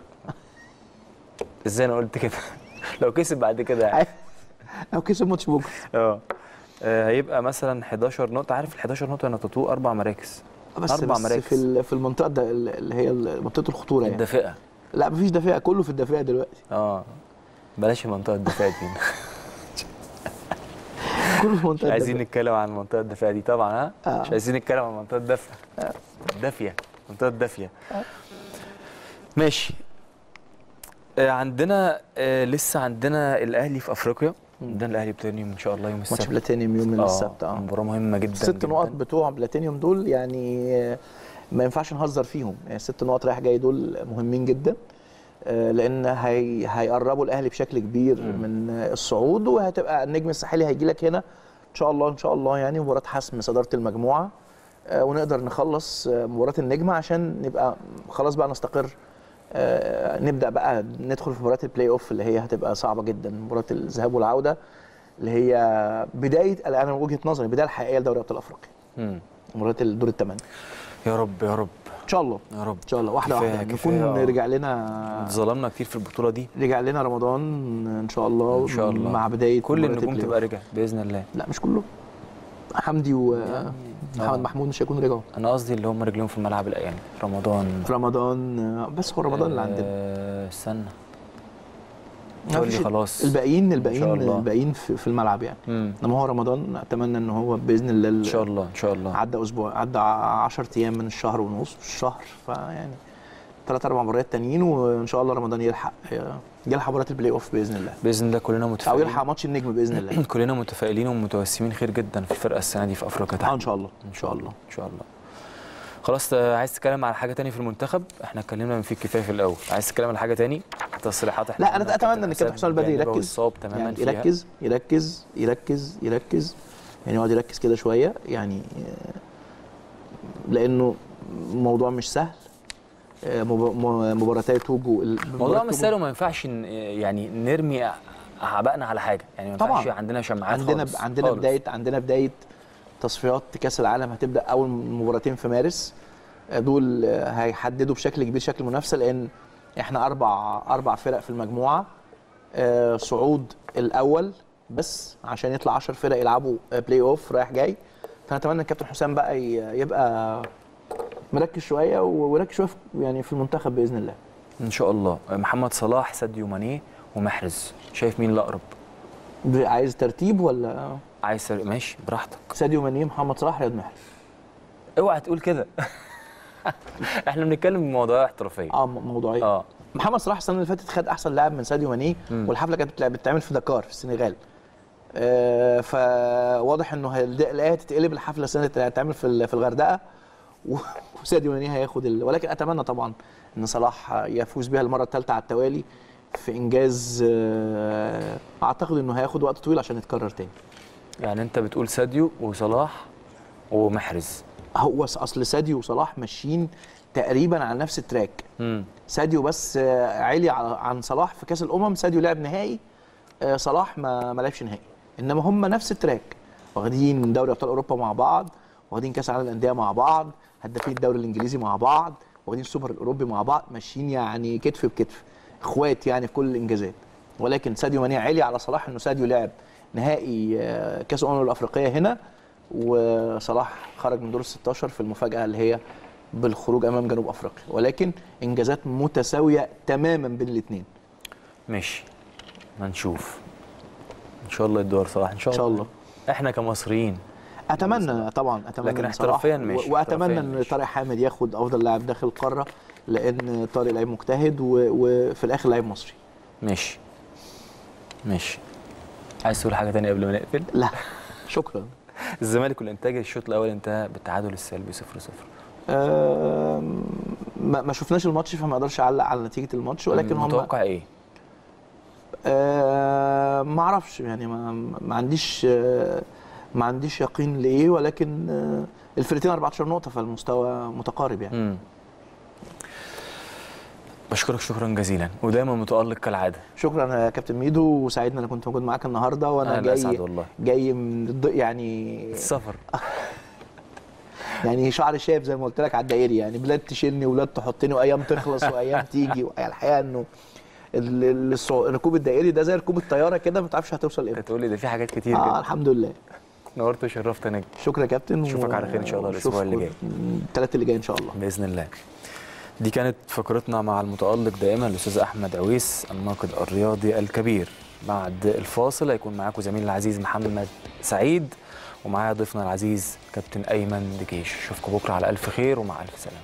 ازاي انا قلت كده؟ لو كسب بعد كده يعني او كسب ماتش بكره اه آه، هيبقى مثلا 11 نقطة عارف ال 11 نقطة نططوه أربع مراكز بس أربع بس مراكز. في ال- في المنطقه ده اللي هي منطقه الخطوره يعني الدافئة لا مفيش دفاع كله في الدفاع دلوقتي اه بلاش منطقة الدفاع دي كله في منطقه مش عايزين الدفاع. نتكلم عن منطقة الدفاع دي طبعا ها آه. مش عايزين نتكلم عن منطقة الدفع الدافية منطقة الدافية ماشي آه، عندنا آه، لسه عندنا الأهلي في أفريقيا عندنا الأهلي بلاتينيوم إن شاء الله يوم ماتش السبت بلاتينيوم يوم آه، السبت اه مباراة مهمة جدا ست جداً. نقط بتوع بلاتينيوم دول يعني آه، ما ينفعش نهزر فيهم يعني ست نقط رايح جاي دول مهمين جدا آه، لان هي هيقربوا الاهلي بشكل كبير مم. من آه، الصعود وهتبقى النجم الساحلي هيجي لك هنا ان شاء الله ان شاء الله يعني مباراه حسم صداره المجموعه آه، ونقدر نخلص آه، مباراه النجمه عشان نبقى خلاص بقى نستقر آه، نبدا بقى ندخل في مباراه البلاي اوف اللي هي هتبقى صعبه جدا مباراه الذهاب والعوده اللي هي بدايه انا من وجهه نظري البدايه الحقيقيه لدوري ابطال افريقيا مم. مباراه الدور الثمانيه يا رب يا رب ان شاء الله يا رب ان شاء الله واحده كفاية- واحده كفاية، نكون آه. رجع لنا اتظلمنا كتير في البطولة دي رجع لنا رمضان ان شاء الله إن شاء الله. مع بدايه كل مباراة النجوم البلاي تبقى أوف. رجعت بإذن الله لا مش كله حمدي آه. ومحمد محمود مش هيكونوا رجعوا أنا قصدي اللي هم رجليهم في الملعب الأيام رمضان في رمضان آه، بس هو رمضان اللي عندنا آه، استنى ما تقول لي فيش- خلاص الباقيين إن الباقيين شاء الله. الباقيين في, في الملعب يعني مم. انما هو رمضان اتمنى ان هو باذن الله ان شاء الله ان شاء الله عدى اسبوع عدى 10 ايام من الشهر ونص الشهر فيعني ثلاث اربع مباريات تانيين وان شاء الله رمضان يلحق يلحق مباراه البلاي اوف باذن الله باذن الله كلنا او متفائلين يلحق ماتش النجم باذن الله كلنا متفائلين ومتوسمين خير جدا في الفرقه السنه دي في افريقيا اه تحت ان شاء الله ان شاء الله ان شاء الله خلاص آه، عايز تتكلم على حاجه تاني في المنتخب احنا اتكلمنا من فيه كفايه في الاول عايز تتكلم على حاجه تاني تصريحات احنا لا قلنا انا اتمنى ان كابتن حسام البدري جانبه يركز والصواب تماما يعني فيها. يركز يركز يركز يركز يعني يقعد يركز كده شويه يعني آه، لانه موضوع مش سهل آه، مب- م- مباراتي توجو موضوع مش سهل وما ينفعش ن- يعني نرمي عبائنا على حاجه يعني ما طبعاً. ينفعش عندنا شماعات عندنا خالص. عندنا خالص. بدايه عندنا بدايه تصفيات كاس العالم هتبدا اول مباراتين في مارس آه، دول آه، هيحددوا بشكل كبير شكل المنافسه لان احنا اربع اربع فرق في المجموعه آه، صعود الاول بس عشان يطلع 10 فرق يلعبوا آه، بلاي اوف رايح جاي فنتمنى ان الكابتن حسام بقى ي- يبقى مركز شويه ويركز شويه في- يعني في المنتخب باذن الله ان شاء الله محمد صلاح ساديو ماني ومحرز شايف مين الاقرب عايز ترتيب ولا عايز سر... ماشي براحتك ساديو ماني محمد صلاح رياض محرز اوعى تقول كده احنا بنتكلم بموضوع احترافيه اه م- موضوعيه اه محمد صلاح السنه اللي فاتت خد احسن لاعب من ساديو ماني مم. والحفله كانت بتلعب- بتتعمل في دكار في السنغال آه فواضح انه هي- الايه هتتقلب الحفله السنه اللي هتتعمل في ال- في الغردقه و- وساديو ماني هياخد ال... ولكن اتمنى طبعا ان صلاح يفوز بها المره الثالثه على التوالي في انجاز آه اعتقد انه هياخد وقت طويل عشان يتكرر تاني يعني انت بتقول ساديو وصلاح ومحرز هو س- اصل ساديو وصلاح ماشيين تقريبا على نفس التراك امم ساديو بس آه، علي على- عن صلاح في كاس الامم ساديو لعب نهائي آه، صلاح ما ما لعبش نهائي انما هم نفس التراك واخدين دوري ابطال اوروبا مع بعض واخدين كاس العالم للانديه مع بعض هدافين الدوري الانجليزي مع بعض واخدين السوبر الاوروبي مع بعض ماشيين يعني كتف بكتف اخوات يعني في كل الانجازات ولكن ساديو ماني علي على صلاح انه ساديو لعب نهائي آه، كاس الامم الافريقيه هنا وصلاح خرج من دور ال 16 في المفاجاه اللي هي بالخروج امام جنوب افريقيا ولكن انجازات متساويه تماما بين الاثنين ماشي هنشوف ان شاء الله يدور صلاح ان شاء ان الله شاء الله احنا كمصريين اتمنى طبعا اتمنى لكن إن صلاح- احترافياً ماشي، و- واتمنى احترافياً ان ماشي. طارق حامد ياخد افضل لاعب داخل القاره لان طارق لعيب مجتهد و... وفي الاخر لعيب مصري ماشي ماشي عايز تقول حاجه تانية قبل ما نقفل لا شكرا الزمالك والانتاج الشوط الاول انتهى بالتعادل السلبي 0 0 آم، ما ما شفناش الماتش فما اقدرش اعلق على نتيجه الماتش ولكن هم متوقع ايه آه، ما اعرفش يعني ما, ما عنديش آه، ما عنديش يقين لايه ولكن آه، الفرقتين 14 نقطه فالمستوى متقارب يعني امم بشكرك شكرا جزيلا ودايما متالق كالعاده شكرا يا كابتن ميدو وسعيدنا انا كنت موجود معاك النهارده وانا انا اسعد جاي والله جاي من الض- يعني السفر يعني شعر شاب زي ما قلت لك على الدائري يعني بلاد تشيلني وبلاد تحطني وايام تخلص وايام تيجي الحقيقه انه ال- ال- الصع- الركوب الدائري ده زي ركوب الطياره كده ما تعرفش هتوصل امتى تقول لي ده في حاجات كتير اه جدا الحمد لله نورت وشرفت يا نجم شكرا يا كابتن نشوفك على خير إن شاء الله الأسبوع اللي جاي. الثلاث اللي جاي ان شاء الله باذن الله دي كانت فقرتنا مع المتالق دائما الاستاذ احمد عويس الناقد الرياضي الكبير بعد الفاصل هيكون معاكم زميلي العزيز محمد سعيد ومعايا ضيفنا العزيز كابتن ايمن دكيش اشوفكم بكره على الف خير ومع الف سلامه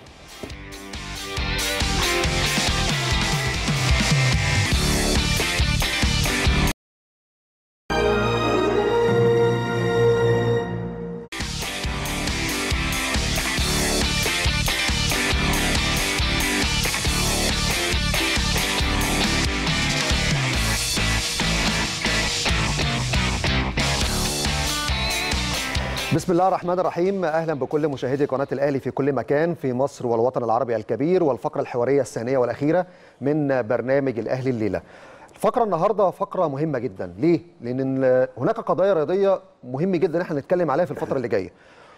بسم الله الرحمن الرحيم اهلا بكل مشاهدي قناه الاهلي في كل مكان في مصر والوطن العربي الكبير والفقره الحواريه الثانيه والاخيره من برنامج الاهلي الليله. الفقره النهارده فقره مهمه جدا، ليه؟ لان هناك قضايا رياضيه مهم جدا ان احنا نتكلم عليها في الفتره اللي جايه.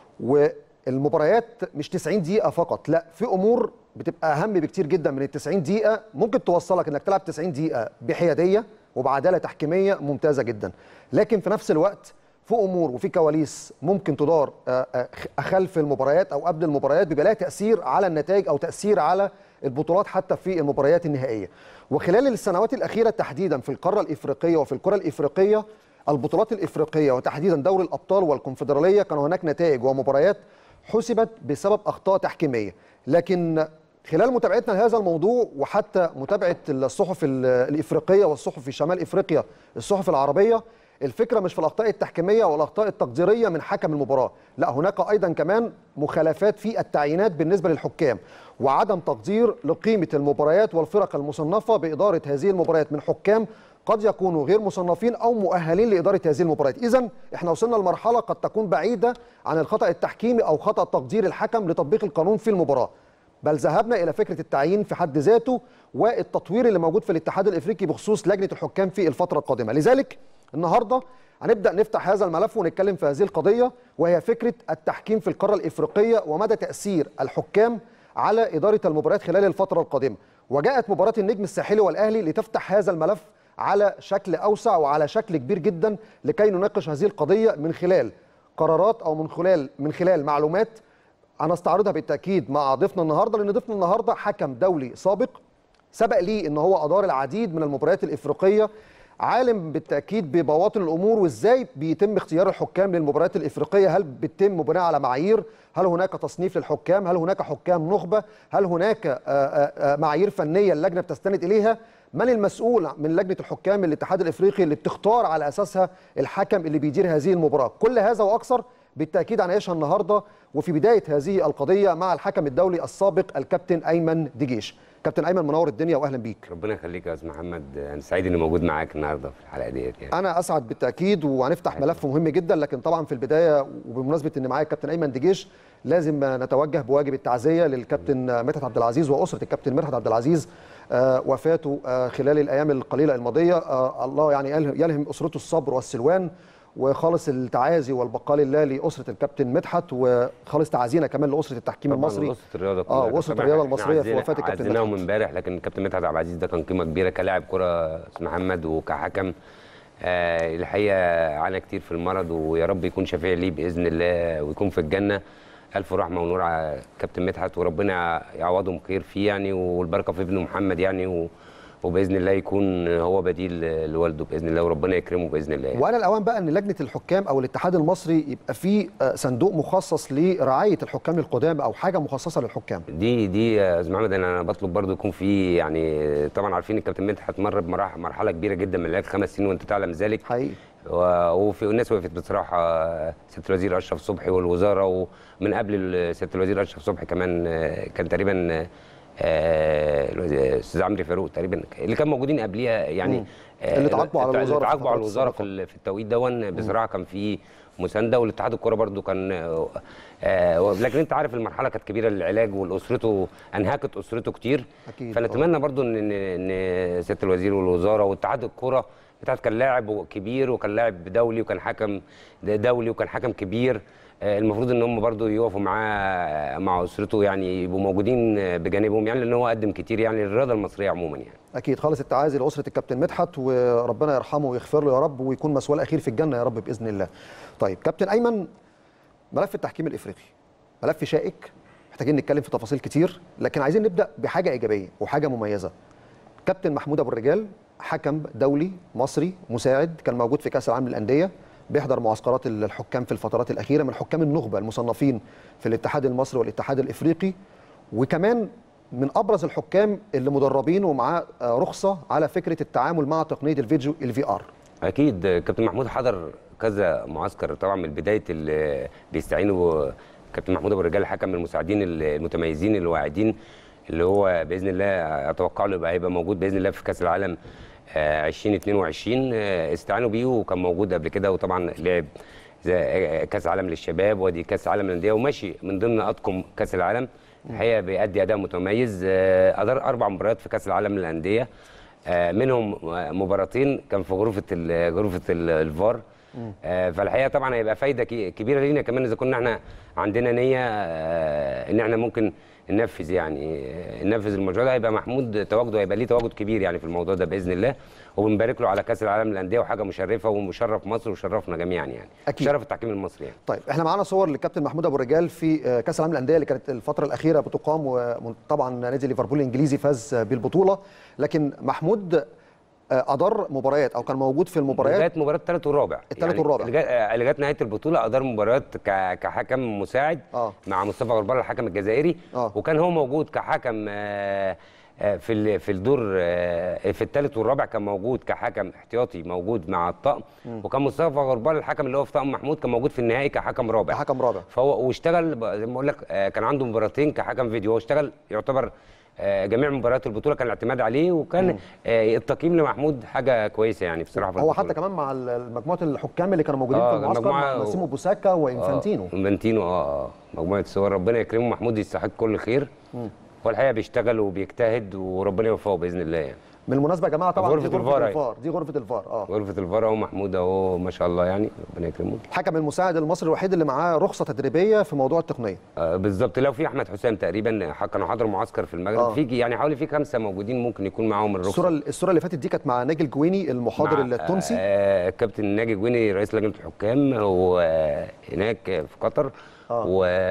والمباريات مش 90 دقيقه فقط، لا في امور بتبقى اهم بكتير جدا من ال 90 دقيقه ممكن توصلك انك تلعب 90 دقيقه بحياديه وبعداله تحكيميه ممتازه جدا، لكن في نفس الوقت في امور وفي كواليس ممكن تدار آه، آه، خلف المباريات او قبل المباريات بيبقى لها تاثير على النتائج او تاثير على البطولات حتى في المباريات النهائيه وخلال السنوات الاخيره تحديدا في القاره الافريقيه وفي الكره الافريقيه البطولات الافريقيه وتحديدا دوري الابطال والكونفدراليه كان هناك نتائج ومباريات حسبت بسبب اخطاء تحكيميه لكن خلال متابعتنا لهذا الموضوع وحتى متابعه الصحف ال- الافريقيه والصحف في شمال افريقيا الصحف العربيه الفكره مش في الاخطاء التحكيميه والاخطاء التقديريه من حكم المباراه لا هناك ايضا كمان مخالفات في التعيينات بالنسبه للحكام وعدم تقدير لقيمه المباريات والفرق المصنفه باداره هذه المباريات من حكام قد يكونوا غير مصنفين او مؤهلين لاداره هذه المباريات اذا احنا وصلنا لمرحله قد تكون بعيده عن الخطا التحكيمي او خطا تقدير الحكم لتطبيق القانون في المباراه بل ذهبنا الى فكره التعيين في حد ذاته والتطوير اللي موجود في الاتحاد الافريقي بخصوص لجنه الحكام في الفتره القادمه لذلك النهارده هنبدا نفتح هذا الملف ونتكلم في هذه القضيه وهي فكره التحكيم في القاره الافريقيه ومدى تاثير الحكام على اداره المباريات خلال الفتره القادمه وجاءت مباراه النجم الساحلي والاهلي لتفتح هذا الملف على شكل اوسع وعلى شكل كبير جدا لكي نناقش هذه القضيه من خلال قرارات او من خلال من خلال معلومات هنستعرضها بالتاكيد مع ضيفنا النهارده لان ضيفنا النهارده حكم دولي سابق سبق ليه ان هو ادار العديد من المباريات الافريقيه عالم بالتاكيد ببواطن الامور وازاي بيتم اختيار الحكام للمباريات الافريقيه هل بيتم بناء على معايير هل هناك تصنيف للحكام هل هناك حكام نخبه هل هناك آه، آه، آه، معايير فنيه اللجنه بتستند اليها من المسؤول من لجنه الحكام الاتحاد الافريقي اللي بتختار على اساسها الحكم اللي بيدير هذه المباراه كل هذا واكثر بالتاكيد هنعيشها النهارده وفي بدايه هذه القضيه مع الحكم الدولي السابق الكابتن ايمن دجيش كابتن ايمن منور الدنيا واهلا بيك ربنا يخليك يا استاذ محمد انا سعيد اني موجود معاك النهارده في الحلقه ديت يعني انا اسعد بالتاكيد وهنفتح ملف مهم جدا لكن طبعا في البدايه وبمناسبه ان معايا الكابتن ايمن دجيش لازم نتوجه بواجب التعزيه للكابتن مدحت عبد العزيز واسره الكابتن مدحت عبد العزيز آه، وفاته آه، خلال الايام القليله الماضيه آه، الله يعني يلهم يلهم اسرته الصبر والسلوان وخالص التعازي والبقاء لله لاسره الكابتن مدحت وخالص تعازينا كمان لاسره التحكيم طبعاً المصري واسره الرياضه كلها اه كانت واسره طبعاً الرياضه إحنا المصريه في عزينا- وفاه الكابتن عزيناهم مدحت امبارح لكن الكابتن مدحت عبد العزيز ده كان قيمه كبيره كلاعب كره استاذ محمد وكحكم آه الحقيقه عانى كتير في المرض ويا رب يكون شفيع ليه باذن الله ويكون في الجنه الف رحمه ونور على كابتن مدحت وربنا يعوضهم خير فيه يعني والبركه في ابنه محمد يعني و وباذن الله يكون هو بديل لوالده باذن الله وربنا يكرمه باذن الله يعني. وانا الاوان بقى ان لجنه الحكام او الاتحاد المصري يبقى فيه آه، صندوق مخصص لرعايه الحكام القدام او حاجه مخصصه للحكام دي دي يا استاذ محمد انا بطلب برضو يكون في يعني طبعا عارفين الكابتن مدحت مر بمراحل مرحله كبيره جدا من العلاج خمس سنين وانت تعلم ذلك حقيقي و- وفي الناس وقفت بصراحه سياده الوزير اشرف صبحي والوزاره ومن قبل ال- سياده الوزير اشرف صبحي كمان آه، كان تقريبا آه، الوزير- الاستاذ عمرو فاروق تقريبا اللي كانوا موجودين قبليها يعني مم. آه، اللي اتعاقبوا على اللي الوزارة في اتعاقبوا على الفترات الوزاره في السابقة. ال- في التوقيت دون بصراحه كان في مسانده والاتحاد الكوره برضو كان آه، آه، لكن انت عارف المرحله كانت كبيره للعلاج والاسرته انهكت اسرته كتير أكيد، فنتمنى برضو ان ان إن سياده الوزير والوزاره واتحاد الكوره بتاعت كان لاعب كبير وكان لاعب دولي وكان حكم دولي وكان حكم كبير آه، المفروض ان هم برضو يقفوا معاه مع اسرته يعني يبقوا موجودين بجانبهم يعني لان هو قدم كتير يعني للرياضه المصريه عموما يعني اكيد خالص التعازي لاسره الكابتن مدحت وربنا يرحمه ويغفر له يا رب ويكون مسؤول اخير في الجنه يا رب باذن الله طيب كابتن ايمن ملف التحكيم الافريقي ملف شائك محتاجين نتكلم في تفاصيل كتير لكن عايزين نبدا بحاجه ايجابيه وحاجه مميزه كابتن محمود ابو الرجال حكم دولي مصري مساعد كان موجود في كاس العالم للانديه بيحضر معسكرات الحكام في الفترات الاخيره من حكام النخبه المصنفين في الاتحاد المصري والاتحاد الافريقي وكمان من ابرز الحكام اللي مدربين ومعاه آه، رخصه على فكره التعامل مع تقنيه الفيديو الفي ار اكيد كابتن محمود حضر كذا معسكر طبعا من بدايه اللي بيستعينوا كابتن محمود ابو الرجال حكم من المساعدين المتميزين الواعدين اللي هو باذن الله اتوقع له يبقى هيبقى موجود باذن الله في كاس العالم آه، 2022 آه، استعانوا بيه وكان موجود قبل كده وطبعا لعب زي كاس عالم للشباب ودي كاس عالم للانديه وماشي من ضمن اطقم كاس العالم الحقيقه بيأدي اداء متميز آه، ادار اربع مباريات في كاس العالم للانديه آه، منهم مباراتين كان في غرفه ال- غرفه ال- الفار آه، فالحقيقه طبعا هيبقى فايده كي- كبيره لينا كمان اذا كنا احنا عندنا نيه آه، ان احنا ممكن ننفذ يعني آه، ننفذ المشروع ده هيبقى محمود تواجده هيبقى ليه تواجد كبير يعني في الموضوع ده باذن الله وبنبارك له على كاس العالم للانديه وحاجه مشرفه ومشرف مصر وشرفنا جميعا يعني أكيد. شرف التحكيم المصري يعني طيب احنا معانا صور للكابتن محمود ابو الرجال في آه، كاس العالم للانديه اللي كانت الفتره الاخيره بتقام وطبعا نادي ليفربول الانجليزي فاز بالبطوله لكن محمود آه، ادار مباريات او كان موجود في المباريات لغايه مباراه الثالث والرابع التالت والرابع. لغايه لغايه نهايه البطوله ادار مباريات ك- كحكم مساعد آه. مع مصطفى غربال الحكم الجزائري آه. وكان هو موجود كحكم آه، آه، في ال- في الدور آه، في الثالث والرابع كان موجود كحكم احتياطي موجود مع الطقم وكان مصطفى غربال الحكم اللي هو في طقم محمود كان موجود في النهائي كحكم رابع كحكم رابع. فهو واشتغل ب- زي ما بقول لك آه، كان عنده مباراتين كحكم فيديو هو اشتغل يعتبر آه، جميع مباريات البطوله كان الاعتماد عليه وكان آه، التقييم لمحمود حاجه كويسه يعني بصراحه في هو البطولة. حتى كمان مع ال- مجموعه الحكام اللي كانوا موجودين آه، في المعسكر مع مجموعة- ماسيمو بوساكا وانفانتينو آه انفانتينو اه اه مجموعه صور ربنا يكرمه محمود يستحق كل خير هو الحقيقه بيشتغل وبيجتهد وربنا يوفقه باذن الله يعني من المناسبه يا جماعه طبعا غرفة دي الفار غرفه أهي. الفار دي غرفه الفار اه غرفه الفار اهو محمود اهو ما شاء الله يعني ربنا يكرمه الحكم المساعد المصري الوحيد اللي معاه رخصه تدريبيه في موضوع التقنيه آه بالظبط لو في احمد حسام تقريبا ح- كانوا حضروا معسكر في المغرب آه. في يعني حوالي في خمسه موجوين ممكن يكون معاهم الرخصه الصوره الصوره اللي فاتت دي كانت مع ناجي الجويني المحاضر مع- التونسي آه كابتن ناجي جويني رئيس لجنه الحكام هو آه، هناك في قطر آه.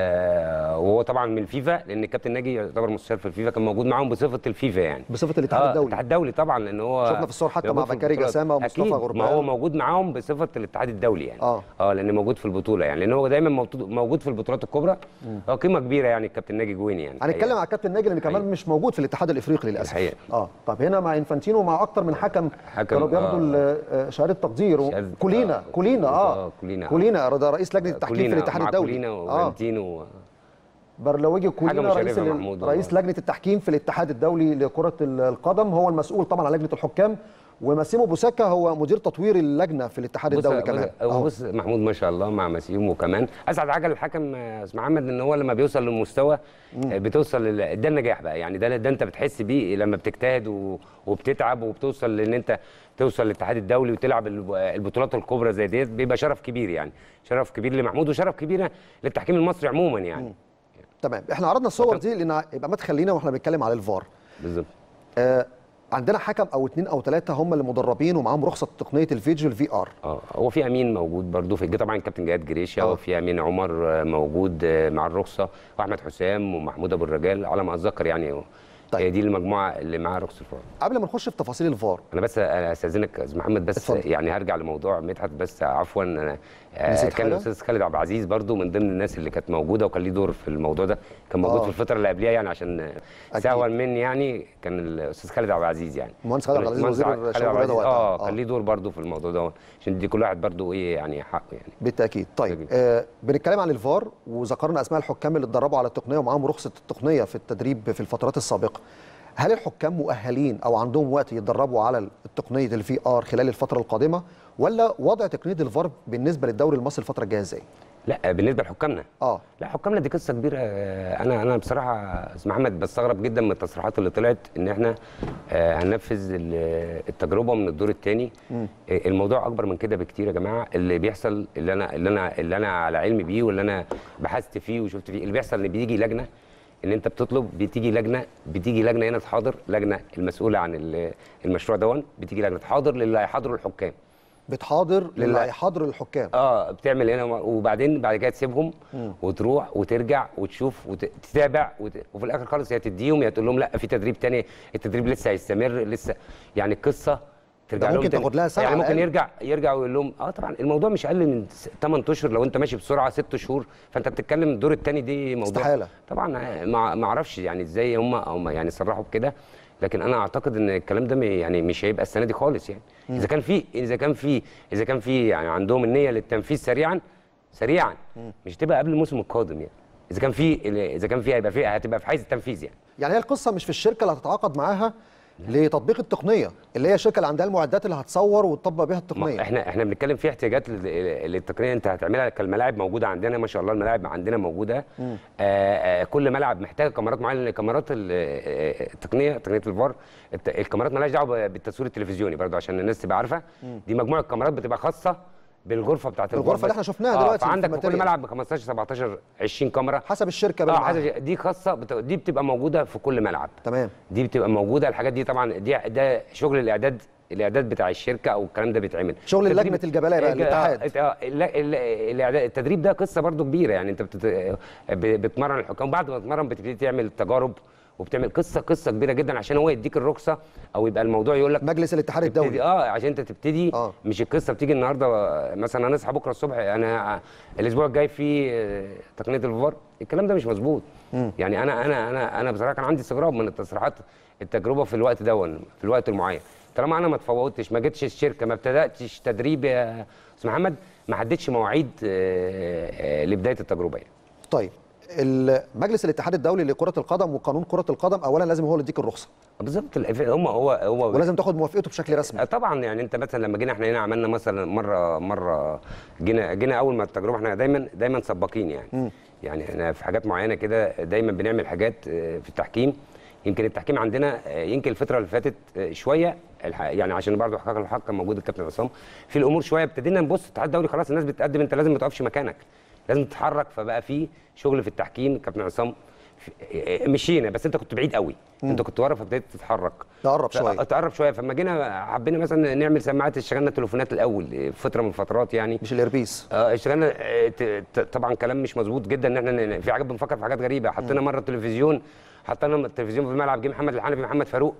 و- وهو طبعا من الفيفا لان الكابتن ناجي يعتبر مستشار في الفيفا كان موجود معاهم بصفه الفيفا يعني بصفه الاتحاد آه، الدولي الاتحاد الدولي طبعا لان هو شفنا في الصور حتى موجود مع في بكاري البطولات. جسامة ومصطفى أكيد، غربال. ما هو موجود معاهم بصفه الاتحاد الدولي يعني آه. اه لان موجود في البطوله يعني لان هو دايما موجود- موجود في البطولات الكبرى هو قيمه كبيره يعني الكابتن ناجي جويني يعني هنتكلم الحقيقة. على الكابتن ناجي لان كمان الحقيقة. مش موجود في الاتحاد الافريقي للاسف الحقيقة. اه طب هنا مع انفانتينو ومع اكتر من حكم حكم، كانوا بياخدوا آه. ال- آه، شهاده تقدير و- شهادة- كولينا آه، كولينا اه آه، كولينا. كولينا ده رئيس لجنه التحكيم في كولينا الاتحاد مع الدولي كولينا اه وفالنتينو برلويجي كولينا مشرفة رئيس ال- محمود رئيس والله. لجنه التحكيم في الاتحاد الدولي لكره ال- القدم هو المسؤول طبعا عن لجنه الحكام وماسيمو بوساكا هو مدير تطوير اللجنه في الاتحاد بص الدولي بص كمان هو أهو. بص محمود ما شاء الله مع مسيوم وكمان اسعد حاجه للحكم آه، اسمه محمد ان هو لما بيوصل للمستوى آه، بتوصل لل- ده النجاح بقى يعني ده ده انت بتحس بيه لما بتجتهد و- وبتتعب وبتوصل لان انت توصل للاتحاد الدولي وتلعب الب- البطولات الكبرى زي ديت بيبقى شرف كبير يعني شرف كبير لمحمود وشرف كبير للتحكيم المصري عموما يعني تمام احنا عرضنا الصور دي لان يبقى ما تخلينا واحنا بنتكلم على الفار بالظبط آه عندنا حكم او اثنين او ثلاثه هم اللي مدربين ومعاهم رخصه تقنيه الفيديو الفي ار اه هو في امين موجود برضو في طبعا كابتن جهاد جريشه آه. وفي امين عمر آه، موجود آه، مع الرخصه واحمد حسام ومحمود ابو الرجال على ما اتذكر يعني طيب. هي دي المجموعه اللي معاها رخصه الفار قبل ما نخش في تفاصيل الفار انا بس أنا استاذنك يا استاذ محمد بس اتفضل. يعني هرجع لموضوع مدحت بس عفوا انا آه، نسيت كان حاجة؟ الاستاذ خالد عبد العزيز برضو من ضمن الناس اللي كانت موجوده وكان ليه دور في الموضوع ده كان موجود آه. في الفتره اللي قبلها يعني عشان أكيد. سهوا مني يعني كان الاستاذ خالد عبد العزيز يعني المهندس خالد عبد العزيز المهندس وزير خالد الشباب عبد العزيز، والرياضة اه وقتها. آه. كان ليه دور برضو في الموضوع ده عشان دي كل واحد برضو ايه يعني حقه يعني بالتاكيد طيب جميل. آه بنتكلم عن الفار وذكرنا اسماء الحكام اللي اتدربوا على التقنيه ومعاهم رخصه التقنيه في التدريب في الفترات السابقه هل الحكام مؤهلين او عندهم وقت يتدربوا على التقنيه الفي ار خلال الفتره القادمه ولا وضع تقنيه الفار بالنسبه للدوري المصري الفتره الجايه ازاي لا بالنسبه لحكامنا اه لا حكامنا دي قصه كبيره آه، انا انا بصراحه استاذ محمد بستغرب جدا من التصريحات اللي طلعت ان احنا آه، هننفذ ال- التجربه من الدور الثاني الموضوع اكبر من كده بكتير يا جماعه اللي بيحصل اللي انا اللي انا اللي انا على علم بيه واللي انا بحثت فيه وشفت فيه اللي بيحصل ان بيجي لجنه ان انت بتطلب بتيجي لجنه بتيجي لجنه هنا تحاضر لجنه المسؤوله عن ال- المشروع دون بتيجي لجنه تحاضر للي هيحاضروا الحكام بتحاضر للي لله. هيحاضر الحكام اه بتعمل هنا وبعدين بعد كده تسيبهم وتروح وترجع وتشوف وتتابع وت... وفي الاخر خالص يا تديهم يا تقول لهم لا في تدريب تاني التدريب لسه هيستمر لسه يعني القصه ترجع ده لهم ممكن تاني. تاخد لها سنة يعني على ممكن الأقل. يرجع يرجع ويقول لهم اه طبعا الموضوع مش اقل من 8 اشهر لو انت ماشي بسرعه 6 شهور فانت بتتكلم الدور الثاني دي موضوع استحالة. طبعا آه، ما ما اعرفش يعني ازاي هم هم يعني صرحوا بكده لكن انا اعتقد ان الكلام ده م- يعني مش هيبقى السنه دي خالص يعني اذا كان في اذا كان في اذا كان في يعني عندهم النيه للتنفيذ سريعا سريعا مش تبقى قبل الموسم القادم يعني اذا كان في اذا كان في هيبقى في هتبقى في حيز التنفيذ يعني يعني هي القصه مش في الشركه اللي هتتعاقد معاها لتطبيق التقنيه اللي هي الشركه اللي عندها المعدات اللي هتصور وتطبق بيها ما التقنيه احنا احنا بنتكلم في احتياجات لل- للتقنيه انت هتعملها كالملاعب موجوده عندنا ما شاء الله الملاعب عندنا موجوده آه آه كل ملعب محتاج كاميرات معينه لان كاميرات ال- آه، التقنيه تقنيه الفار الت- الكاميرات مالهاش دعوه بالتصوير التلفزيوني برضو عشان الناس تبقى عارفه دي مجموعه كاميرات بتبقى خاصه بالغرفه بتاعت الغرفة الفار اللي بس. احنا شفناها آه، دلوقتي في فعندك في كل الماتيريال. ملعب ب 15 17 20 كاميرا حسب الشركه اه بقى معاها. حاجه دي خاصه بت- دي بتبقى موجوده في كل ملعب تمام دي بتبقى موجوده الحاجات دي طبعا دي ده شغل الاعداد الاعداد بتاع الشركه او الكلام ده بيتعمل شغل تدريب- لجنة الجبلاء بقى، آه، الاتحاد. اه ال- ال- الاعداد التدريب ده قصه برضو كبيره يعني انت بتت... ب- بتمرن الحكام بعد ما تتمرن بتبتدي تعمل تجارب وبتعمل قصه قصه كبيره جدا عشان هو يديك الرخصه او يبقى الموضوع يقول لك مجلس الاتحاد تبتدي الدولي اه عشان انت تبتدي آه. آه. مش القصه بتيجي النهارده آه، مثلا هنصحى بكره الصبح انا الاسبوع الجاي في آه، تقنيه الفار الكلام ده مش مظبوط يعني انا انا انا انا بصراحه كان عندي استغراب من التصريحات التجربه في الوقت دون في الوقت المعين طالما انا ما اتفوضتش ما جيتش الشركه ما ابتداتش تدريب يا استاذ محمد ما حددتش مواعيد آه، آه، لبدايه التجربه يعني طيب ال- مجلس الاتحاد الدولي لكره القدم وقانون كره القدم اولا لازم هو اللي يديك الرخصه بالظبط ال- هم هو هو ولازم تاخد موافقته بشكل رسمي آه، طبعا يعني انت مثلا لما جينا احنا هنا عملنا مثلا مره مره جينا جينا اول ما التجربه احنا دايما دايما سباقين يعني يعني احنا في حاجات معينه كده دايما بنعمل حاجات آه، في التحكيم يمكن التحكيم عندنا آه، يمكن الفتره اللي فاتت آه، شويه الح- يعني عشان برضه حقق الحق كان موجود الكابتن عصام في الامور شويه ابتدينا نبص الاتحاد الدولي خلاص الناس بتقدم انت لازم ما تقفش مكانك لازم تتحرك فبقى في شغل في التحكيم الكابتن عصام في- مشينا بس انت كنت بعيد قوي انت كنت ورا فابتديت تتحرك تقرب ف- شويه تقرب شويه فلما جينا حبينا مثلا نعمل سماعات اشتغلنا تليفونات الاول في فتره من الفترات يعني مش الاربيس اه اشتغلنا آه، ت- ت- طبعا كلام مش مظبوط جدا ان احنا ن- في حاجات بنفكر في حاجات غريبه حطينا مره التلفزيون حطينا التلفزيون في الملعب جه محمد الحنفي محمد فاروق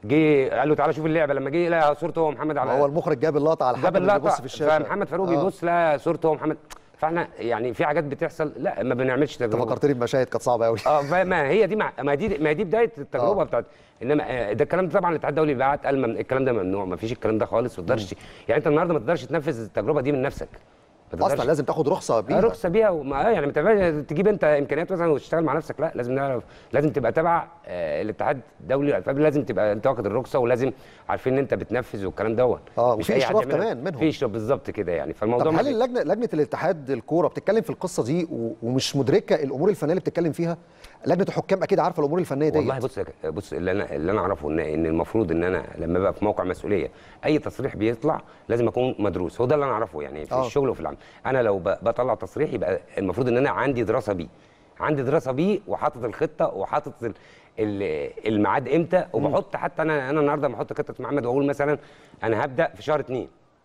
جه قال له تعالى شوف اللعبه لما جه لقى صورته هو محمد على هو المخرج جاب اللقطه على جاب حد اللي اللقطه بيبص في الشاشه فمحمد فاروق آه. بيبص لقى صورته هو محمد فاحنا يعني في حاجات بتحصل لا ما بنعملش انت تجربه فكرتني بمشاهد كانت صعبه قوي اه فما هي دي مع... ما دي ما دي بدايه التجربه آه. بتاعت انما آه، ده الكلام ده طبعا الاتحاد الدولي بعت قال مم... الكلام ده ممنوع ما فيش الكلام ده خالص ما تقدرش يعني انت النهارده ما تقدرش تنفذ التجربه دي من نفسك ما اصلا تقدرش- لازم تاخد رخصه آه، بيها رخصه بيها وما آه، يعني ما تبقاش تجيب انت امكانيات مثلا وتشتغل مع نفسك لا لازم نعرف لازم تبقى تبع آه، الاتحاد الدولي للالفاب لازم تبقى انت واخد الرخصه ولازم عارفين ان انت بتنفذ والكلام دوت آه، مش وفي أي حد اشراف يعملها. كمان منهم. في اشراف بالظبط كده يعني فالموضوع طب ما هل في- اللجنه لجنه الاتحاد الكوره بتتكلم في القصه دي و- ومش مدركه الامور الفنيه اللي بتتكلم فيها لجنه الحكام اكيد عارفه الامور الفنيه دي والله بص بص اللي انا اللي انا اعرفه ان ان المفروض ان انا لما ابقى في موقع مسؤوليه اي تصريح بيطلع لازم اكون مدروس هو ده اللي انا اعرفه يعني في آه. الشغل وفي العمل انا لو ب- بطلع تصريح يبقى المفروض ان انا عندي دراسه بيه عندي دراسه بيه وحاطط الخطه وحاطط ال- ال- الميعاد امتى وبحط حتى انا انا النهارده بحط خطه محمد واقول مثلا انا هبدا في شهر اثنين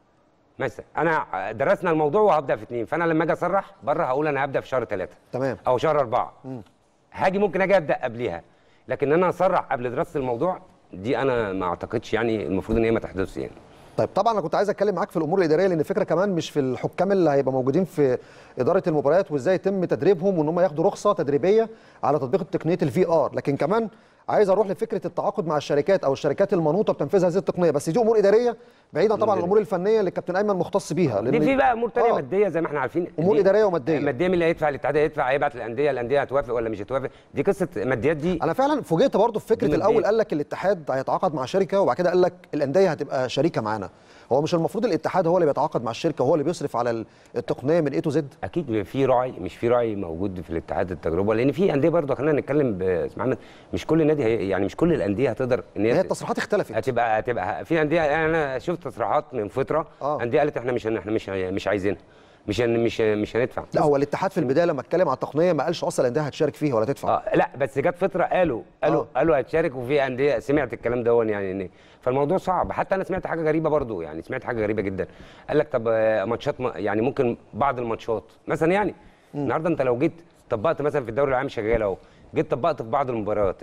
مثلا انا درسنا الموضوع وهبدا في اثنين فانا لما اجي اصرح بره هقول انا هبدا في شهر ثلاثه تمام او شهر أربعة هاجي ممكن اجي ابدا قبليها لكن انا اسرع قبل دراسه الموضوع دي انا ما اعتقدش يعني المفروض ان هي ما تحدثش يعني طيب طبعا انا كنت عايز اتكلم معاك في الامور الاداريه لان الفكره كمان مش في الحكام اللي هيبقى موجودين في اداره المباريات وازاي يتم تدريبهم وان هم ياخدوا رخصه تدريبيه على تطبيق تقنيه الفي ار لكن كمان عايز اروح لفكره التعاقد مع الشركات او الشركات المنوطه بتنفيذ هذه التقنيه بس دي امور اداريه بعيدا طبعا عن الامور الفنيه اللي الكابتن ايمن مختص بيها دي في بقى امور تانية آه. ماديه زي ما احنا عارفين أمور دي- إدارية ومادية. ماديه مين اللي هيدفع الاتحاد هيدفع هيبعت للانديه الانديه هتوافق ولا مش هتوافق دي قصه ماديات دي انا فعلا فوجئت برضه في فكره دي الاول مادية. قال لك الاتحاد هيتعاقد مع شركه وبعد كده قال لك الانديه هتبقى شريكه معانا هو مش المفروض الاتحاد هو اللي بيتعاقد مع الشركه هو اللي بيصرف على ال- التقنيه من اي تو زد اكيد بيبقى في راعي مش في راعي موجود في الاتحاد التجربه لان في انديه برضه خلينا نتكلم ب- اسمع محمد مش كل نادي هي يعني مش كل الانديه هتقدر ان هي هي التصريحات اختلفت هتبقى هتبقى في انديه يعني انا شفت تصريحات من فتره آه. انديه قالت احنا مش هن- احنا مش مش عايزينها مش هن مش مش هندفع لا هو الاتحاد في البدايه لما اتكلم على التقنيه ما قالش اصلا الانديه هتشارك فيها ولا تدفع اه لا بس جت فتره قالوا قالوا آه. آه. قالوا هتشارك وفي انديه سمعت الكلام ده يعني إن فالموضوع صعب حتى انا سمعت حاجه غريبه برضو يعني سمعت حاجه غريبه جدا قال لك طب آه، ماتشات ما- يعني ممكن بعض الماتشات مثلا يعني النهارده انت لو جيت طبقت مثلا في الدوري العام شغال اهو جيت طبقت في بعض المباريات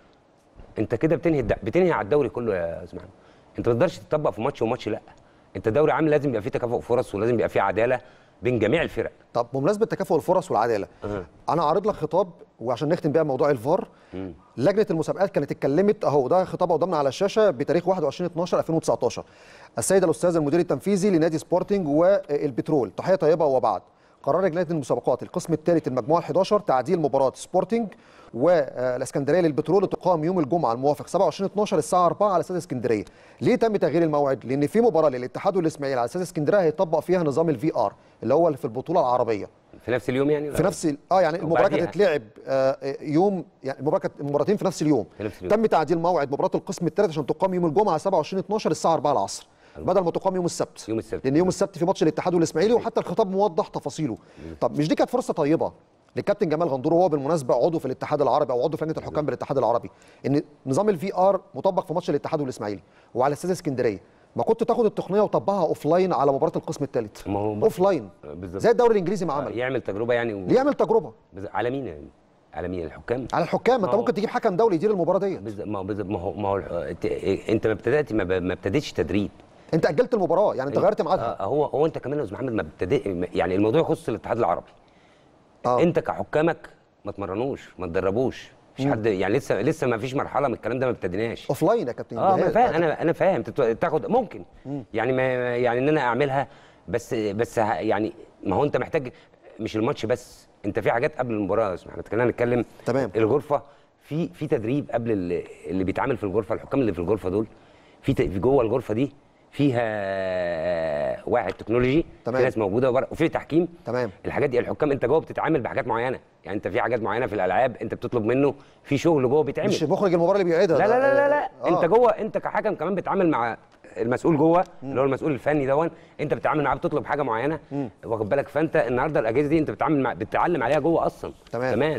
انت كده بتنهي الد- بتنهي على الدوري كله يا استاذ محمد انت ما تقدرش تطبق في ماتش وماتش لا انت دوري عام لازم يبقى فيه تكافؤ فرص ولازم يبقى فيه عداله بين جميع الفرق طب بمناسبه تكافؤ الفرص والعداله أه. انا عارض لك خطاب وعشان نختم بيها موضوع الفار لجنه المسابقات كانت اتكلمت اهو ده خطاب قدامنا على الشاشه بتاريخ 21 12 2019 السيد الاستاذ المدير التنفيذي لنادي سبورتنج والبترول تحيه طيبه وبعد قرار لجنه المسابقات القسم الثالث المجموعه 11 تعديل مباراه سبورتنج والاسكندريه للبترول تقام يوم الجمعه الموافق 27 12 الساعه 4 على استاد اسكندريه ليه تم تغيير الموعد لان في مباراه للاتحاد والاسماعيلي على استاد اسكندريه هيطبق فيها نظام الفي ار اللي هو اللي في البطوله العربيه في نفس اليوم يعني في نفس ال- اه يعني المباراه كانت وبعديها. هتتلعب آه، يوم يعني المباراه كانت مباراتين في نفس اليوم في نفس اليوم. تم تعديل موعد مباراه القسم الثالث عشان تقام يوم الجمعه 27 12 الساعه 4 العصر بدل ما تقام يوم السبت يوم السبت. لان يوم السبت في ماتش الاتحاد والاسماعيلي وحتى الخطاب موضح تفاصيله طب مش دي كانت فرصه طيبه للكابتن جمال غندور وهو بالمناسبه عضو في الاتحاد العربي او عضو في لجنه الحكام بالاتحاد العربي ان نظام الفي ار مطبق في ماتش الاتحاد والاسماعيلي وعلى استاد اسكندريه ما كنت تاخد التقنيه وطبقها اوف لاين على مباراه القسم الثالث ما هو اوف لاين بالظبط. زي الدوري الانجليزي ما عمل يعمل تجربه يعني و... ليه يعمل تجربه بز- على مين يعني؟ على مين الحكام على الحكام انت ما هو- ممكن تجيب حكم دولي يدير المباراه ديت بز- ما هو بز- ما هو ما هو الح- انت- انت ما ابتدأت ما ب- ما ابتديتش تدريب انت اجلت المباراه يعني انت غيرت ميعادها آه، هو هو انت كمان يا استاذ محمد ما ابتدئ يعني الموضوع يخص الاتحاد العربي اه انت كحكامك ما تمرنوش ما تدربوش مفيش حد يعني لسه لسه ما فيش مرحله من الكلام ده ما ابتديناش اوف لاين يا كابتن اه انا جهاد. فاهم انا انا فاهم تت- تاخد ممكن يعني ما يعني ان انا اعملها بس بس ه- يعني ما هو انت محتاج مش الماتش بس انت في حاجات قبل المباراه يا استاذ محمد خلينا نتكلم تمام. الغرفه في في تدريب قبل اللي, اللي بيتعمل في الغرفه الحكام اللي في الغرفه دول في ت- في جوه الغرفه دي فيها واحد تكنولوجي تمام. في ناس موجوده بره وفي تحكيم تمام الحاجات دي الحكام انت جوه بتتعامل بحاجات معينه يعني انت في حاجات معينه في الالعاب انت بتطلب منه في شغل جوه بيتعمل مش مخرج المباراه اللي بيعيدها لا ده- لا لا لا, لا. آه. انت جوه انت كحكم كمان بتتعامل مع المسؤول جوه اللي هو المسؤول الفني دون انت بتتعامل معاه بتطلب حاجه معينه واخد بالك فانت النهارده الاجهزه دي انت بتتعامل مع بتتعلم عليها جوه اصلا تمام. كمان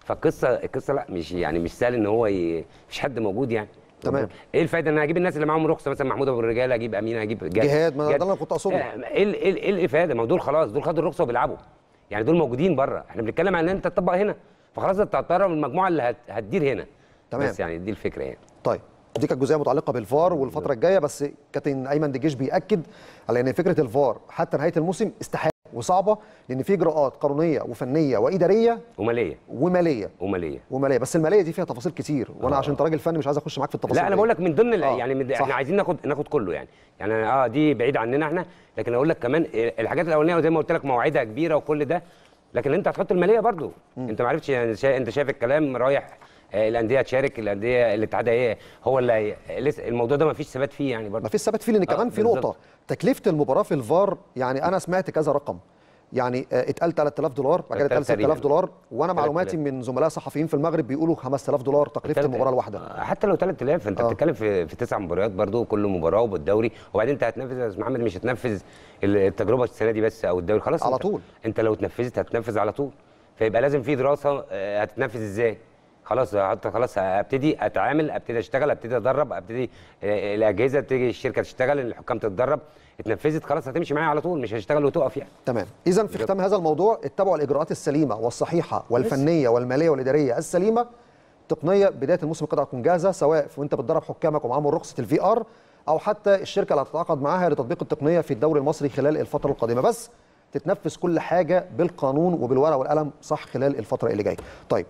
فالقصه القصه لا مش يعني مش سهل ان هو ي... مش حد موجود يعني تمام. ايه الفايده ان انا اجيب الناس اللي معاهم رخصه مثلا محمود ابو الرجال اجيب امين اجيب جهاد، ما ده اللي أنا كنت أقصده. آه، ايه ال- ايه ال- ايه الافاده ما هو دول خلاص دول خدوا الرخصه وبيلعبوا يعني دول موجودين بره احنا بنتكلم عن ان انت تطبق هنا فخلاص انت هتقرب من المجموعه اللي هت... هتدير هنا تمام. بس يعني دي الفكره يعني طيب دي كانت جزئيه متعلقه بالفار والفتره الجايه بس كابتن ايمن دجيش بياكد على ان فكره الفار حتى نهايه الموسم استحاله وصعبه لان في اجراءات قانونيه وفنيه واداريه وماليه وماليه وماليه وماليه بس الماليه دي فيها تفاصيل كتير وانا عشان انت راجل فني مش عايز اخش معاك في التفاصيل لا انا دي. بقول لك من ضمن ال- آه، يعني من صح. احنا عايزين ناخد ناخد كله يعني يعني اه دي بعيد عننا احنا لكن اقول لك كمان الحاجات الاولانيه زي ما قلت لك مواعيدها كبيره وكل ده لكن انت هتحط الماليه برضو انت ما عرفتش يعني شا... انت شايف الكلام رايح آه، الانديه تشارك الانديه الاتحاد هي هو اللي هي... لسه الموضوع ده ما فيش ثبات فيه يعني برضو ما فيش ثبات فيه لان آه، كمان في بالظبط. نقطه تكلفه المباراه في الفار يعني انا سمعت كذا رقم يعني آه، اتقال 3000 دولار بعد كده اتقال 3000 6000 دولار وانا 3000. معلوماتي من زملاء صحفيين في المغرب بيقولوا 5000 دولار تكلفه تلات- المباراه الواحده آه، حتى لو 3000 انت آه. بتتكلم في في تسع مباريات برضو كل مباراه وبالدوري وبعدين انت هتنفذ يا استاذ محمد مش هتنفذ التجربه السنه دي بس او الدوري خلاص على انت- طول. انت لو اتنفذت هتنفذ على طول فيبقى لازم في دراسه آه، هتتنفذ ازاي خلاص حتى خلاص ابتدي اتعامل ابتدي اشتغل ابتدي ادرب ابتدي آه، الاجهزه تيجي الشركه تشتغل الحكام تتدرب اتنفذت خلاص هتمشي معايا على طول مش هتشتغل وتقف يعني تمام اذا في ختام هذا الموضوع اتبعوا الاجراءات السليمه والصحيحه والفنيه والماليه والاداريه السليمه تقنيه بدايه الموسم القادم هتكون جاهزه سواء في وانت بتدرب حكامك ومعاهم رخصه الفي ار او حتى الشركه اللي هتتعاقد معاها لتطبيق التقنيه في الدوري المصري خلال الفتره القادمه بس تتنفذ كل حاجه بالقانون وبالورقه والقلم صح خلال الفتره اللي جايه طيب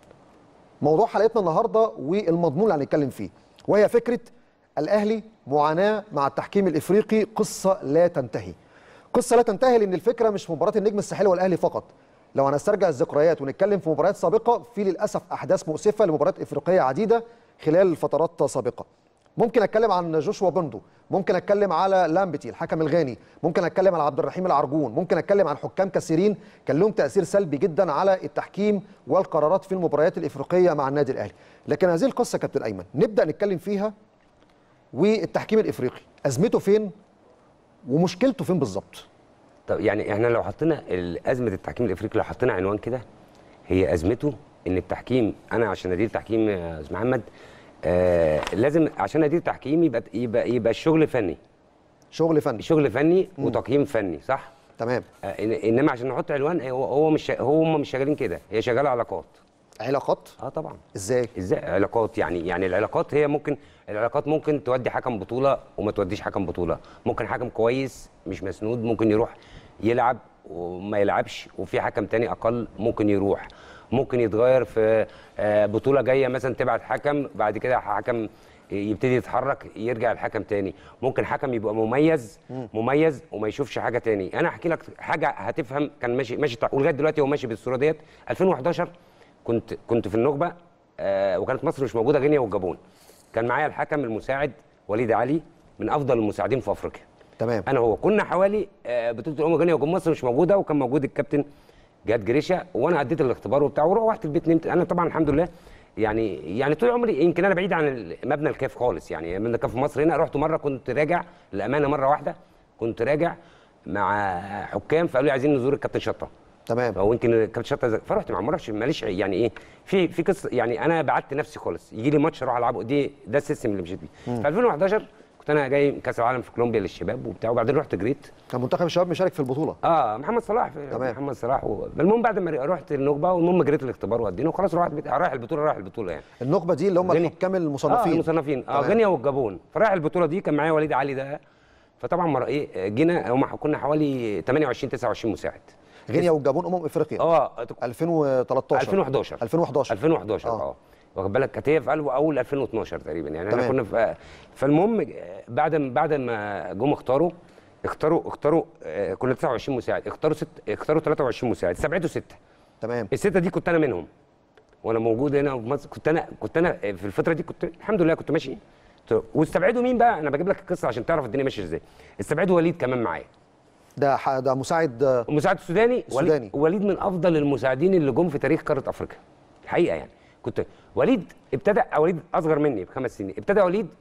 موضوع حلقتنا النهارده والمضمون اللي هنتكلم فيه وهي فكره الاهلي معاناه مع التحكيم الافريقي قصه لا تنتهي قصه لا تنتهي لان الفكره مش في مباراه النجم الساحلي والاهلي فقط لو هنسترجع الذكريات ونتكلم في مباريات سابقه في للاسف احداث مؤسفه لمباريات افريقيه عديده خلال فترات سابقه ممكن اتكلم عن جوشوا بندو ممكن اتكلم على لامبتي الحكم الغاني ممكن اتكلم على عبد الرحيم العرجون ممكن اتكلم عن حكام كثيرين كان لهم تاثير سلبي جدا على التحكيم والقرارات في المباريات الافريقيه مع النادي الاهلي لكن هذه القصه كابتن ايمن نبدا نتكلم فيها والتحكيم الافريقي ازمته فين ومشكلته فين بالظبط طب يعني احنا لو حطينا ال- ازمه التحكيم الافريقي لو حطينا عنوان كده هي ازمته ان التحكيم انا عشان ادير تحكيم يا استاذ محمد آه لازم عشان ادير تحكيم يبقى يبقى يبقى الشغل فني شغل فني شغل فني وتقييم فني صح تمام آه إن- انما عشان نحط عنوان هو هو مش شا- هو هم مش شغالين كده هي شغاله علاقات علاقات اه طبعا ازاي ازاي علاقات يعني يعني العلاقات هي ممكن العلاقات ممكن تودي حكم بطوله وما توديش حكم بطوله ممكن حكم كويس مش مسنود ممكن يروح يلعب وما يلعبش وفي حكم تاني اقل ممكن يروح ممكن يتغير في آه، بطوله جايه مثلا تبعت حكم بعد كده حكم يبتدي يتحرك يرجع الحكم تاني ممكن حكم يبقى مميز مميز وما يشوفش حاجه تاني انا احكي لك حاجه هتفهم كان ماشي ماشي ولغايه دلوقتي هو ماشي بالصوره ديت 2011 كنت كنت في النخبه آه وكانت مصر مش موجوده غينيا والجابون كان معايا الحكم المساعد وليد علي من افضل المساعدين في افريقيا تمام انا هو كنا حوالي آه، بطوله الامم غينيا وجنوب مصر مش موجوده وكان موجود الكابتن جهاد جريشه وانا اديت الاختبار وبتاع وروحت البيت نمت انا طبعا الحمد لله يعني يعني طول عمري يمكن انا بعيد عن مبنى الكاف خالص يعني مبنى الكاف في مصر هنا رحت مره كنت راجع للامانه مره واحده كنت راجع مع حكام فقالوا لي عايزين نزور الكابتن شطه تمام او يمكن كابتن شطه زي- فرحت مع مرة ماليش يعني ايه في في قصه يعني انا بعدت نفسي خالص يجي لي ماتش اروح العبه دي ده السيستم اللي مشيت بيه في 2011 كنت انا جاي كاس العالم في كولومبيا للشباب وبتاع وبعدين رحت جريت كان منتخب الشباب مشارك في البطوله اه محمد صلاح في تمام. محمد صلاح و... المهم بعد ما رحت النخبه والمهم جريت الاختبار وادينه وخلاص رحت بيت... رايح البطوله رايح البطوله يعني النخبه دي اللي هم غينيا. الحكام اه المصنفين المصنفين اه تمام. غينيا والجابون فرايح البطوله دي كان معايا وليد علي ده فطبعا مر... ايه جينا هم كنا حوالي 28 29 مساعد غينيا والجابون امم افريقيا اه 2013 2011 2011 2011 آه. اه واخد بالك كانت هي في قلب اول 2012 تقريبا يعني احنا تمام. كنا في فالمهم آه، بعد ما بعد ما جم اختاروا اختاروا اختاروا آه، كنا 29 مساعد اختاروا ست اختاروا 23 مساعد استبعدوا سته تمام السته دي كنت انا منهم وانا موجود هنا في مصر كنت انا كنت انا في الفتره دي كنت الحمد لله كنت ماشي كنت- واستبعدوا مين بقى انا بجيب لك القصه عشان تعرف الدنيا ماشيه ازاي استبعدوا وليد كمان معايا ده ح- ده مساعد آه، المساعد السوداني السوداني. وليد, وليد من افضل المساعدين اللي جم في تاريخ قاره افريقيا الحقيقه يعني كنت وليد ابتدى أو وليد اصغر مني بخمس سنين ابتدى وليد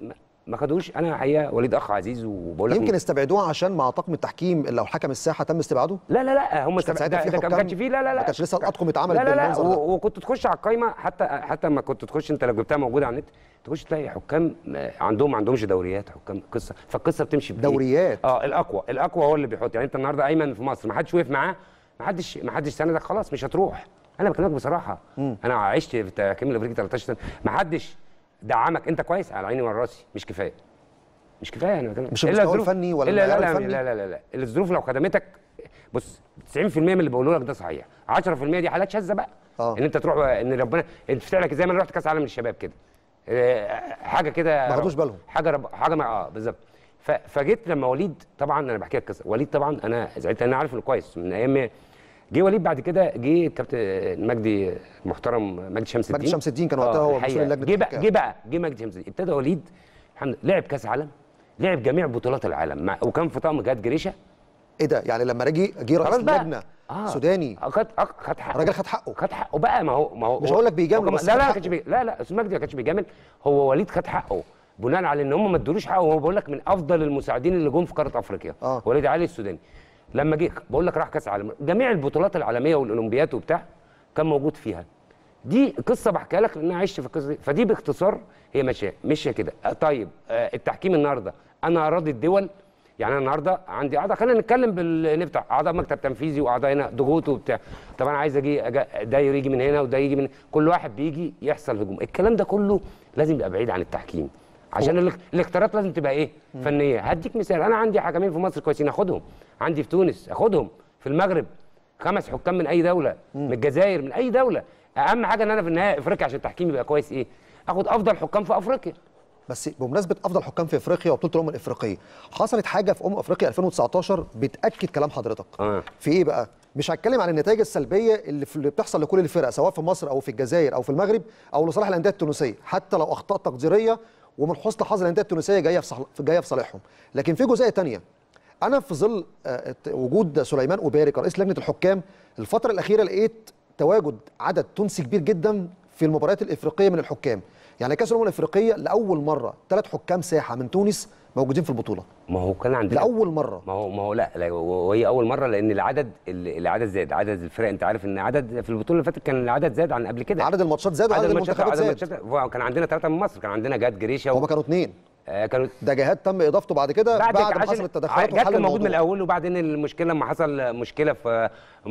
ما خدوش انا حقيقه وليد اخ عزيز وبقول لك يمكن استبعدوه عشان مع طاقم التحكيم لو حكم الساحه تم استبعاده لا لا لا هم مش كان ساعتها في ده, ده ما حكام؟ كانش فيه لا لا لا ما كانش لسه الأطقم اتعملت لا لا لا بالمنظر ده. و- وكنت تخش على القايمه حتى حتى ما كنت تخش انت لو جبتها موجوده على النت تخش تلاقي حكام آه، عندهم ما عندهمش دوريات حكام قصه فالقصه بتمشي بإيه؟ دوريات. اه الاقوى الاقوى هو اللي بيحط يعني انت النهارده ايمن في مصر ما حدش وقف معاه ما حدش ما حدش ساندك خلاص مش هتروح انا بكلمك بصراحه انا عشت في التحكيم الافريقي 13 سنه ما حدش دعمك انت كويس على عيني وعلى راسي مش كفايه مش كفايه انا بكلمك مش إلا المستوى الظروف- الفني ولا إلا لا المعيار لا الفني؟ لا لا لا لا الظروف لو خدمتك بص 90% من اللي بقوله لك ده صحيح 10% دي حالات شاذه بقى آه. ان انت تروح ان ربنا يفتح لك زي ما انا رحت كاس عالم للشباب كده آه، حاجه كده ما خدوش بالهم. حاجه رب... حاجه ما اه بالظبط ف... فجيت لما وليد طبعا انا بحكي لك قصه وليد طبعا انا زعلت انا عارف انه كويس من ايام جه وليد بعد كده جه الكابتن مجدي المحترم مجدي شمس الدين مجدي شمس الدين كان وقتها هو الحقيقة. مسؤول لجنة جه بقى الحكام. جه بقى جه مجدي شمس الدين ابتدى وليد الحمد لله لعب كاس عالم لعب جميع بطولات العالم مع... وكان في طقم جهاد جريشه ايه ده يعني لما رجي جه رئيس خلاص بقى. اللجنه آه. سوداني خد خد حقه الراجل خد حقه خد حقه بقى ما هو ما هو مش هقول لك بيجامل، هو كمان- بس لا خد لا ما حقه. كانش بي... لا لا استاذ مجدي ما كانش بيجامل هو وليد خد حقه بناء على ان هم ما ادولوش حقه وهو بقول لك من افضل المساعدين اللي جم في قاره افريقيا آه. وليد علي السوداني لما جه بقول لك راح كاس عالم جميع البطولات العالميه والاولمبيات وبتاع كان موجود فيها دي قصه بحكيها لك لان انا عشت في القصه دي فدي باختصار هي ماشيه ماشيه كده آه، طيب آه، التحكيم النهارده انا اراضي الدول يعني انا النهارده عندي اعضاء خلينا نتكلم بال نفتح اعضاء مكتب تنفيذي واعضاء هنا ضغوط وبتاع طب انا عايز اجي أجا- ده يجي من هنا وده يجي من كل واحد بيجي يحصل هجوم الكلام ده كله لازم يبقى بعيد عن التحكيم عشان الاخ- الاختيارات لازم تبقى ايه فنيه هديك مثال انا عندي حكمين في مصر كويسين اخدهم عندي في تونس اخدهم في المغرب خمس حكام من اي دوله من الجزائر من اي دوله اهم حاجه ان انا في النهايه افريقيا عشان التحكيم يبقى كويس ايه اخد افضل حكام في افريقيا بس بمناسبه افضل حكام في افريقيا وبطوله الامم الافريقيه حصلت حاجه في امم افريقيا 2019 بتاكد كلام حضرتك آه. في ايه بقى مش هتكلم عن النتائج السلبيه اللي, في اللي بتحصل لكل الفرق سواء في مصر او في الجزائر او في المغرب او لصالح الانديه التونسيه حتى لو اخطاء تقديريه ومن حسن حظ الانديه التونسيه جايه في صح... جايه في صالحهم لكن في جزئيه تانية انا في ظل آه، وجود سليمان اوباري كرئيس لجنه الحكام الفتره الاخيره لقيت تواجد عدد تونسي كبير جدا في المباريات الافريقيه من الحكام يعني كاس الامم الافريقيه لاول مره ثلاث حكام ساحه من تونس موجودين في البطوله ما هو كان عندنا لاول مره ما هو ما هو لا, لا وهي اول مره لان العدد ال- العدد زاد عدد الفرق انت عارف ان عدد في البطوله اللي فاتت كان العدد زاد عن قبل كده عدد الماتشات زاد وعدد الماتشات- المنتخبات عدد زاد الماتشات كان عندنا ثلاثه من مصر كان عندنا جهاد جريشه هما كانوا اثنين آه كانوا ده جهاد تم اضافته بعد كده بعد, بعد ما حصلت التدخلات جهاد وحل كان موجود من الموضوع الاول وبعدين المشكله لما حصل مشكله في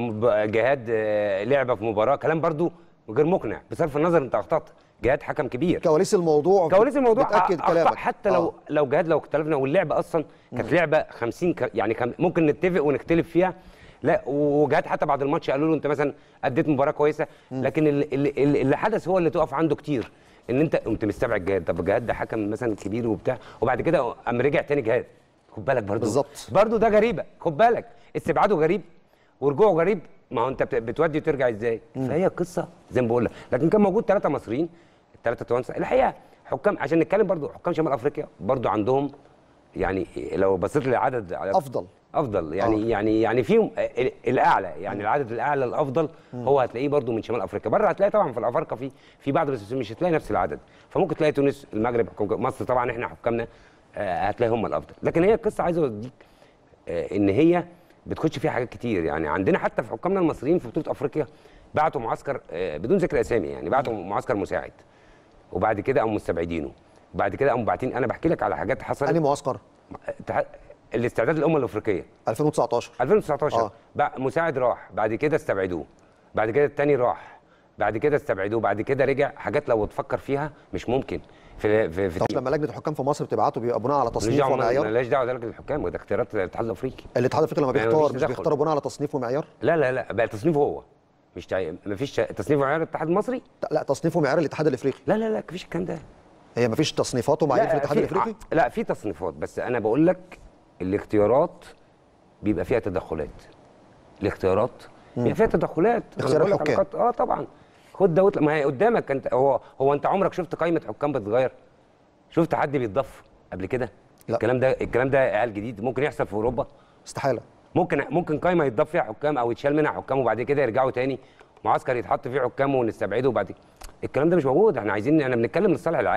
م- جهاد آه، لعبه في مباراه كلام برضو غير مقنع بصرف النظر انت اخطات جهاد حكم كبير كواليس الموضوع كواليس الموضوع بتاكد أخطاء كلامك حتى لو آه. لو جهاد لو اختلفنا واللعبه اصلا كانت لعبه 50 ك... يعني كان ممكن نتفق ونختلف فيها لا وجهاد حتى بعد الماتش قالوا له انت مثلا اديت مباراه كويسه لكن اللي, اللي, اللي حدث هو اللي تقف عنده كتير ان انت قمت مستبعد جهاد طب جهاد ده حكم مثلا كبير وبتاع وبعد كده قام رجع تاني جهاد خد بالك برضو بالظبط. برضو ده غريبه خد بالك استبعاده غريب ورجوعه غريب ما هو انت بت- بتودي وترجع ازاي فهي قصه زي ما بقول لك لكن كان موجود ثلاثه مصريين الثلاثه توانسه الحقيقه حكام عشان نتكلم برضو حكام شمال افريقيا برضو عندهم يعني لو بصيت للعدد على افضل افضل يعني آه. آه. يعني يعني فيهم ال- الاعلى يعني العدد الاعلى الافضل هو هتلاقيه برضو من شمال افريقيا بره هتلاقي طبعا في الافارقه في في بعض بس مش هتلاقي نفس العدد فممكن تلاقي تونس المغرب مصر طبعا احنا حكامنا آه، هتلاقي هم الافضل لكن هي القصه عايز اوديك آه، ان هي بتخش فيها حاجات كتير يعني عندنا حتى في حكامنا المصريين في بطوله افريقيا بعتوا معسكر آه، بدون ذكر اسامي يعني بعتوا معسكر مساعد وبعد كده قاموا مستبعدينه وبعد كده قاموا باعتين انا بحكي لك على حاجات حصلت انهي معسكر اتحاد- الاستعداد للامم الافريقيه 2019 2019 آه. آه. بقى مساعد راح بعد كده استبعدوه بعد كده التاني راح بعد كده استبعدوه بعد كده رجع حاجات لو تفكر فيها مش ممكن في في, في طب لما لجنه الحكام في مصر بتبعته بيبقى بناء على ماليش تصنيف دعوه ومعيار ماليش دعوه ده لجنه الحكام وده اختيارات الاتحاد الافريقي الاتحاد الافريقي لما ما بيختار مفيش مش تدخل. بيختاروا بناء على تصنيف ومعيار لا لا لا بقى تصنيفه هو مش تع... مفيش تصنيف معيار الاتحاد المصري لا, لا تصنيف ومعيار الاتحاد الافريقي لا لا لا مفيش الكلام ده هي مفيش تصنيفات ومعايير في الاتحاد في- الافريقي لا في تصنيفات بس انا بقول لك الاختيارات بيبقى فيها تدخلات الاختيارات بيبقى فيها تدخلات أنا اختيار بقول لك الحكام. على خط- اه طبعا خد دوت ما هي قدامك انت هو هو انت عمرك شفت قائمه حكام بتتغير شفت حد بيتضاف قبل كده لا. الكلام ده الكلام ده اقل جديد ممكن يحصل في اوروبا استحاله ممكن ممكن قائمه يتضاف فيها حكام او يتشال منها حكام وبعد كده يرجعوا تاني معسكر يتحط فيه حكام ونستبعده وبعد كده الكلام ده مش موجود احنا عايزين احنا بنتكلم للصالح العام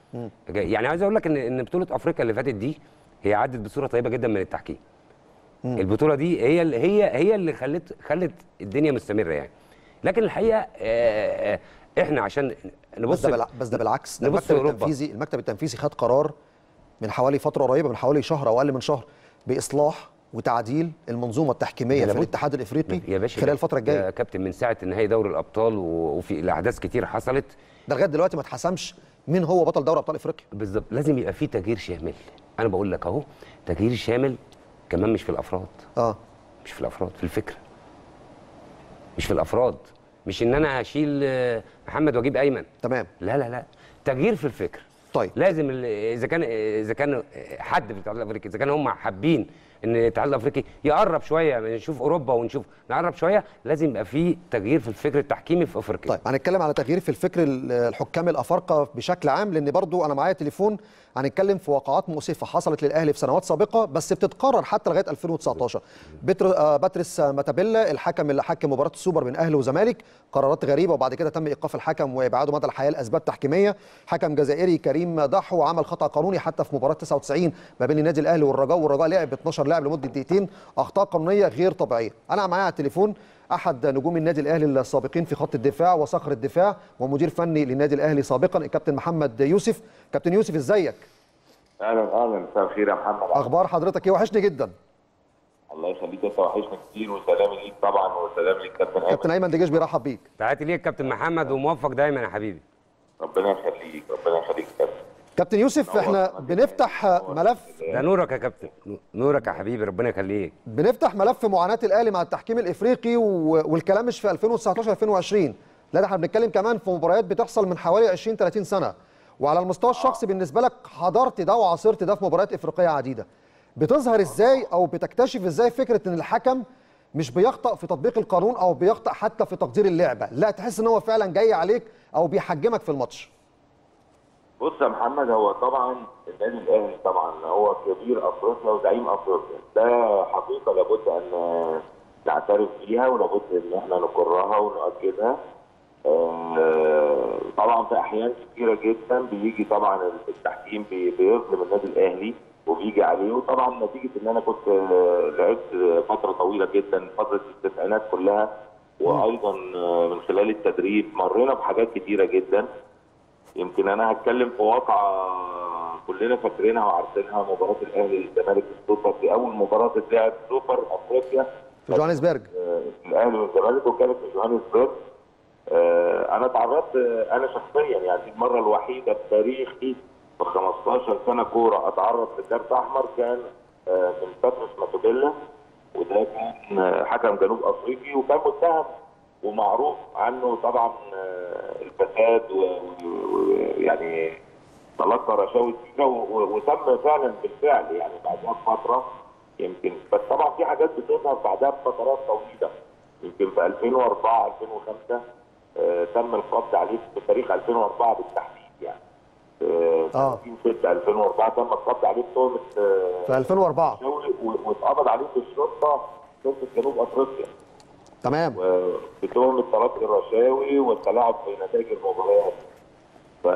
يعني عايز اقول لك ان ان بطوله افريقيا اللي فاتت دي هي عدت بصوره طيبه جدا من التحكيم البطوله دي هي اللي هي هي اللي خلت خلت الدنيا مستمره يعني لكن الحقيقه آه، آه، احنا عشان بس نبص ده بالع- بس ده بالعكس ده نبص المكتب أوروبا. التنفيذي المكتب التنفيذي خد قرار من حوالي فتره قريبه من حوالي شهر او اقل من شهر باصلاح وتعديل المنظومه التحكيميه ده في لابد. الاتحاد الافريقي يا باشا خلال الفتره يا الجايه كابتن من ساعه نهائي دوري الابطال و- وفي الاحداث كتير حصلت ده لغايه دلوقتي ما اتحسمش مين هو بطل دوري ابطال افريقيا بالظبط لازم يبقى في تغيير شامل انا بقول لك اهو تغيير شامل كمان مش في الافراد اه مش في الافراد في الفكره مش في الافراد مش ان انا هشيل آه، محمد واجيب ايمن تمام لا لا لا تغيير في الفكر طيب لازم ال- اذا كان اذا كان حد في الاتحاد الافريقي اذا كان هم حابين ان الاتحاد الافريقي يقرب شويه نشوف اوروبا ونشوف نقرب شويه لازم يبقى في تغيير في الفكر التحكيمي في افريقيا طيب هنتكلم على تغيير في الفكر ال- الحكام الافارقه بشكل عام لان برضو انا معايا تليفون هنتكلم في واقعات مؤسفه حصلت للاهلي في سنوات سابقه بس بتتكرر حتى لغايه 2019 بتر... آه، باتريس ماتابيلا الحكم اللي حكم مباراه السوبر بين اهلي وزمالك قرارات غريبه وبعد كده تم ايقاف الحكم وابعاده مدى الحياه لاسباب تحكيميه حكم جزائري كريم ضحو عمل خطا قانوني حتى في مباراه 99 ما بين النادي الاهلي والرجاء والرجاء لعب 12 لاعب لمده دقيقتين اخطاء قانونيه غير طبيعيه انا معايا على التليفون احد نجوم النادي الاهلي السابقين في خط الدفاع وصخر الدفاع ومدير فني للنادي الاهلي سابقا الكابتن محمد يوسف كابتن يوسف ازيك اهلا اهلا مساء الخير يا محمد اخبار حضرتك ايه وحشني جدا الله يخليك انت وحشني كتير وسلامي ليك طبعا وسلام ليك كابتن ايمن كابتن ايمن دجيش بيرحب بيك تعالى ليك كابتن محمد وموفق دايما يا حبيبي ربنا يخليك ربنا يخليك كابتن كابتن يوسف احنا بنفتح ملف ده نورك يا كابتن نورك يا حبيبي ربنا يخليك بنفتح ملف معاناه الاهلي مع التحكيم الافريقي و- والكلام مش في 2019 2020 لا ده احنا بنتكلم كمان في مباريات بتحصل من حوالي 20 30 سنه وعلى المستوى الشخصي بالنسبه لك حضرت ده وعاصرت ده في مباريات افريقيه عديده بتظهر ازاي او بتكتشف ازاي فكره ان الحكم مش بيخطأ في تطبيق القانون او بيخطأ حتى في تقدير اللعبه لا تحس ان هو فعلا جاي عليك او بيحجمك في الماتش بص يا محمد هو طبعا النادي الاهلي طبعا هو كبير افريقيا وزعيم افريقيا ده حقيقه لابد ان نعترف بيها ولابد ان احنا نقرها ونؤكدها آه، طبعا في احيان كثيره جدا بيجي طبعا التحكيم بي- بيظلم النادي الاهلي وبيجي عليه وطبعا نتيجه ان انا كنت آه، لعبت فتره طويله جدا فتره التسعينات كلها وايضا آه، من خلال التدريب مرينا بحاجات كتيره جدا يمكن انا هتكلم في واقعه كلنا فاكرينها وعارفينها مباراه الاهلي والزمالك في السوبر دي اول مباراه تتلعب سوبر افريقيا في جوهانسبرج آه، الاهلي والزمالك وكانت في جوهانسبرج آه، انا تعرضت آه، انا شخصيا يعني دي المره الوحيده في تاريخي في 15 سنه كوره اتعرض لكارت احمر كان آه، من باتريس ماتوبيلا وده كان آه، حكم جنوب افريقي وكان متهم ومعروف عنه طبعا آه، الفساد ويعني تلقى رشاوي كتيره و- و- وتم فعلا بالفعل يعني بعدها بفتره يمكن بس طبعا في حاجات بتظهر بعدها بفترات طويله يمكن في 2004 2005 آه، تم القبض عليه في تاريخ 2004 بالتحديد يعني آه، آه. 30 6 2004 تم القبض عليه بتهمه آه، في 2004 شغل و- واتقبض عليه في الشرطه شرطه جنوب افريقيا تمام بتهمة تلقي الرشاوي والتلاعب في نتائج المباريات. ف...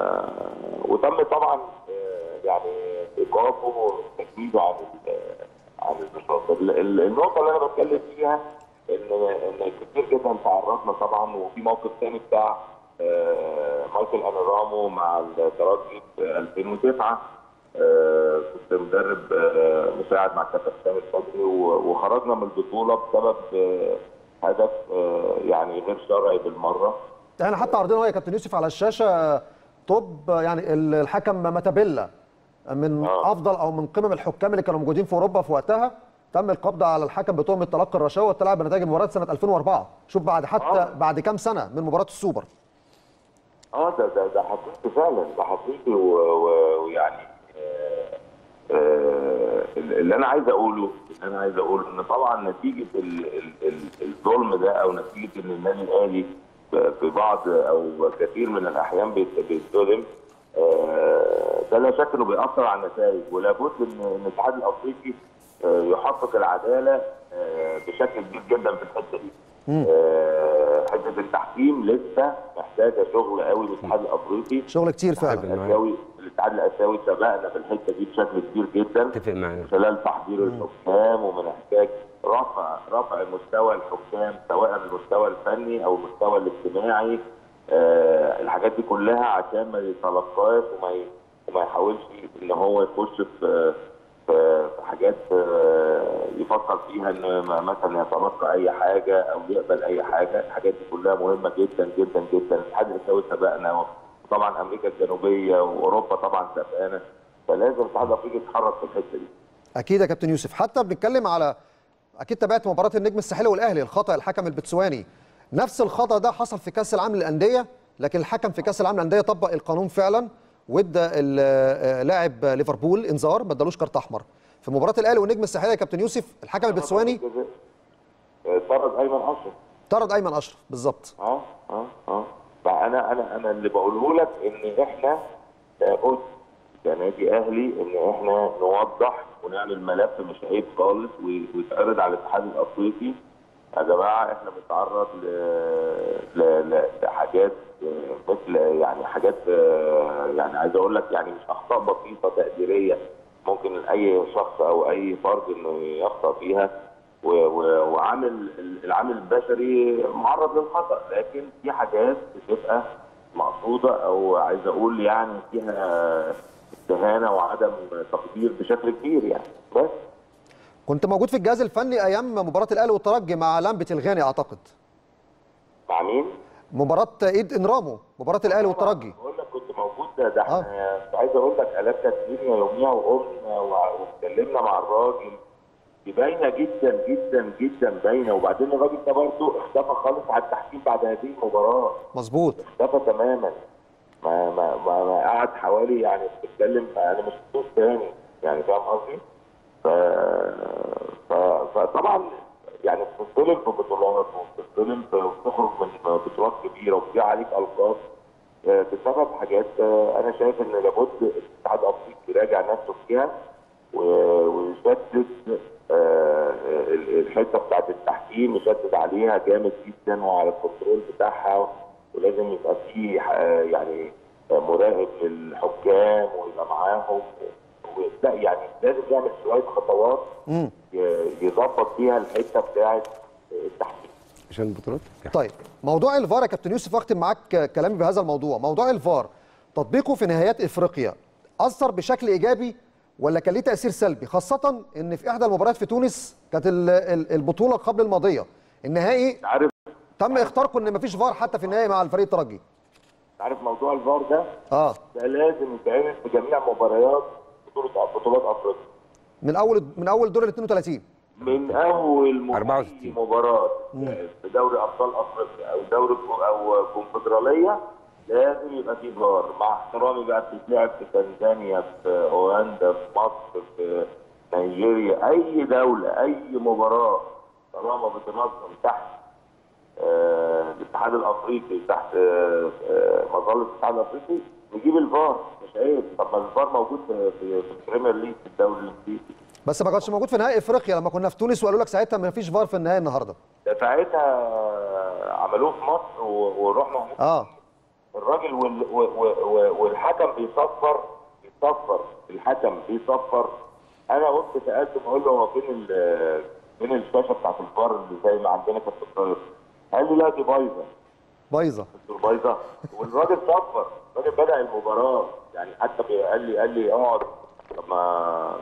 وتم طبعا آه، يعني ايقافه وتجميده عن ال- عن النشاط. ال- ال- النقطة اللي أنا بتكلم فيها إن إن كتير جدا تعرضنا طبعا وفي موقف تاني بتاع آه، مايكل انرامو مع الترجي في 2009 آه، كنت مدرب آه، مساعد مع الكابتن سامي الصدري و- وخرجنا من البطولة بسبب آه، هدف آه، يعني غير شرعي بالمرة احنا حتى عرضنا هو يا كابتن يوسف على الشاشه توب يعني ال- الحكم ماتابيلا من آه. افضل او من قمم الحكام اللي كانوا موجودين في اوروبا في وقتها تم القبض على الحكم بتهمه تلقي الرشاوى والتلاعب بنتائج المباراه سنه 2004 شوف بعد حتى آه. بعد كام سنه من مباراه السوبر اه ده ده ده حقيقي فعلا ده حقيقي و- و- ويعني آه، آه، اللي انا عايز اقوله اللي انا عايز اقوله ان طبعا نتيجه ال- ال- ال- الظلم ده او نتيجه ان النادي الاهلي في بعض او كثير من الاحيان بيت- بيتظلم آه، ده لا شك انه بيأثر على النتائج ولابد ان إن الاتحاد الافريقي آه، يحقق العداله آه، بشكل كبير جدا في الحته دي. آه، حته التحكيم التحكيم لسه محتاجه شغل قوي للاتحاد الافريقي شغل كتير فعلا معاك. الاسيوي الاتحاد الاسيوي سبقنا في الحته دي بشكل كبير جدا اتفق معاك من خلال تحضير الحكام وبنحتاج رفع رفع مستوى الحكام سواء المستوى الفني او المستوى الاجتماعي آه الحاجات دي كلها عشان ما يتلقاش وما ي- وما يحاولش ان هو يخش في في في حاجات آه، يفكر فيها ان م- مثلا يتلقى اي حاجه او يقبل اي حاجه الحاجات دي كلها مهمه جدا جدا جدا الاتحاد الاسيوي سبقنا وطبعا امريكا الجنوبيه واوروبا طبعا سبقانا فلازم الاتحاد الافريقي يتحرك في الحته دي اكيد يا كابتن يوسف حتى بنتكلم على اكيد تابعت مباراه النجم الساحلي والاهلي الخطا الحكم البتسواني نفس الخطا ده حصل في كاس العالم للانديه لكن الحكم في كاس العالم للانديه طبق القانون فعلا وادى ال- آه، لاعب ليفربول انذار ما ادالوش كارت احمر في مباراه الاهلي والنجم الساحلي يا كابتن يوسف الحكم البتسواني آه، طرد ايمن اشرف طرد ايمن اشرف بالظبط اه اه اه فانا انا انا اللي بقوله لك ان احنا لابد كنادي اهلي ان احنا نوضح ونعمل ملف مش عيب خالص وي- ويتعرض على الاتحاد الافريقي يا جماعه احنا بنتعرض ل... ل... ل... لحاجات آه، مثل يعني حاجات آه، يعني عايز اقول لك يعني مش اخطاء بسيطه تقديريه ممكن اي شخص او اي فرد انه يخطا فيها و- و- وعامل العامل البشري معرض للخطا لكن في حاجات بتبقى مقصوده او عايز اقول يعني فيها استهانه وعدم تقدير بشكل كبير يعني بس كنت موجود في الجهاز الفني ايام مباراه الاهلي والترجي مع لمبه الغاني اعتقد مع مين؟ مباراه ايد انرامو مباراه الاهلي والترجي بقول لك كنت موجود ده, ده احنا عايز اقول لك قلبت الدنيا يوميها وقمنا وع- واتكلمنا مع الراجل دي باينه جدا جدا جدا باينه وبعدين الراجل ده برضه اختفى خالص على التحكيم بعد هذه المباراه مظبوط اختفى تماما ما ما ما, ما قعد حوالي يعني بتتكلم انا مش شفتوش تاني يعني فاهم قصدي؟ ف... ف... فطبعا يعني بتظلم في بطولات وبتظلم في- وبتخرج من بطولات كبيره وبتضيع عليك القاب آه، بسبب حاجات آه، انا شايف ان لابد الاتحاد الافريقي يراجع نفسه فيها و- ويشدد آه، ال- الحته بتاعت التحكيم يشدد عليها جامد جدا وعلى الكنترول بتاعها ولازم يبقى في آه، يعني آه، مراقب للحكام ويبقى معاهم و- لا يعني لازم يعمل شويه خطوات امم ي- يظبط فيها الحته بتاعت التحكيم عشان البطولات طيب موضوع الفار يا كابتن يوسف اختم معاك كلامي بهذا الموضوع موضوع الفار تطبيقه في نهائيات افريقيا اثر بشكل ايجابي ولا كان ليه تاثير سلبي خاصه ان في احدى المباريات في تونس كانت ال- ال- البطوله قبل الماضيه النهائي عارف تم اختاركم ان مفيش فار حتى في النهائي مع الفريق الترجي عارف موضوع الفار ده اه ده لازم يتعمل في جميع مباريات بطوله بطولات افريقيا من اول من اول دور ال 32 من اول م- 64. أي مباراه في دوري ابطال افريقيا او دوري او كونفدراليه لازم يبقى في فار مع احترامي بقى بتتلعب في تنزانيا في هولندا في مصر في نيجيريا اي دوله اي مباراه طالما بتنظم تحت آه، الاتحاد الافريقي تحت آه، آه، مظله الاتحاد الافريقي نجيب الفار مش عيب طب ما الفار موجود في في في البريمير ليج في الدوري الانجليزي بس ما كانش موجود في نهائي افريقيا لما كنا في تونس وقالوا لك ساعتها ما فيش فار في النهائي النهارده ده ساعتها عملوه في مصر و- ورحنا هناك اه الراجل وال و- و- و- والحكم بيصفر بيصفر الحكم بيصفر انا قلت سالته بقول له هو فين ال- فين الشاشه بتاعت الفار اللي زي ما عندنا كانت في الطريق قال لي لا دي بايظه بايظه قلت له بايظه والراجل صفر الراجل بدا المباراه يعني حتى بي- قال لي قال لي اقعد طب ما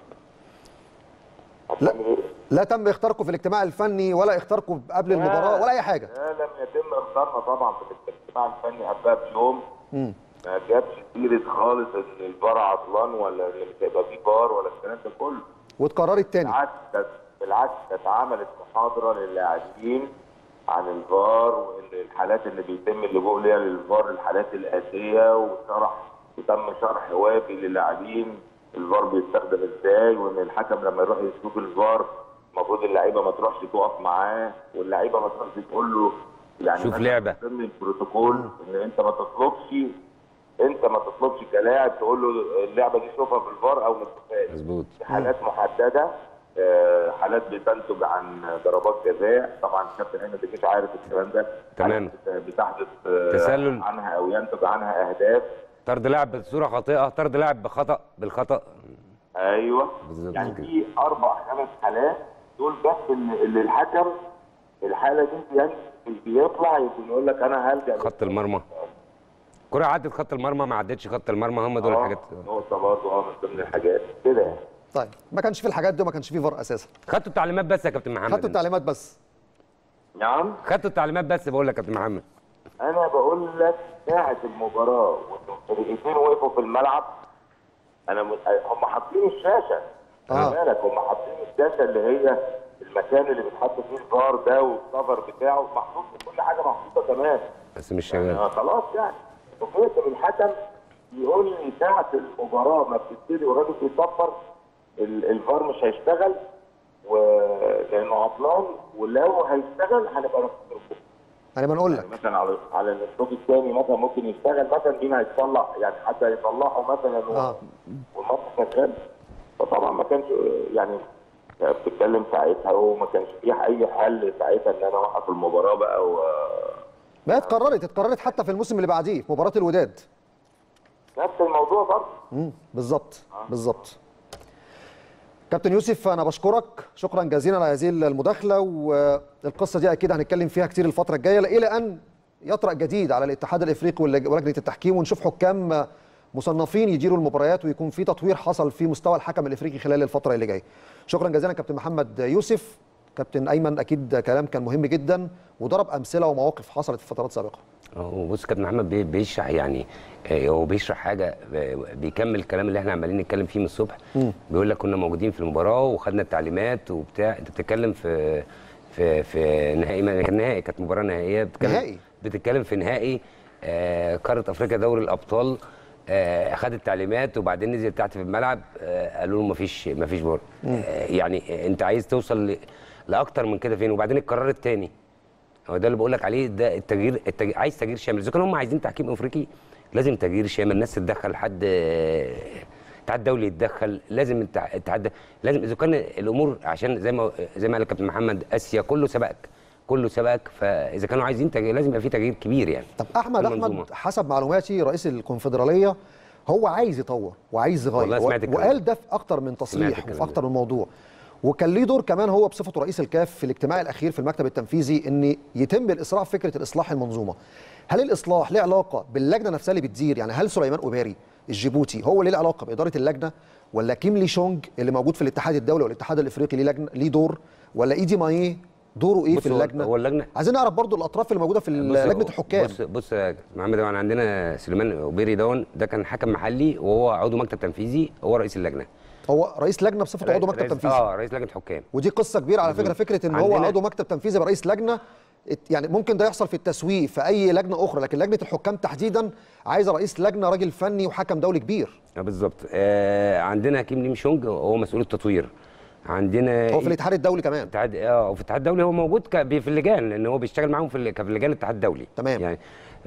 هتعمل ايه؟ لا تم اختاركم في الاجتماع الفني ولا اختاركم قبل المباراه ولا اي حاجه لا لم يتم اختارنا طبعا في الاجتماع الفني قبلها بيوم امم ما جابش سيره خالص ان الفار عطلان ولا ان مش هيبقى فيه فار ولا الكلام ده كله واتكررت تاني بالعكس كانت- بالعكس كانت عملت محاضره للاعبين عن الفار وان الحالات اللي بيتم اللجوء ليها للفار الحالات الاساسيه وشرح وتم شرح وافي للاعبين الفار بيستخدم ازاي وان الحكم لما يروح يشوف الفار المفروض اللعيبه ما تروحش تقف معاه واللعيبه ما تروحش تقول له يعني شوف مثلاً لعبة. ضمن البروتوكول ان انت ما تطلبش انت ما تطلبش كلاعب تقول له اللعبه دي شوفها في الفار او ما تشوفهاش مظبوط في حالات محدده آه، حالات بتنتج عن ضربات جزاء طبعا الكابتن ايمن مش عارف الكلام ده تمام. حالات بتحدث آه، تسلل. عنها او ينتج عنها اهداف طرد لاعب بصوره خاطئه طرد لاعب بخطا بالخطا ايوه بالظبط يعني كده. في اربع خمس حالات دول بس اللي اللي الحكم الحاله دي يعني بيطلع يقول لك انا هلجا خط المرمى كرة عدت خط المرمى ما عدتش خط المرمى هم دول آه، الحاجات نقطه برضه اه من ضمن الحاجات كده يعني طيب ما كانش في الحاجات دي وما كانش في فار اساسا خدتوا التعليمات بس يا كابتن محمد خدتوا التعليمات بس نعم خدتوا التعليمات بس بقول لك يا كابتن محمد انا بقول لك ساعه المباراه وإن الفريقين وقفوا في الملعب انا م... هم حاطين الشاشه آه. خلي بالك هم حاطين الشاشه اللي هي المكان اللي بيتحط فيه الفار ده والكفر بتاعه محطوط كل حاجه محطوطه تمام بس مش شغال آه خلاص يعني وفيت الحكم يقول لي ساعه المباراه ما بتبتدي والراجل بيصفر ال- الفار مش هيشتغل و... لانه عطلان ولو هيشتغل هنبقى نخسر يعني ما نقول لك يعني مثلا على على الشوط الثاني مثلا ممكن يشتغل مثلا مين هيتصلح يعني حد هيصلحه مثلا و- اه والماتش شغال فطبعا ما كانش يعني بتتكلم ساعتها وما كانش في اي حل ساعتها ان انا اوقف المباراه بقى و ما هي اتكررت اتكررت حتى في الموسم اللي بعديه في مباراه الوداد نفس الموضوع برضه امم بالظبط بالظبط كابتن يوسف انا بشكرك شكرا جزيلا على هذه المداخله والقصه دي اكيد هنتكلم فيها كتير الفتره الجايه الى ان يطرا جديد على الاتحاد الافريقي واللج- ولجنه التحكيم ونشوف حكام مصنفين يديروا المباريات ويكون في تطوير حصل في مستوى الحكم الافريقي خلال الفتره اللي جايه شكرا جزيلا كابتن محمد يوسف كابتن ايمن اكيد كلام كان مهم جدا وضرب امثله ومواقف حصلت في فترات سابقه هو بص كابتن محمد بي- بيشرح يعني آه، هو بيشرح حاجه آه، بيكمل الكلام اللي احنا عمالين نتكلم فيه من الصبح بيقول لك كنا موجودين في المباراه وخدنا التعليمات وبتاع انت بتتكلم في في في نهائي ما كان نهائي كانت مباراه نهائيه بتتكلم نهائي. بتتكلم في نهائي آه، قاره افريقيا دوري الابطال آه، خد التعليمات وبعدين نزل تحت في الملعب آه، قالوا له مفيش مفيش بار آه، يعني انت عايز توصل ل- لاكتر من كده فين وبعدين القرار الثاني هو ده اللي بقول لك عليه ده التغيير, التغيير عايز تغيير شامل اذا كانوا هم عايزين تحكيم افريقي لازم تغيير شامل الناس تتدخل حد الاتحاد الدولي يتدخل لازم التع- الاتحاد لازم اذا كان الامور عشان زي ما زي ما قال الكابتن محمد اسيا كله سبقك كله سبقك فاذا كانوا عايزين تغيير لازم يبقى في تغيير كبير يعني طب احمد في احمد المنظومة. حسب معلوماتي رئيس الكونفدراليه هو عايز يطور وعايز يغير والله سمعت الكلام وقال ده في اكتر من تصريح الكلام وفي ده. اكتر من موضوع وكان ليه دور كمان هو بصفته رئيس الكاف في الاجتماع الاخير في المكتب التنفيذي ان يتم الاسراع في فكره الاصلاح المنظومه هل الاصلاح له علاقه باللجنه نفسها اللي بتدير يعني هل سليمان اوباري الجيبوتي هو اللي له علاقه باداره اللجنه ولا كيم لي شونج اللي موجود في الاتحاد الدولي والاتحاد الافريقي ليه لجنه ليه دور ولا ايدي مايه دوره ايه بص في هو- اللجنه هو اللجنه عايزين نعرف برضو الاطراف اللي موجوده في بص- لجنه الحكام بص بص يا محمد احنا عندنا سليمان اوبيري دون ده كان حكم محلي وهو عضو مكتب تنفيذي هو رئيس اللجنه هو رئيس لجنه بصفته عضو مكتب رئيس- تنفيذي اه رئيس لجنه حكام ودي قصه كبيره على فكره فكره ان هو عندنا- عضو مكتب تنفيذي يبقى رئيس لجنه ات- يعني ممكن ده يحصل في التسويق في اي لجنه اخرى لكن لجنه الحكام تحديدا عايزه رئيس لجنه راجل فني وحكم دولي كبير آه، بالظبط آه عندنا كيم ليم شونج هو مسؤول التطوير عندنا هو في الاتحاد الدولي كمان الاتحاد اه وفي الاتحاد الدولي هو موجود ك- بي- في اللجان لان هو بيشتغل معاهم في ال- ك- في لجان الاتحاد الدولي تمام. يعني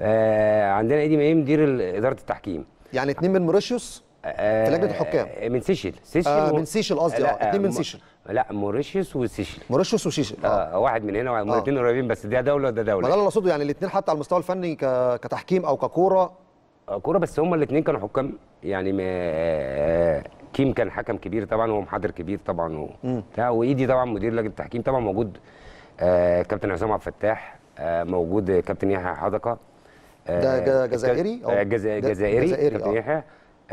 آه عندنا ايدي مايه مدير ال- اداره التحكيم يعني اتنين من موريشيوس آه في لجنة الحكام. آه، من سيشل سيشل آه، و- من سيشل قصدي، لا، آه، اتنين من م- سيشل. لا موريشيوس وسيشل موريشيوس وشيشل اه آه واحد من هنا والاثنين قريبين بس ده دوله وده ما ده دوله اللي اقصده يعني الاثنين حتى على المستوى الفني ك- كتحكيم او ككوره آه، كوره بس هما الاثنين كانوا حكام يعني ما آه، كيم كان حكم كبير طبعا وهو محاضر كبير طبعا و- بتاع وايدي طبعا مدير لجنه التحكيم طبعا موجود آه، كابتن عصام عبد الفتاح آه، موجود كابتن يحيى حدقه آه، ده ج- جزائري أو آه، جزا- ج- جزائري جزائري، كابتن آه. يحيى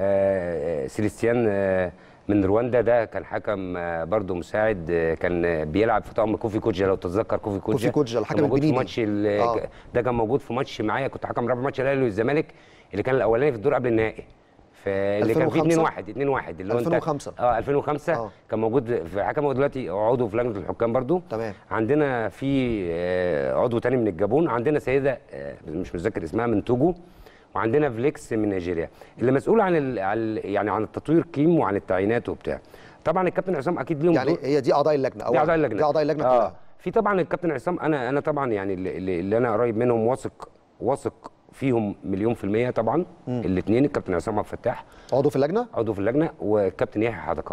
آه، سيليستيان آه، من رواندا ده كان حكم آه، برضه مساعد آه، كان آه، بيلعب في طقم كوفي كوجا لو تتذكر كوفي كوجا كوفي كوجا، الحكم كان موجود في البنيني. ماتش ال- آه. ده كان موجود في ماتش معايا كنت حكم رابع ماتش الاهلي والزمالك اللي كان الاولاني في الدور قبل النهائي فاللي كان فيه 2 2005 1 2 1 اللي هو انت 2005. اه 2005 آه. كان موجود في حكم هو دلوقتي عضو في لجنه الحكام برضو تمام. عندنا في آه، عضو تاني من الجابون عندنا سيده آه، مش متذكر اسمها من توجو وعندنا فليكس من نيجيريا اللي مسؤول عن ال عن ال- يعني عن التطوير كيم وعن التعيينات وبتاع طبعا الكابتن عصام اكيد ليهم يعني دور- هي دي اعضاء اللجنه دي اعضاء اللجنه دي اعضاء اللجنه آه. كلها في طبعا الكابتن عصام انا انا طبعا يعني اللي, اللي اللي انا قريب منهم واثق واثق فيهم مليون في المية طبعا الاثنين الكابتن عصام عبد الفتاح عضو في اللجنه عضو في اللجنه والكابتن يحيى حدقه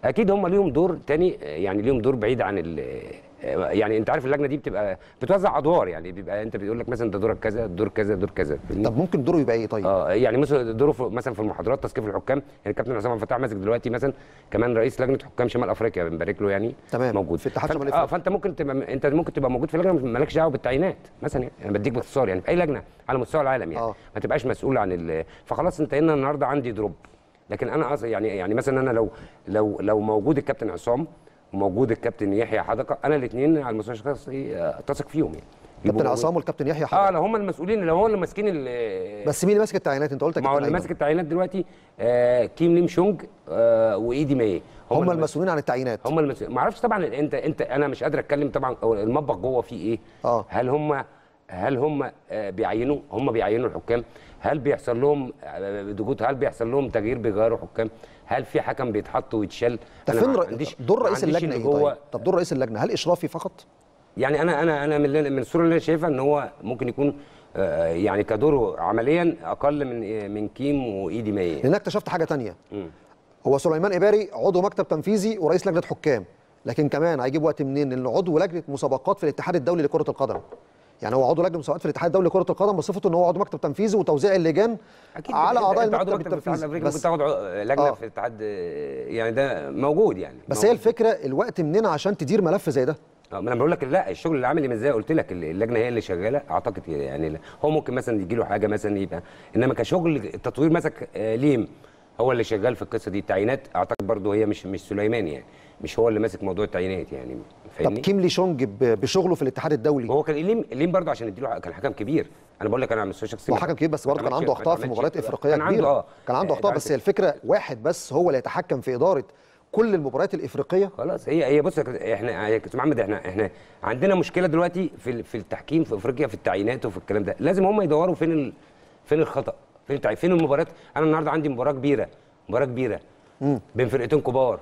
اكيد هم ليهم دور تاني آه، يعني ليهم دور بعيد عن ال آه، يعني انت عارف اللجنه دي بتبقى بتوزع ادوار يعني بيبقى انت بيقول لك مثلا ده دورك كذا دور كذا دور كذا فاهمني؟ طب ممكن دوره يبقى ايه طيب اه يعني مثلا دوره في مثلا في المحاضرات تثقيف الحكام يعني الكابتن عصام عبد الفتاح ماسك دلوقتي مثلا كمان رئيس لجنه حكام شمال افريقيا بنبارك له يعني تمام، موجود في اتحاد فأنت- شمال اه أفريقيا. فانت ممكن تبقى انت ممكن تبقى موجود في لجنه مالكش دعوه بالتعيينات مثلا يعني انا بديك باختصار يعني في اي لجنه على مستوى العالم يعني آه. ما تبقاش مسؤول عن ال... فخلاص انت هنا النهارده عندي دروب لكن انا أص... يعني يعني مثلا انا لو لو لو موجود الكابتن عصام وموجود الكابتن يحيى حدقه انا الاثنين على المستوى الشخصي آه، اتثق فيهم يعني كابتن يبقوا- عصام والكابتن يحيى اه حضر لو هم المسؤولين لو هم اللي ماسكين ال- بس مين اللي ماسك التعيينات انت قلت ما هو كابتن اللي أيمن. ماسك التعيينات دلوقتي آه كيم ليم شونج آه وايدي ماي هم اللي- المسؤولين عن التعيينات هم المسؤولين ما اعرفش طبعا انت انت انا مش قادر اتكلم طبعا أو المطبخ جوه فيه ايه آه. هل هم هل هم آه، بيعينوا هم بيعينوا الحكام هل بيحصل لهم آه، ضغوط هل بيحصل لهم تغيير بيغيروا حكام هل في حكم بيتحط ويتشال طب أنا فين ما رأ- عنديش- دور ما رئيس عنديش اللجنه اللي ايه هو طيب طب دور رئيس اللجنه هل اشرافي فقط يعني انا انا انا من اللي- من الصوره اللي انا شايفها ان هو ممكن يكون آه، يعني كدوره عمليا اقل من من كيم وايدي ماي لان أنا اكتشفت حاجه تانية مم. هو سليمان إباري عضو مكتب تنفيذي ورئيس لجنه حكام لكن كمان هيجيب وقت منين لانه عضو لجنه مسابقات في الاتحاد الدولي لكره القدم يعني هو عضو لجنه مسابقات في الاتحاد الدولي لكره القدم بصفته ان هو عضو مكتب تنفيذي وتوزيع اللجان اكيد على أنت- اعضاء أنت عضو المكتب مكتب الاتحاد التنفيذي الافريقي ممكن بس, تاخد ع- لجنه آه. في الاتحاد آه، يعني ده موجود يعني بس موجود. هي الفكره الوقت منين عشان تدير ملف زي ده اه ما انا بقول لك لا الشغل العملي مش زي قلت لك اللجنه هي اللي شغاله اعتقد يعني لا. هو ممكن مثلا يجي له حاجه مثلا يبقى انما كشغل التطوير مسك آه، ليم هو اللي شغال في القصه دي التعيينات اعتقد برضه هي مش مش سليمان يعني مش هو اللي ماسك موضوع التعيينات يعني طب فاهمني كيم لي شونج ب- بشغله في الاتحاد الدولي هو كان ليم ليم برضه عشان نديله كان حكم كبير انا بقول لك انا على المستوى الشخصي هو ما- حكم كبير بس ما برضه كان اتعملش- عنده ما اخطاء في اتعملش- مباريات افريقيه كان عنده كبيره اه كان عنده آه، اخطاء بس هي الفكره واحد بس هو اللي يتحكم في اداره كل المباريات الافريقيه خلاص هي هي بص يا كابتن- احنا يا كابتن محمد احنا احنا عندنا مشكله دلوقتي في ال- في التحكيم في افريقيا في التعيينات وفي الكلام ده لازم هم يدوروا فين ال... فين الخطا فين التعيين فين المباريات انا النهارده عندي مباراه كبيره مباراه كبيره بين فرقتين كبار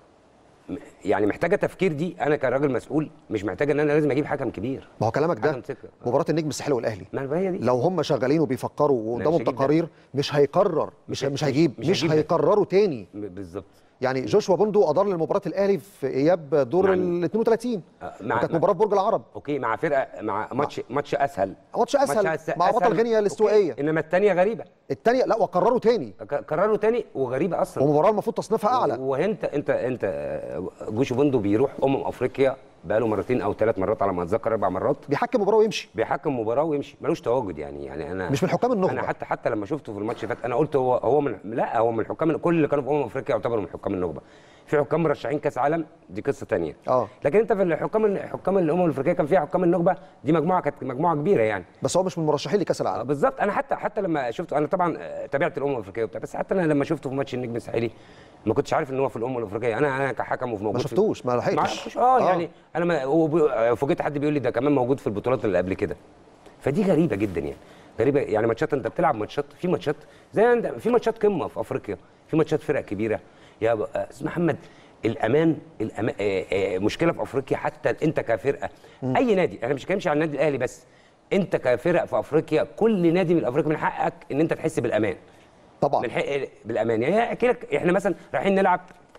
م- يعني محتاجه تفكير دي انا كراجل مسؤول مش محتاجه ان انا لازم اجيب حكم كبير ما هو كلامك ده حكم ثقة. آه. مباراه النجم الساحلي والاهلي ما هي دي لو هم شغالين وبيفكروا مش وقدامهم هيجيب ده. تقارير مش هيقرر مش مش هي- مش هيجيب مش مش هيجيب ده. هيقرروا تاني م- بالظبط يعني جوشوا بوندو ادار لمباراه الاهلي في اياب دور مع- ال 32 آه، مع- كانت مع- مباراه برج العرب اوكي مع فرقه مع ماتش ماتش اسهل ماتش اسهل أس- مع بطل أسهل. غينيا الاستوائيه أوكي. انما الثانيه غريبه الثانيه لا وقرروا تاني ك- قرروا تاني وغريبه اصلا ومباراه المفروض تصنيفها اعلى وانت انت انت جوشو بوندو بيروح امم افريقيا بقاله مرتين او ثلاث مرات على ما اتذكر اربع مرات بيحكم مباراه ويمشي بيحكم مباراه ويمشي ملوش تواجد يعني يعني انا مش من حكام النخبة. انا حتى حتى لما شفته في الماتش اللي فات انا قلت هو هو من لا هو من الحكام كل اللي كانوا في امم افريقيا يعتبروا من حكام النخبه في حكام مرشحين كاس عالم دي قصه ثانيه اه. لكن انت في الحكام حكام الامم الافريقيه كان فيها حكام النخبه دي مجموعه كانت مجموعه كبيره يعني بس هو مش من المرشحين لكاس آه، العالم بالظبط انا حتى حتى لما شفته انا طبعا آه، تابعت الامم الافريقيه وبتاع بس حتى انا لما شفته في ماتش النجم الساحلي ما كنتش عارف ان هو في الامم الافريقيه انا انا كحكم وفي موجود ما في- شفتوش ما ما لحقتش اعرفش اه يعني انا ما وب- فوجئت حد بيقول لي ده كمان موجود في البطولات اللي قبل كده فدي غريبه جدا يعني غريبه يعني ماتشات انت بتلعب ماتشات في ماتشات زي عند- في ماتشات قمه في افريقيا في ماتشات فرق كبيره يا ب- آه، اسم محمد الامان الأمان آه، آه، مشكله في افريقيا حتى انت كفرقه اي نادي انا مش بتكلمش عن النادي الاهلي بس انت كفرق في افريقيا كل نادي من الافريقيا من حقك ان انت تحس بالامان طبعا من حق بالامان يعني احكي لك احنا مثلا رايحين نلعب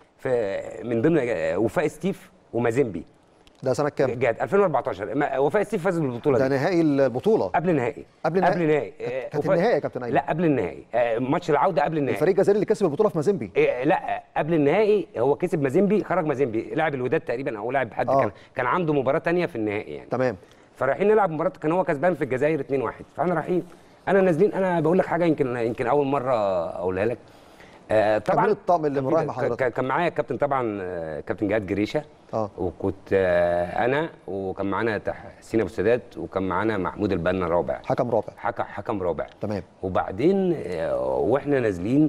في من ضمن آه، وفاء ستيف ومازيمبي ده سنه كام جاد 2014 ما- وفاء ستيف فاز بالبطوله ده دي نهائي البطوله قبل النهائي قبل النهائي؟ قبل النهائي كانت- آه، كانت وفاء- النهائي يا كابتن أيمن. لا قبل النهائي آه، ماتش العوده قبل النهائي الفريق الجزائري اللي كسب البطوله في مازيمبي إيه لا قبل النهائي هو كسب مازيمبي خرج مازيمبي لعب الوداد تقريبا او لعب حد آه. كان كان عنده مباراه تانية في النهائي يعني تمام فرايحين نلعب مباراه كان هو كسبان في الجزائر 2-1 فاحنا رايحين انا نازلين انا بقول لك حاجه يمكن يمكن اول مره اقولها لك آه طبعا كمل الطقم اللي كان في- رايح مع ك- حضرتك. ك- كان معايا الكابتن طبعا آه، كابتن جهاد جريشه اه وكنت آه، انا وكان معانا تح- حسين ابو السادات وكان معانا محمود البنا رابع حكم رابع حكم حكم رابع تمام وبعدين آه، واحنا نازلين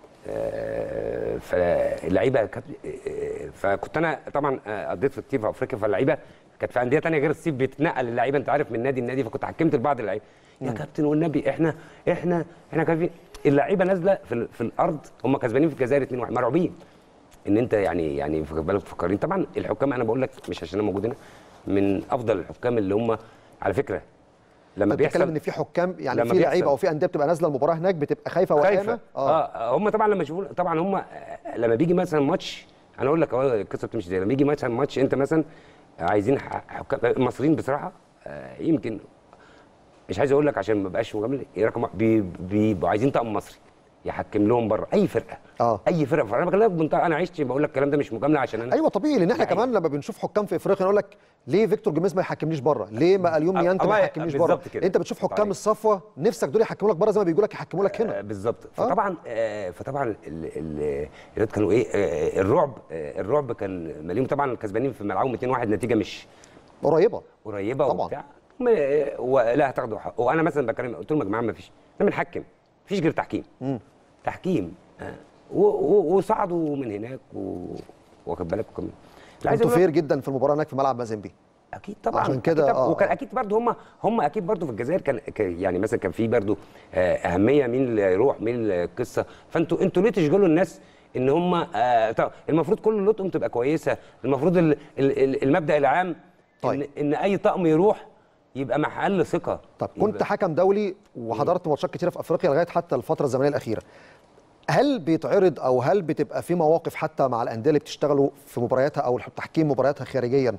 آه، فاللعيبه كانت آه، فكنت انا طبعا آه، قضيت في كتير في افريقيا فاللعيبه كانت في انديه تانية غير الصيف بتنقل اللعيبه انت عارف من نادي لنادي فكنت حكمت لبعض اللعيبه يا كابتن والنبي احنا احنا احنا كان في اللعيبه نازله في, ال- في الارض هم كسبانين في الجزائر 2-1 مرعوبين ان انت يعني يعني في بالك مفكرين طبعا الحكام انا بقول لك مش عشان انا موجود هنا من افضل الحكام اللي هم على فكره لما انت بتتكلم بيحصل ان في حكام يعني لما في لعيبه بيحصل- او في انديه بتبقى نازله المباراه هناك بتبقى خايفه خايفه وقلقانه اه, آه هم طبعا لما يشوفون طبعا هم آه، لما بيجي مثلا ماتش انا اقول لك اهو القصه بتمشي ازاي لما يجي مثلا ماتش انت مثلا عايزين ح- حكام المصريين بصراحه آه، يمكن مش عايز اقول لك عشان ما بقاش مجامله رقم واحد، بي- بيبقوا عايزين طقم مصري يحكم لهم بره اي فرقه اه اي فرقه فانا بكلمك بمنتهى انا عشت بقول لك الكلام ده مش مجامله عشان انا ايوه طبيعي لان احنا يعني- كمان لما بنشوف حكام في افريقيا نقول لك ليه فيكتور جوميز ما يحكمنيش بره؟ ليه ما اليوم أه، يانت ما الله- يحكمنيش بره؟ بالظبط كده. انت بتشوف حكام صحيح. الصفوه نفسك دول يحكموا لك بره زي ما بيقول لك يحكموا لك هنا آه، بالظبط فطبعا آه، فطبعا ال- ال- الولاد كانوا ايه آه، الرعب آه، الرعب كان مليون طبعا كسبانين في ملعبهم 2-1 نتيجه مش قريبه قريبه طبعاً. وبتاع هم- آه، ولا هتاخدوا حق وانا مثلا بكلم قلت لهم يا جماعه ما فيش احنا بنحكم مفيش غير تحكيم تحكيم آه، و- و- وصعدوا من هناك و- واخد بالك وكم- لا، عايز انتوا أقول لك- فير جدا في المباراه هناك في ملعب مازيمبي اكيد طبعا عشان أكيد كده، طبعاً. آه، وكان آه. اكيد برضو هم هم اكيد برضو في الجزائر كان ك- يعني مثلا كان في برضو آه، اهميه مين اللي يروح مين القصه فانتوا انتوا ليه تشغلوا الناس ان هم آه، طب المفروض كل لطقم تبقى كويسه المفروض ال- ال- ال- المبدا العام طيب. ان ان اي طقم يروح يبقى محل ثقه طب كنت يبقى- حكم دولي وحضرت ماتشات كتيره في افريقيا لغايه حتى الفتره الزمنيه الاخيره هل بيتعرض او هل بتبقى في مواقف حتى مع الانديه اللي بتشتغلوا في مبارياتها او تحكيم مبارياتها خارجيا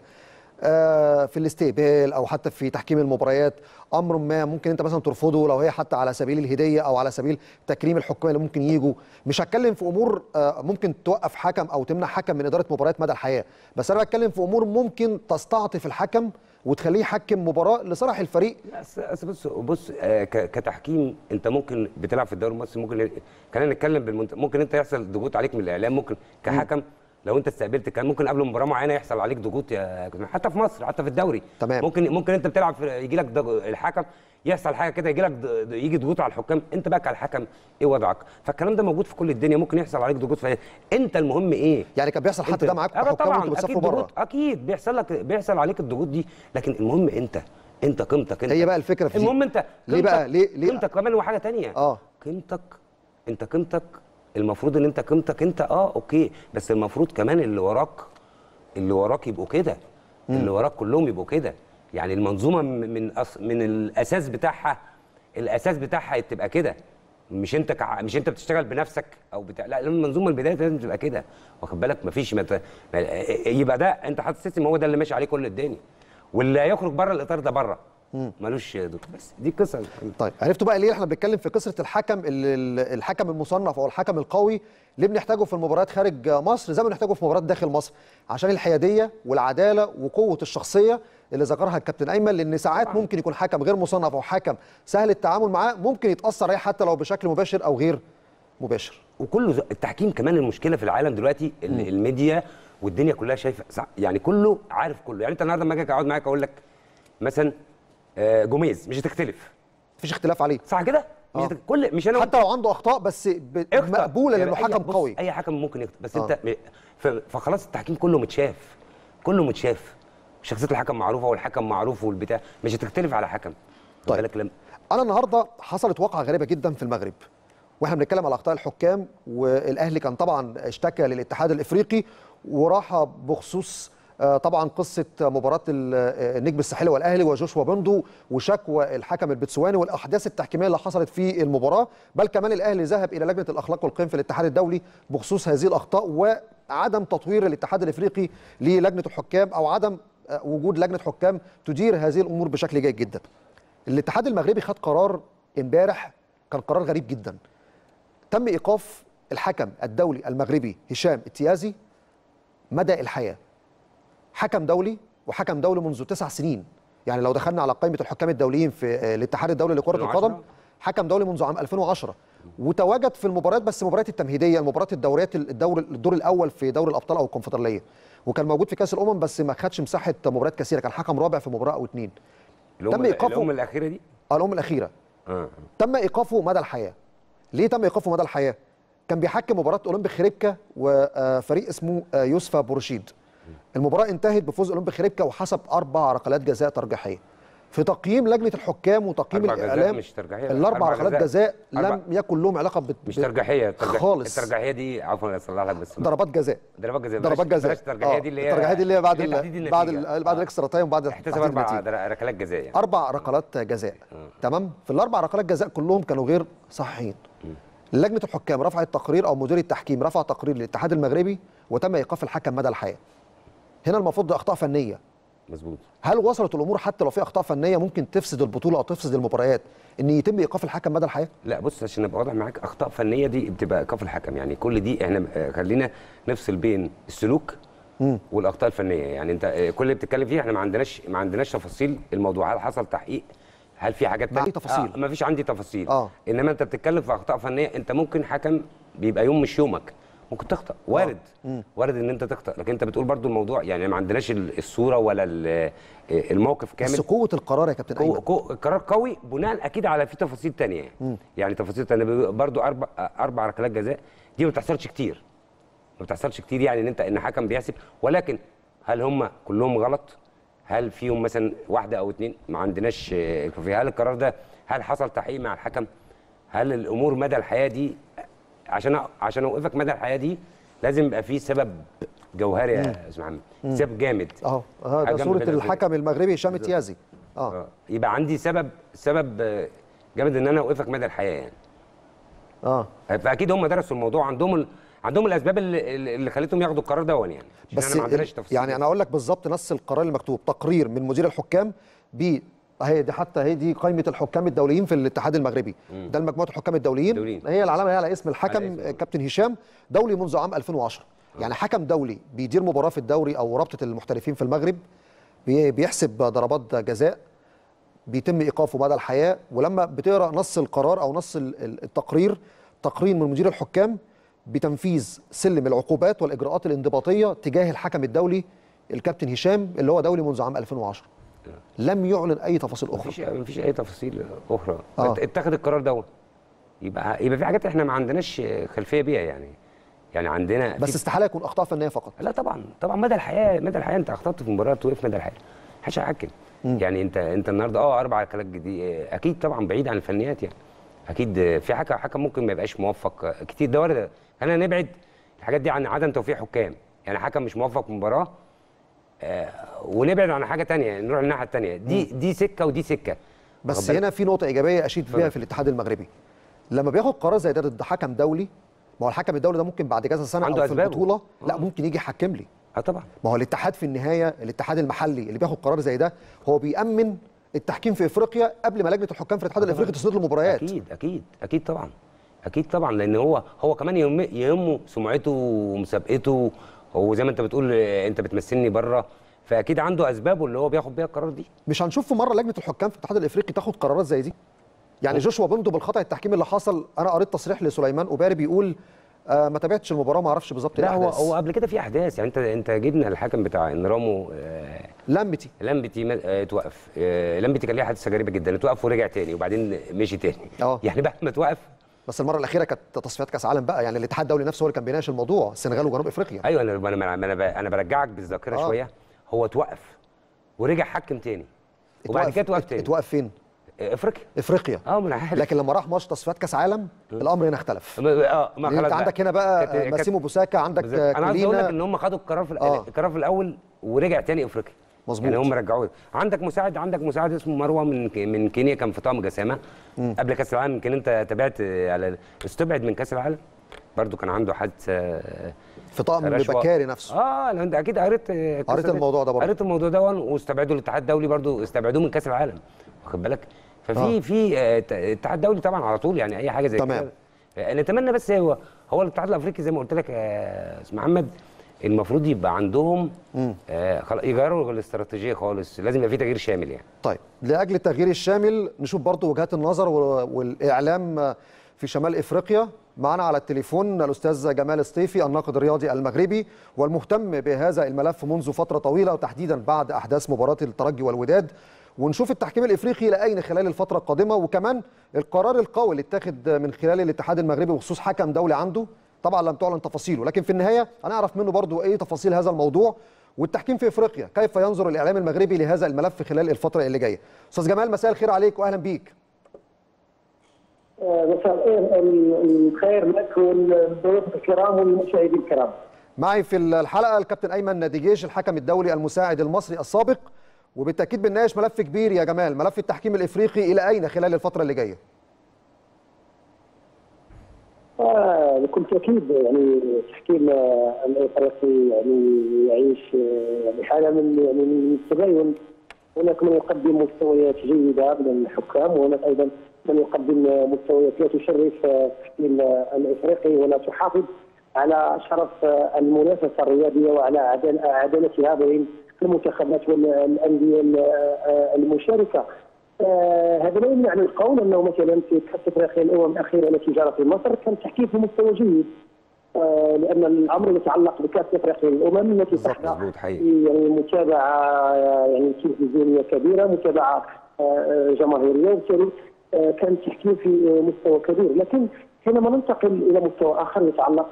آه، في الاستقبال او حتى في تحكيم المباريات امر ما ممكن انت مثلا ترفضه لو هي حتى على سبيل الهديه او على سبيل تكريم الحكام اللي ممكن يجوا مش هتكلم في امور آه، ممكن توقف حكم او تمنع حكم من اداره مباريات مدى الحياه بس انا بتكلم في امور ممكن تستعطف الحكم وتخليه يحكم مباراه لصالح الفريق لا، أصل أصل بص بص آه، ك- كتحكيم انت ممكن بتلعب في الدوري المصري ممكن خلينا نتكلم بالمنت... ممكن انت يحصل ضغوط عليك من الاعلام ممكن كحكم لو انت استقبلت كان ممكن قبل مباراه معينه يحصل عليك ضغوط يا كابتن. حتى في مصر حتى في الدوري تمام. ممكن ممكن انت بتلعب في يجي لك ضغ... الحكم يحصل حاجه كده يجي لك ض- يجي ضغوط على الحكام انت بقى كالحكم ايه وضعك فالكلام ده موجود في كل الدنيا ممكن يحصل عليك ضغوط فانت المهم ايه يعني كان بيحصل حتى انت- ده معاك آه كحكام طبعا وانتوا بتسافروا اكيد بره ضغوط اكيد بيحصل لك بيحصل عليك الضغوط دي لكن المهم انت انت قيمتك انت هي بقى الفكره في دي. المهم انت ليه بقى؟ قيمتك- ليه- ليه؟ قيمتك كمان وحاجه تانية اه قيمتك انت قيمتك المفروض ان انت قيمتك انت اه اوكي بس المفروض كمان اللي وراك اللي وراك يبقوا كده اللي وراك كلهم يبقوا كده يعني المنظومه من من, أص... من الاساس بتاعها الاساس بتاعها تبقى كده مش انت كع... مش انت بتشتغل بنفسك او بتاع لا المنظومه من البدايه لازم تبقى كده واخد بالك مفيش مت... ما... يبقى ده انت حاطط سيستم هو ده اللي ماشي عليه كل الدنيا واللي هيخرج بره الاطار ده بره ملوش دكتور بس دي قصه طيب عرفتوا بقى ليه احنا بنتكلم في قصه الحكم ال- ال- الحكم المصنف او الحكم القوي ليه بنحتاجه في المباريات خارج مصر زي ما بنحتاجه في مباريات داخل مصر عشان الحياديه والعداله وقوه الشخصيه اللي ذكرها الكابتن ايمن لان ساعات ممكن يكون حكم غير مصنف او حكم سهل التعامل معاه ممكن يتاثر عليه حتى لو بشكل مباشر او غير مباشر وكله ز- التحكيم كمان المشكله في العالم دلوقتي ال- الميديا والدنيا كلها شايفه صح؟ يعني كله عارف كله يعني انت النهارده لما اجي اقعد معاك اقول لك مثلا آه، جوميز مش هتختلف مفيش اختلاف عليه صح كده مش آه. هتك... كل مش انا حتى لو عنده اخطاء بس ب- اخطأ. مقبوله يعني لانه أي- حكم بص، قوي اي حكم ممكن يخطئ بس آه. انت م- ف... فخلاص التحكيم كله متشاف كله متشاف شخصيه الحكم معروفه والحكم معروف والبتاع مش هتختلف على حكم خد طيب. بالك لما انا النهارده حصلت واقعه غريبه جدا في المغرب واحنا بنتكلم على اخطاء الحكام والاهلي كان طبعا اشتكى للاتحاد الافريقي وراح بخصوص آه، طبعا قصه مباراه ال- آه، النجم الساحلي والاهلي وجوشوا بندو وشكوى الحكم البتسواني والاحداث التحكيميه اللي حصلت في المباراه بل كمان الاهلي ذهب الى لجنه الاخلاق والقيم في الاتحاد الدولي بخصوص هذه الاخطاء وعدم تطوير الاتحاد الافريقي للجنه الحكام او عدم آه، وجود لجنه حكام تدير هذه الامور بشكل جيد جدا الاتحاد المغربي خد قرار امبارح كان قرار غريب جدا تم ايقاف الحكم الدولي المغربي هشام التيازي مدى الحياه حكم دولي وحكم دولي منذ تسع سنين يعني لو دخلنا على قائمه الحكام الدوليين في آه، الاتحاد الدولي لكره 2010. القدم حكم دولي منذ عام 2010 وتواجد في المباريات بس المباريات التمهيديه المباريات الدوريات الدور الدور الاول في دوري الابطال او الكونفدراليه وكان موجود في كاس الامم بس ما خدش مساحه مباريات كثيره كان حكم رابع في مباراه او اتنين الأم تم إيقافه. الأم الاخيره دي آه، الامم الاخيره اه تم ايقافه مدى الحياه ليه تم ايقافه مدى الحياه كان بيحكم مباراه اولمبيك خريبكا وفريق اسمه آه، يوسفا بورشيد المباراه انتهت بفوز اولمبيك خريبكا وحسب اربع ركلات جزاء ترجيحيه في تقييم لجنه الحكام وتقييم أربع جزاء الاعلام مش ترجيحية، الاربع أربع ركلات جزاء جزاء. لم أربع- يكن لهم علاقه بت... مش ترجيحيه الترجيح- خالص. الترجيحيه دي عفوا اصلح لك بس ضربات جزاء ضربات جزاء ضربات بلاش- جزاء بلاش الترجيحيه آه، دي اللي هي الترجيحيه دي اللي هي بعد اللي هي ال- تحديد بعد النتيجة. ال- بعد آه. الاكسترا تايم وبعد احتسب تحديد اربع النتيجة. در- ركلات جزاء يعني اربع ركلات جزاء تمام في الاربع ركلات جزاء كلهم كانوا غير صحيحين لجنه الحكام رفعت تقرير او مدير التحكيم رفع تقرير للاتحاد المغربي وتم ايقاف الحكم مدى الحياه هنا المفروض دي اخطاء فنيه مظبوط هل وصلت الامور حتى لو في اخطاء فنيه ممكن تفسد البطوله او تفسد المباريات ان يتم ايقاف الحكم مدى الحياه لا بص عشان ابقى واضح معاك اخطاء فنيه دي بتبقى ايقاف الحكم يعني كل دي احنا آه، خلينا نفصل بين السلوك والاخطاء الفنيه يعني انت آه، كل اللي بتتكلم فيه احنا ما عندناش ما عندناش تفاصيل الموضوع هل حصل تحقيق هل في حاجات ما تانية؟ في تفاصيل. آه ما فيش عندي تفاصيل آه. انما انت بتتكلم في اخطاء فنيه انت ممكن حكم بيبقى يوم مش يومك ممكن تخطا وارد وارد ان انت تخطا لكن انت بتقول برضو الموضوع يعني ما عندناش ال- الصوره ولا ال- آه، الموقف كامل بس قوه القرار يا كابتن كو ايمن كو قرار قوي بناء اكيد على في تفاصيل تانية يعني يعني تفاصيل تانية برضو اربع اربع ركلات جزاء دي ما بتحصلش كتير ما بتحصلش كتير يعني ان انت ان حكم بيحسب ولكن هل هم كلهم غلط هل فيهم مثلا واحده او اتنين ما عندناش آه، في هل القرار ده هل حصل تحقيق مع الحكم هل الامور مدى الحياه دي عشان أ- عشان اوقفك مدى الحياه دي لازم يبقى في سبب جوهري يا استاذ محمد سبب جامد اهو اه ده حاجة صوره مبالغ فيها. الحكم المغربي هشام التيازي اه آه. يبقى عندي سبب سبب آه، جامد ان انا اوقفك مدى الحياه يعني اه فاكيد هم درسوا الموضوع عندهم ال... عندهم الاسباب اللي, اللي خلتهم ياخدوا القرار ده يعني عشان بس احنا ما عندناش ال- تفصيل يعني انا اقول لك بالظبط نص القرار المكتوب تقرير من مدير الحكام ب اهي دي حتى هي دي قائمه الحكام الدوليين في الاتحاد المغربي ده مجموعه الحكام الدوليين الدوليين. هي العلامه هي على اسم الحكم على اسم. كابتن هشام دولي منذ عام 2010 يعني حكم دولي بيدير مباراه في الدوري او رابطه المحترفين في المغرب بي- بيحسب ضربات جزاء بيتم ايقافه بعد الحياه ولما بتقرا نص القرار او نص ال- ال- التقرير تقرير من مدير الحكام بتنفيذ سلم العقوبات والاجراءات الانضباطيه تجاه الحكم الدولي الكابتن هشام اللي هو دولي منذ عام 2010 لم يعلن اي تفاصيل اخرى مفيش مفيش اي تفاصيل اخرى آه. ات- اتخذ القرار ده يبقى يبقى في حاجات احنا ما عندناش خلفيه بيها يعني يعني عندنا بس في... استحاله يكون اخطاء فنيه فقط لا طبعا طبعا مدى الحياه مدى الحياه انت اخطات في مباراه توقف مدى الحياه محدش هيحكم يعني انت انت النهارده اه اربع ركلات دي اكيد طبعا بعيد عن الفنيات يعني اكيد في حكم حكم ممكن ما يبقاش موفق كتير ده وارد خلينا نبعد الحاجات دي عن عدم توفيق حكام يعني حكم مش موفق في مباراه آه ونبعد عن حاجه تانية نروح للناحيه التانية دي دي سكه ودي سكه بس واخد بالك؟ هنا في نقطه ايجابيه اشيد بيها اتفضل. في الاتحاد المغربي لما بياخد قرار زي ده ضد حكم دولي ما هو الحكم الدولي ده ممكن بعد كذا سنه عنده او في أسبابه. البطوله لا آه. ممكن يجي يحكم لي اه طبعا ما هو الاتحاد في النهايه الاتحاد المحلي اللي بياخد قرار زي ده هو بيأمن التحكيم في افريقيا قبل ما لجنه الحكام في الاتحاد الافريقي تصدر له مباريات اكيد اكيد اكيد طبعا اكيد طبعا لان هو هو كمان يهم يهمه سمعته ومسابقته هو زي ما انت بتقول آه، انت بتمثلني بره فاكيد عنده اسبابه اللي هو بياخد بيها القرار دي مش هنشوف في مره لجنه الحكام في الاتحاد الافريقي تاخد قرارات زي دي يعني جوشوا بندو بالخطا التحكيمي اللي حصل انا قريت تصريح لسليمان اوباري بيقول آه ما تابعتش المباراه ما اعرفش بالظبط لا هو الاحداث هو قبل كده في احداث يعني انت انت جبنا الحكم بتاع انرامو آه، لمتي لمبتي ما- آه، اتوقف آه، لمبتي كان ليه حادثه غريبه جدا اتوقف ورجع تاني وبعدين مشي تاني اه. يعني بعد ما توقف بس المره الاخيره كانت تصفيات كاس عالم بقى يعني الاتحاد الدولي نفسه هو اللي كان بيناقش الموضوع السنغال وجنوب افريقيا ايوه انا انا انا, ب- أنا برجعك بالذاكره اه. شويه هو اتوقف ورجع حكم تاني وبعد كده اتوقف تاني اتوقف فين آه، افريقيا افريقيا اه ما انا عارف لكن لما راح ماتش تصفيات كاس عالم الامر هنا اختلف ما- اه ما لأن خلاص انت بقى. عندك هنا بقى كانت- آه، كانت- ماسيمو بوساكا عندك بالظبط. آه، انا عايز اقول لك ان كولينا هم خدوا القرار في آه. القرار في الاول ورجع تاني افريقيا مظبوط. يعني هم رجعوه عندك مساعد عندك مساعد اسمه مروه من ك- من كينيا كان في طقم جسامه قبل كاس العالم يمكن انت تابعت آه، على استبعد من كاس العالم برضو كان عنده حادثه آه، في طقم رشوة. بكاري نفسه اه لو انت اكيد قريت آه، القصة قريت دي. الموضوع ده برضه. قريت الموضوع ده واستبعدوا الاتحاد الدولي برضو استبعدوه من كاس العالم واخد بالك ففي آه. في آه، ت- الاتحاد الدولي طبعا على طول يعني اي حاجه زي تمام. كده آه، نتمنى بس هو هو الاتحاد الافريقي زي ما قلت لك يا استاذ محمد المفروض يبقى عندهم آه خلاص يغيروا الاستراتيجيه خالص لازم يبقى في تغيير شامل يعني طيب لاجل التغيير الشامل نشوف برضو وجهات النظر و- والاعلام في شمال افريقيا معنا على التليفون الاستاذ جمال الصيفي الناقد الرياضي المغربي والمهتم بهذا الملف منذ فتره طويله وتحديدا بعد احداث مباراه الترجي والوداد ونشوف التحكيم الافريقي الى اين خلال الفتره القادمه وكمان القرار القوي اللي اتخذ من خلال الاتحاد المغربي بخصوص حكم دولي عنده طبعا لم تعلن تفاصيله لكن في النهايه هنعرف منه برضو ايه تفاصيل هذا الموضوع والتحكيم في افريقيا كيف ينظر الاعلام المغربي لهذا الملف خلال الفتره اللي جايه استاذ جمال مساء الخير عليك واهلا بيك مساء الخير الخير لك والضيوف الكرام والمشاهدين الكرام. معي في الحلقه الكابتن ايمن ناديجيش الحكم الدولي المساعد المصري السابق وبالتاكيد بنناقش ملف كبير يا جمال ملف التحكيم الافريقي الى اين خلال الفتره اللي جايه آه بكل تاكيد يعني التحكيم آه، الافريقي يعني يعيش آه، يعني حاله من يعني من التباين هناك من يقدم مستويات جيده من الحكام وهناك ايضا من يقدم آه، مستويات لا تشرف آه، التحكيم آه، الافريقي ولا تحافظ على شرف آه، المنافسه الرياضيه وعلى عدل- عدالتها بين المنتخبات والانديه ال- آه، المشاركه. آه، هذا لا يمنع من القول انه مثلا في كاس افريقيا الامم الاخيره التي جرت في مصر كان التحكيم في مستوى جيد آه، لان الامر يتعلق بكاس افريقيا الامم التي بالظبط، تحظى مظبوط، حقيقي. في يعني متابعه آه، يعني تلفزيونيه كبيره متابعه آه، آه، جماهيريه وبالتالي آه، كان التحكيم في آه، مستوى كبير لكن حينما ننتقل الى مستوى اخر يتعلق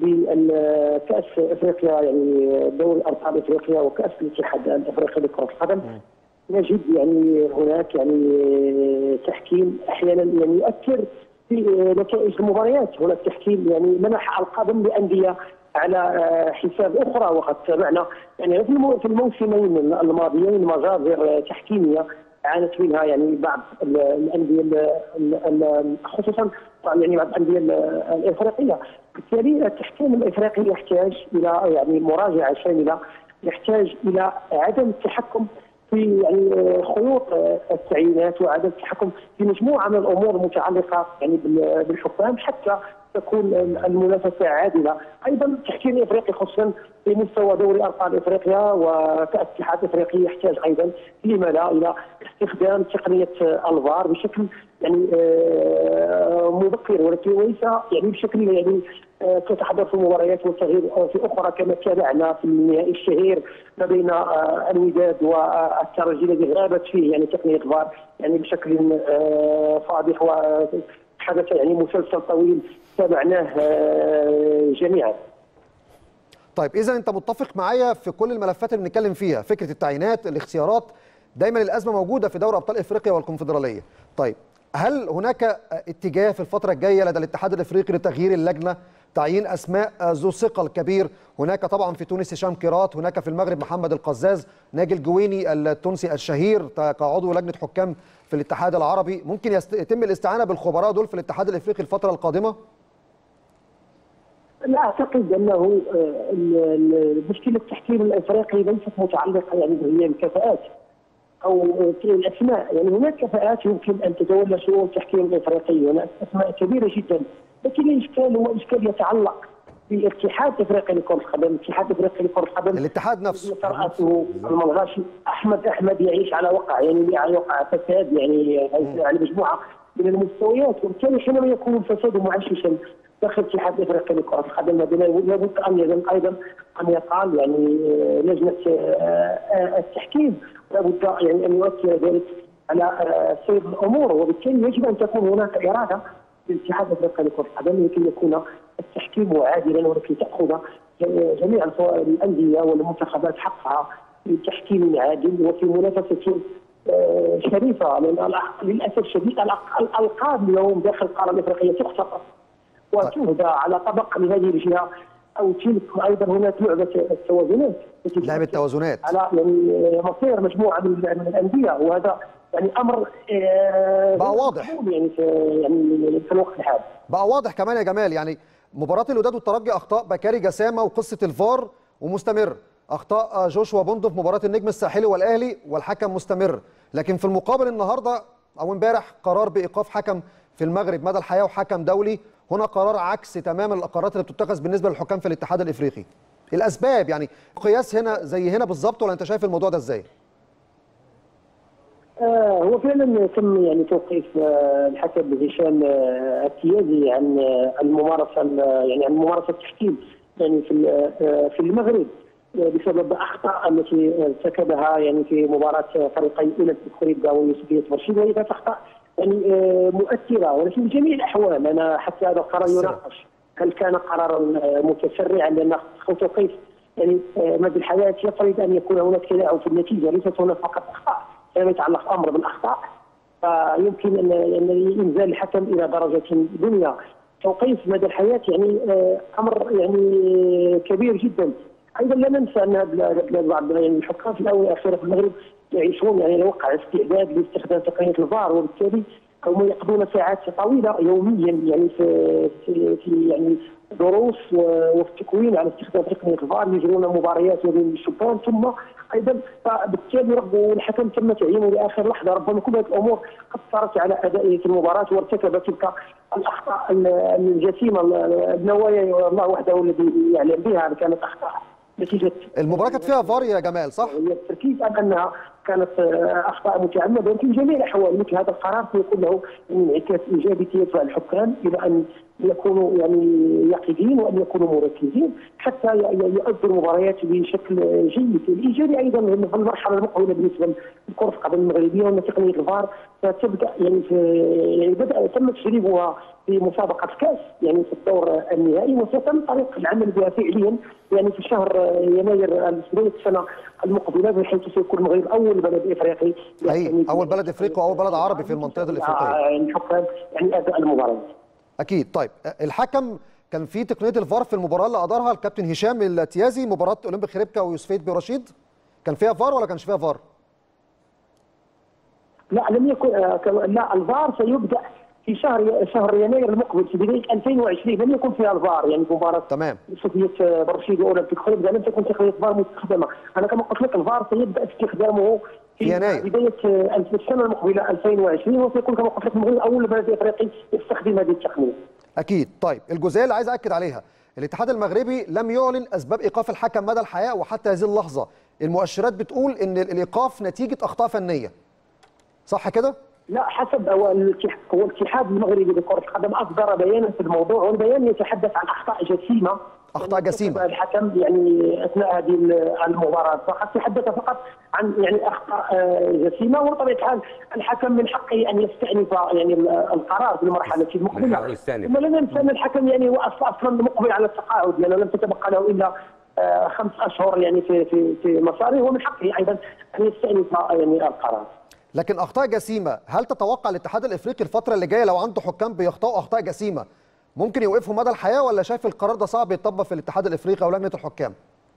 بكاس افريقيا يعني دوري ابطال افريقيا وكاس الاتحاد الافريقي لكره القدم نجد يعني هناك يعني تحكيم احيانا يعني يؤثر في نتائج المباريات هناك تحكيم يعني منح القدم لانديه على حساب اخرى وقد تابعنا يعني في المو- في الموسمين الماضيين مجازر تحكيميه عانت منها يعني بعض ال- الانديه ال- ال- خصوصا يعني بعض الانديه ال- الافريقيه بالتالي التحكيم الافريقي يحتاج الى يعني مراجعه شامله يحتاج الى عدم التحكم في يعني خيوط التعيينات وعدم التحكم في مجموعه من الامور المتعلقه يعني بال- بالحكام حتى تكون المنافسه عادله، ايضا التحكيم الافريقي خصوصا في مستوى دوري ابطال افريقيا وكاس الاتحاد الافريقي يحتاج ايضا لما لا الى استخدام تقنيه الفار بشكل يعني آه، مبكر ولكن ليس يعني بشكل يعني آه، تتحدث في مباريات والتغيير في اخرى كما تابعنا في النهائي الشهير ما بين آه، الوداد والترجي الذي غابت فيه يعني تقنيه الفار يعني بشكل آه، فاضح وحدث يعني مسلسل طويل تابعناه آه، جميعا. طيب اذا انت متفق معايا في كل الملفات اللي بنتكلم فيها فكره التعيينات الاختيارات دايما الازمه موجوده في دوري ابطال افريقيا والكونفدراليه طيب هل هناك اتجاه في الفتره الجايه لدى الاتحاد الافريقي لتغيير اللجنه تعيين اسماء ذو ثقل كبير هناك طبعا في تونس هشام كيرات هناك في المغرب محمد القزاز ناجي الجويني التونسي الشهير كعضو لجنه حكام في الاتحاد العربي ممكن يست... يتم الاستعانه بالخبراء دول في الاتحاد الافريقي الفتره القادمه لا اعتقد انه آه، ال- ال- مشكله التحكيم الافريقي ليست متعلقه يعني هي الكفاءات او في الاسماء يعني هناك كفاءات يمكن ان تتولى شؤون التحكيم الافريقي هناك اسماء كبيره جدا لكن الاشكال هو اشكال يتعلق بالاتحاد الافريقي لكره القدم، الاتحاد الافريقي لكره القدم الاتحاد نفسه يترأسه الملغاشي احمد احمد يعيش على وقع يعني على وقع فساد يعني على مجموعه من المستويات وبالتالي حينما يكون الفساد معششا داخل الاتحاد الافريقي لكره القدم لابد ان ايضا ايضا ان يقال يعني آه، لجنه آه، آه، التحكيم لابد يعني ان يؤثر ذلك على آه، سير الامور وبالتالي يجب ان تكون هناك اراده للاتحاد الافريقي لكره القدم لكي يكون التحكيم عادلا ولكي تاخذ جميع الفو- الانديه والمنتخبات حقها في تحكيم عادل وفي منافسه آه، شريفه لان الأح- للاسف الشديد الأق- الالقاب اليوم داخل القاره الافريقيه تختطف وتهدى على طبق لهذه الجهه او تلك وايضا هناك لعبه التوازنات التي لعبه توازنات على يعني مصير مجموعه من من الانديه وهذا يعني امر آه، بقى غير واضح. مقبول يعني في يعني في الوقت الحالي بقى واضح كمان يا جمال يعني مباراة الوداد والترجي أخطاء بكاري جسامة وقصة الفار ومستمر أخطاء جوشوا بوندو في مباراة النجم الساحلي والأهلي والحكم مستمر لكن في المقابل النهاردة أو امبارح قرار بإيقاف حكم في المغرب مدى الحياة وحكم دولي هنا قرار عكس تماما القرارات اللي بتتخذ بالنسبة للحكام في الاتحاد الإفريقي الأسباب يعني قياس هنا زي هنا بالظبط ولا أنت شايف الموضوع ده إزاي؟ آه هو فعلا تم يعني توقيف آه الحكم هشام آه التيازي عن آه الممارسه ال- يعني عن ممارسه التحكيم يعني في ال- آه في المغرب آه بسبب اخطاء التي ارتكبها يعني في مباراه فريقي اولى الخريبه ويوسفيه برشيد وهي ذات اخطاء يعني آه مؤثره ولكن في جميع الاحوال انا حتى هذا القرار يناقش هل كان قرارا آه متسرعا لان توقيف يعني آه، مدى الحياه يفرض ان يكون هناك تلاعب في النتيجه ليست هناك فقط اخطاء فيما يتعلق امر بالاخطاء فيمكن ان ان انزال الحكم الى درجه دنيا توقيف مدى الحياه يعني آه، امر يعني كبير جدا ايضا لا ننسى ان بل- بعض يعني الحكام في الاونه والاخيره في المغرب يعيشون يعني وقع استعداد لاستخدام تقنيه الفار وبالتالي هم يقضون ساعات طويله يوميا يعني في في, في يعني دروس و- وفي التكوين على استخدام تقنيه الفار يجرون مباريات ما بين الشبان ثم ايضا فبالتالي رب والحكم تم تعيينه لاخر لحظه ربما كل هذه الامور اثرت على ادائه في المباراه وارتكب تلك الاخطاء ال- الجسيمه ال- النوايا الله وحده الذي يعلم بها كانت اخطاء نتيجه المباراه كانت فيها فار يا جمال صح هي التركيز على انها كانت آه، اخطاء متعمده ولكن في جميع الاحوال مثل هذا القرار سيكون له انعكاس ايجابي تجاه الحكام الى ان يكونوا يعني يقظين وان يكونوا مركزين حتى ي- ي- يؤدوا المباريات بشكل جيد، الايجابي ايضا في المرحله المقبله بالنسبه لكره القدم المغربيه وان تقنيه الفار ستبدا يعني في يعني بدا تم تجريبها في مسابقه الكاس يعني في الدور النهائي وستم طريق العمل بها فعليا يعني في شهر يناير الاسبوع السنه المقبله بحيث سيكون المغرب اول بلد افريقي حقيقي اول بلد افريقي واول بلد عربي في المنطقه الافريقيه الحكام يعني اداء المباريات اكيد طيب الحكم كان في تقنيه الفار في المباراه اللي ادارها الكابتن هشام التيازي مباراه اولمبيك خريبكا ويوسفيت برشيد كان فيها فار ولا كانش فيها فار لا لم يكن آه، كما- لا الفار سيبدا في شهر شهر يناير المقبل في بدايه 2020 لم يكن فيها الفار يعني في مباراه تمام سوفيت برشيد واولمبيك خريبكا لم تكن تقنيه فار مستخدمه، انا كما قلت لك الفار سيبدا استخدامه في يناير. بدايه آه، السنه المقبله 2020 وسيكون كما قلت لك المغرب اول بلد افريقي يستخدم هذه التقنيه. اكيد طيب الجزئيه اللي عايز اكد عليها الاتحاد المغربي لم يعلن اسباب ايقاف الحكم مدى الحياه وحتى هذه اللحظه المؤشرات بتقول ان الايقاف نتيجه اخطاء فنيه صح كده لا حسب هو الاتح- هو الاتحاد المغربي لكرة القدم أصدر بيانا في الموضوع والبيان يتحدث عن أخطاء جسيمة أخطاء جسيمة. ارتكبها الحكم يعني أثناء هذه المباراة فقط تحدث فقط عن يعني أخطاء آه، جسيمة وبطبيعة الحال الحكم من حقه أن يستأنف يعني ال- القرار في المرحلة من المقبلة حقه يستأنف. ثم لا ننسى أن الحكم يعني هو أصلا أصلاً مقبل على التقاعد لأنه لم تتبقى له إلا آه، خمس أشهر يعني في في في مساره ومن حقه أيضا أن يستأنف يعني القرار. لكن اخطاء جسيمه هل تتوقع الاتحاد الافريقي الفتره اللي جايه لو عنده حكام بيخطئوا اخطاء جسيمه ممكن يوقفوا مدى الحياه ولا شايف القرار ده صعب يتطبق في الاتحاد الافريقي او لجنه الحكام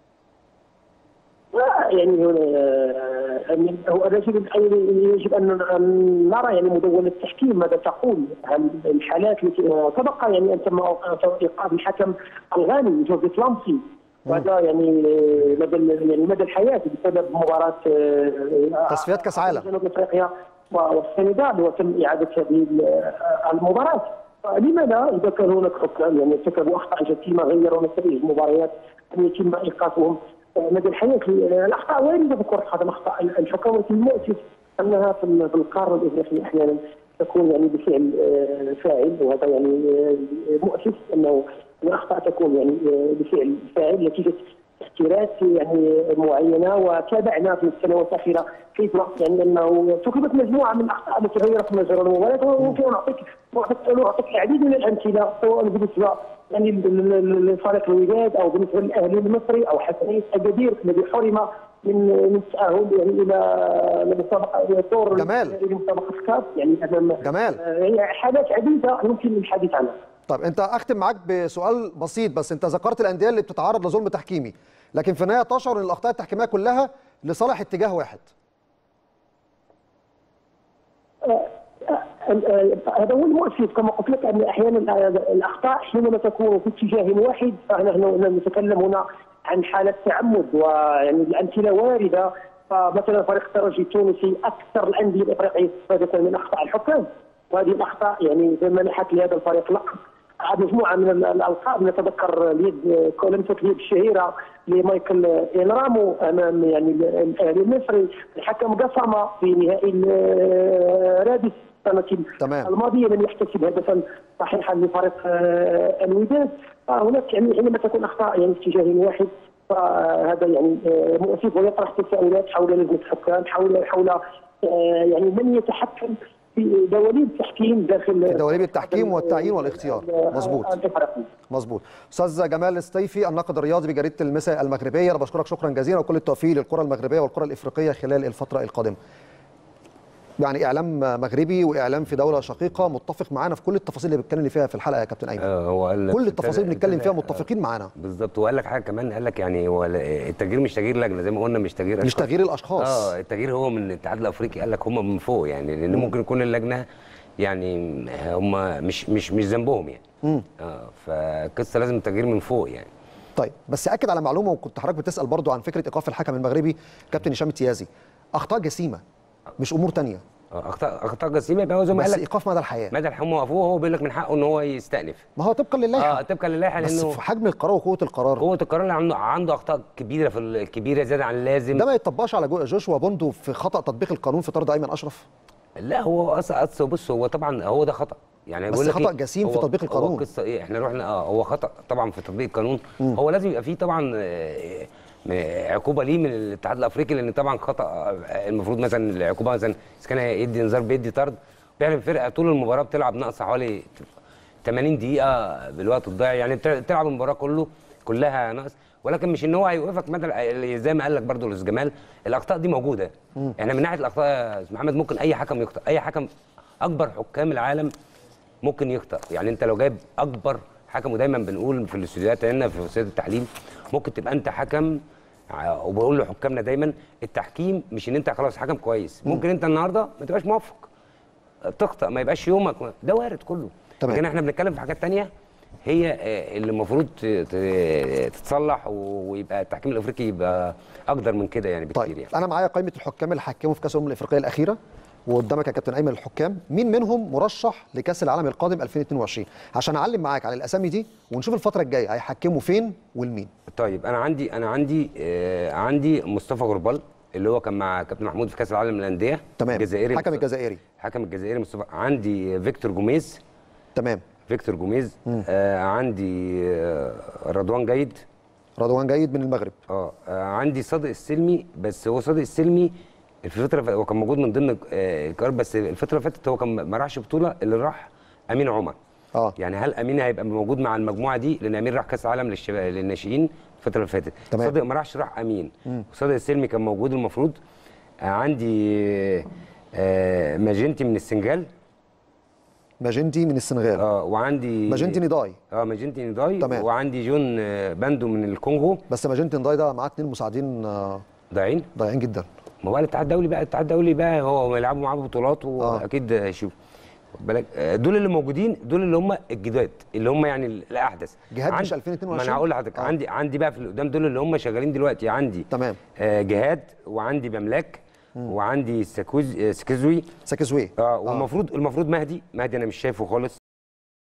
لا، يعني آه، من- هو يجب أن يجب ان أن نرى يعني مدونه التحكيم ماذا تقول هل الحالات التي آه، تبقى يعني ان تم ايقاف الحكم الغاني جوزيف لامسي وهذا يعني آه، مدى ال- يعني مدى الحياه بسبب مباراه آه، تصفيات كأس عالم. جنوب افريقيا والسنغال وتم اعاده هذه ال- المباراه فلماذا اذا كان هناك حكام يعني ارتكبوا اخطاء جسيمه غيروا نتائج المباريات ان يتم ايقافهم مدى الحياه الاخطاء وارده في كره القدم اخطاء الحكام ولكن المؤسف انها في ال- في القاره الافريقيه احيانا تكون يعني بفعل آه، فاعل وهذا يعني آه، مؤسف انه الاخطاء تكون يعني آه، بفعل فاعل نتيجه تاثيرات يعني معينه وتابعنا في السنوات الاخيره كيف يعني انه ارتكبت مجموعه من الاخطاء التي غيرت مجرى المباراه وممكن ان اعطيك أن اعطيك العديد من الامثله سواء بالنسبه يعني ل- ل- لفريق الوداد او بالنسبه للاهلي المصري او حسنيه اجادير الذي حرم من من التاهل يعني الى لمسابقه الى الدور جمال. الى مسابقه الكاس يعني امام جمال. آه، يعني حالات عديده يمكن الحديث عنها طيب انت اختم معاك بسؤال بسيط بس انت ذكرت الانديه اللي بتتعرض لظلم تحكيمي لكن في النهايه تشعر ان الاخطاء التحكيميه كلها لصالح اتجاه واحد هذا هو المؤسف كما قلت لك ان احيانا الاخطاء حينما تكون في اتجاه واحد فنحن نتكلم هنا عن حاله تعمد ويعني الامثله وارده فمثلا فريق الترجي التونسي اكثر الانديه الافريقيه استفاده من اخطاء الحكام وهذه الاخطاء يعني منحت لهذا الفريق لقب مجموعه من ال- الالقاب نتذكر اليد لمسه اليد الشهيره لمايكل انرامو امام يعني ال- الاهلي المصري الحكم قسم في نهائي الرادس السنه تمام. الماضيه لم يحتسب هدفا صحيحا لفريق آه، الوداد فهناك يعني حينما تكون اخطاء يعني في اتجاه واحد فهذا يعني آه، مؤسف ويطرح تساؤلات حول لجنه الحكام حول حول آه، يعني من يتحكم في دواليب التحكيم داخل في دواليب التحكيم والتعيين والاختيار. مظبوط. الإفريقي. مظبوط استاذ جمال السيفي الناقد الرياضي بجريده المساء المغربيه انا بشكرك شكرا جزيلا وكل التوفيق للكره المغربيه والكره الافريقيه خلال الفتره القادمه يعني اعلام مغربي واعلام في دوله شقيقه متفق معانا في كل التفاصيل اللي بنتكلم فيها في الحلقه يا كابتن ايمن آه، هو قال لك كل التفاصيل اللي بنتكلم فيها آه، متفقين معانا بالظبط وقال لك حاجه كمان قال لك يعني هو التغيير مش تغيير لجنه زي ما قلنا مش تغيير مش أشخاص. تغيير الاشخاص اه التغيير هو من الاتحاد الافريقي قال لك هم من فوق يعني لان ممكن يكون اللجنه يعني هم مش مش مش ذنبهم يعني مم. اه فالقصه لازم تغيير من فوق يعني طيب بس اكد على معلومه وكنت حضرتك بتسال برضو عن فكره ايقاف الحكم المغربي كابتن هشام التيازي اخطاء جسيمه مش امور تانية آه، اخطاء اخطاء جسيمه يبقى هو زي ما بس قال لك ايقاف مدى الحياه مدى الحكم وقفوه هو بيقول لك من حقه ان هو يستأنف ما هو طبقا للائحه اه طبقا للائحه بس لانه في حجم القرار وقوه القرار قوه القرار اللي عنده عنده اخطاء كبيره في ال- كبيره زياده عن اللازم ده ما يطبقش على جو- جوشوا بوندو في خطا تطبيق القانون في طرد ايمن اشرف لا هو اصلا اصل بص هو طبعا هو ده خطا يعني بس بقول لك خطأ إيه، جسيم في هو- تطبيق القانون. هو قصه ايه احنا رحنا اه هو خطا طبعا في تطبيق القانون هو لازم يبقى فيه طبعا آه، آه، عقوبه ليه من الاتحاد الافريقي لان طبعا خطا آه، المفروض مثلا العقوبه مثلا اذا كان يدي انذار بيدي طرد فعلا الفرقه طول المباراه بتلعب ناقصه حوالي 80 دقيقه بالوقت الضايع يعني بت- بتلعب المباراه كله كلها ناقص ولكن مش ان هو هيوقفك مدى ال- زي ما قال لك برضه الاستاذ جمال الاخطاء دي موجوده احنا من ناحيه الاخطاء يا استاذ محمد ممكن اي حكم يخطئ اي حكم اكبر حكام العالم ممكن يخطئ يعني انت لو جايب اكبر حكم ودايما بنقول في الاستوديوهات هنا في وسائل التحليل ممكن تبقى انت حكم ع- وبقول لحكامنا دايما التحكيم مش ان انت خلاص حكم كويس ممكن انت النهارده ما تبقاش موفق تخطئ ما يبقاش يومك ده وارد كله تمام. لكن احنا بنتكلم في حاجات تانية هي آه، اللي المفروض ت- ت- تتصلح و- ويبقى التحكيم الافريقي يبقى اقدر من كده يعني بكتير طيب يعني انا معايا قائمه الحكام اللي حكموا في كاس الامم الافريقيه الاخيره وقدامك يا كابتن ايمن الحكام مين منهم مرشح لكاس العالم القادم 2022 عشان اعلم معاك على الاسامي دي ونشوف الفتره الجايه هيحكموا فين والمين طيب انا عندي انا عندي آه عندي مصطفى غربال اللي هو كان مع كابتن محمود في كاس العالم للانديه تمام الجزائري حكم مصطفى- الجزائري حكم الجزائري مصطفى عندي فيكتور جوميز تمام فيكتور جوميز آه عندي آه رضوان جيد رضوان جيد من المغرب اه آه، عندي صادق السلمي بس هو صادق السلمي في الفتره اللي فاتت- هو كان موجود من ضمن آه، القرار بس الفتره اللي فاتت هو كان ما راحش بطوله اللي راح امين عمر اه يعني هل امين هيبقى موجود مع المجموعه دي لان امين راح كاس عالم للشباب للناشئين الفتره اللي فاتت تمام. صادق ما راحش راح امين وصادق السلمي كان موجود المفروض آه، عندي آه، ماجنتي من السنغال ماجنتي من السنغال اه وعندي ماجنتي نضاي اه ماجنتي نضاي تمام. وعندي جون آه، باندو من الكونغو بس ماجنتي نضاي ده معاه اتنين مساعدين آه، ضايعين ضايعين جدا ما هو الاتحاد الدولي بقى الاتحاد الدولي بقى هو يلعبوا معاه بطولات واكيد هيشوف خد بالك آه، دول اللي موجودين دول اللي هم الجداد اللي هم يعني الاحدث جهاد مش عند- 2022 ما انا هقول لحضرتك آه. عندي عندي بقى في اللي قدام دول اللي هم شغالين دلوقتي عندي تمام. آه جهاد وعندي بملاك وعندي ساكوز آه، سكزوي ساكزوي اه والمفروض المفروض مهدي مهدي انا مش شايفه خالص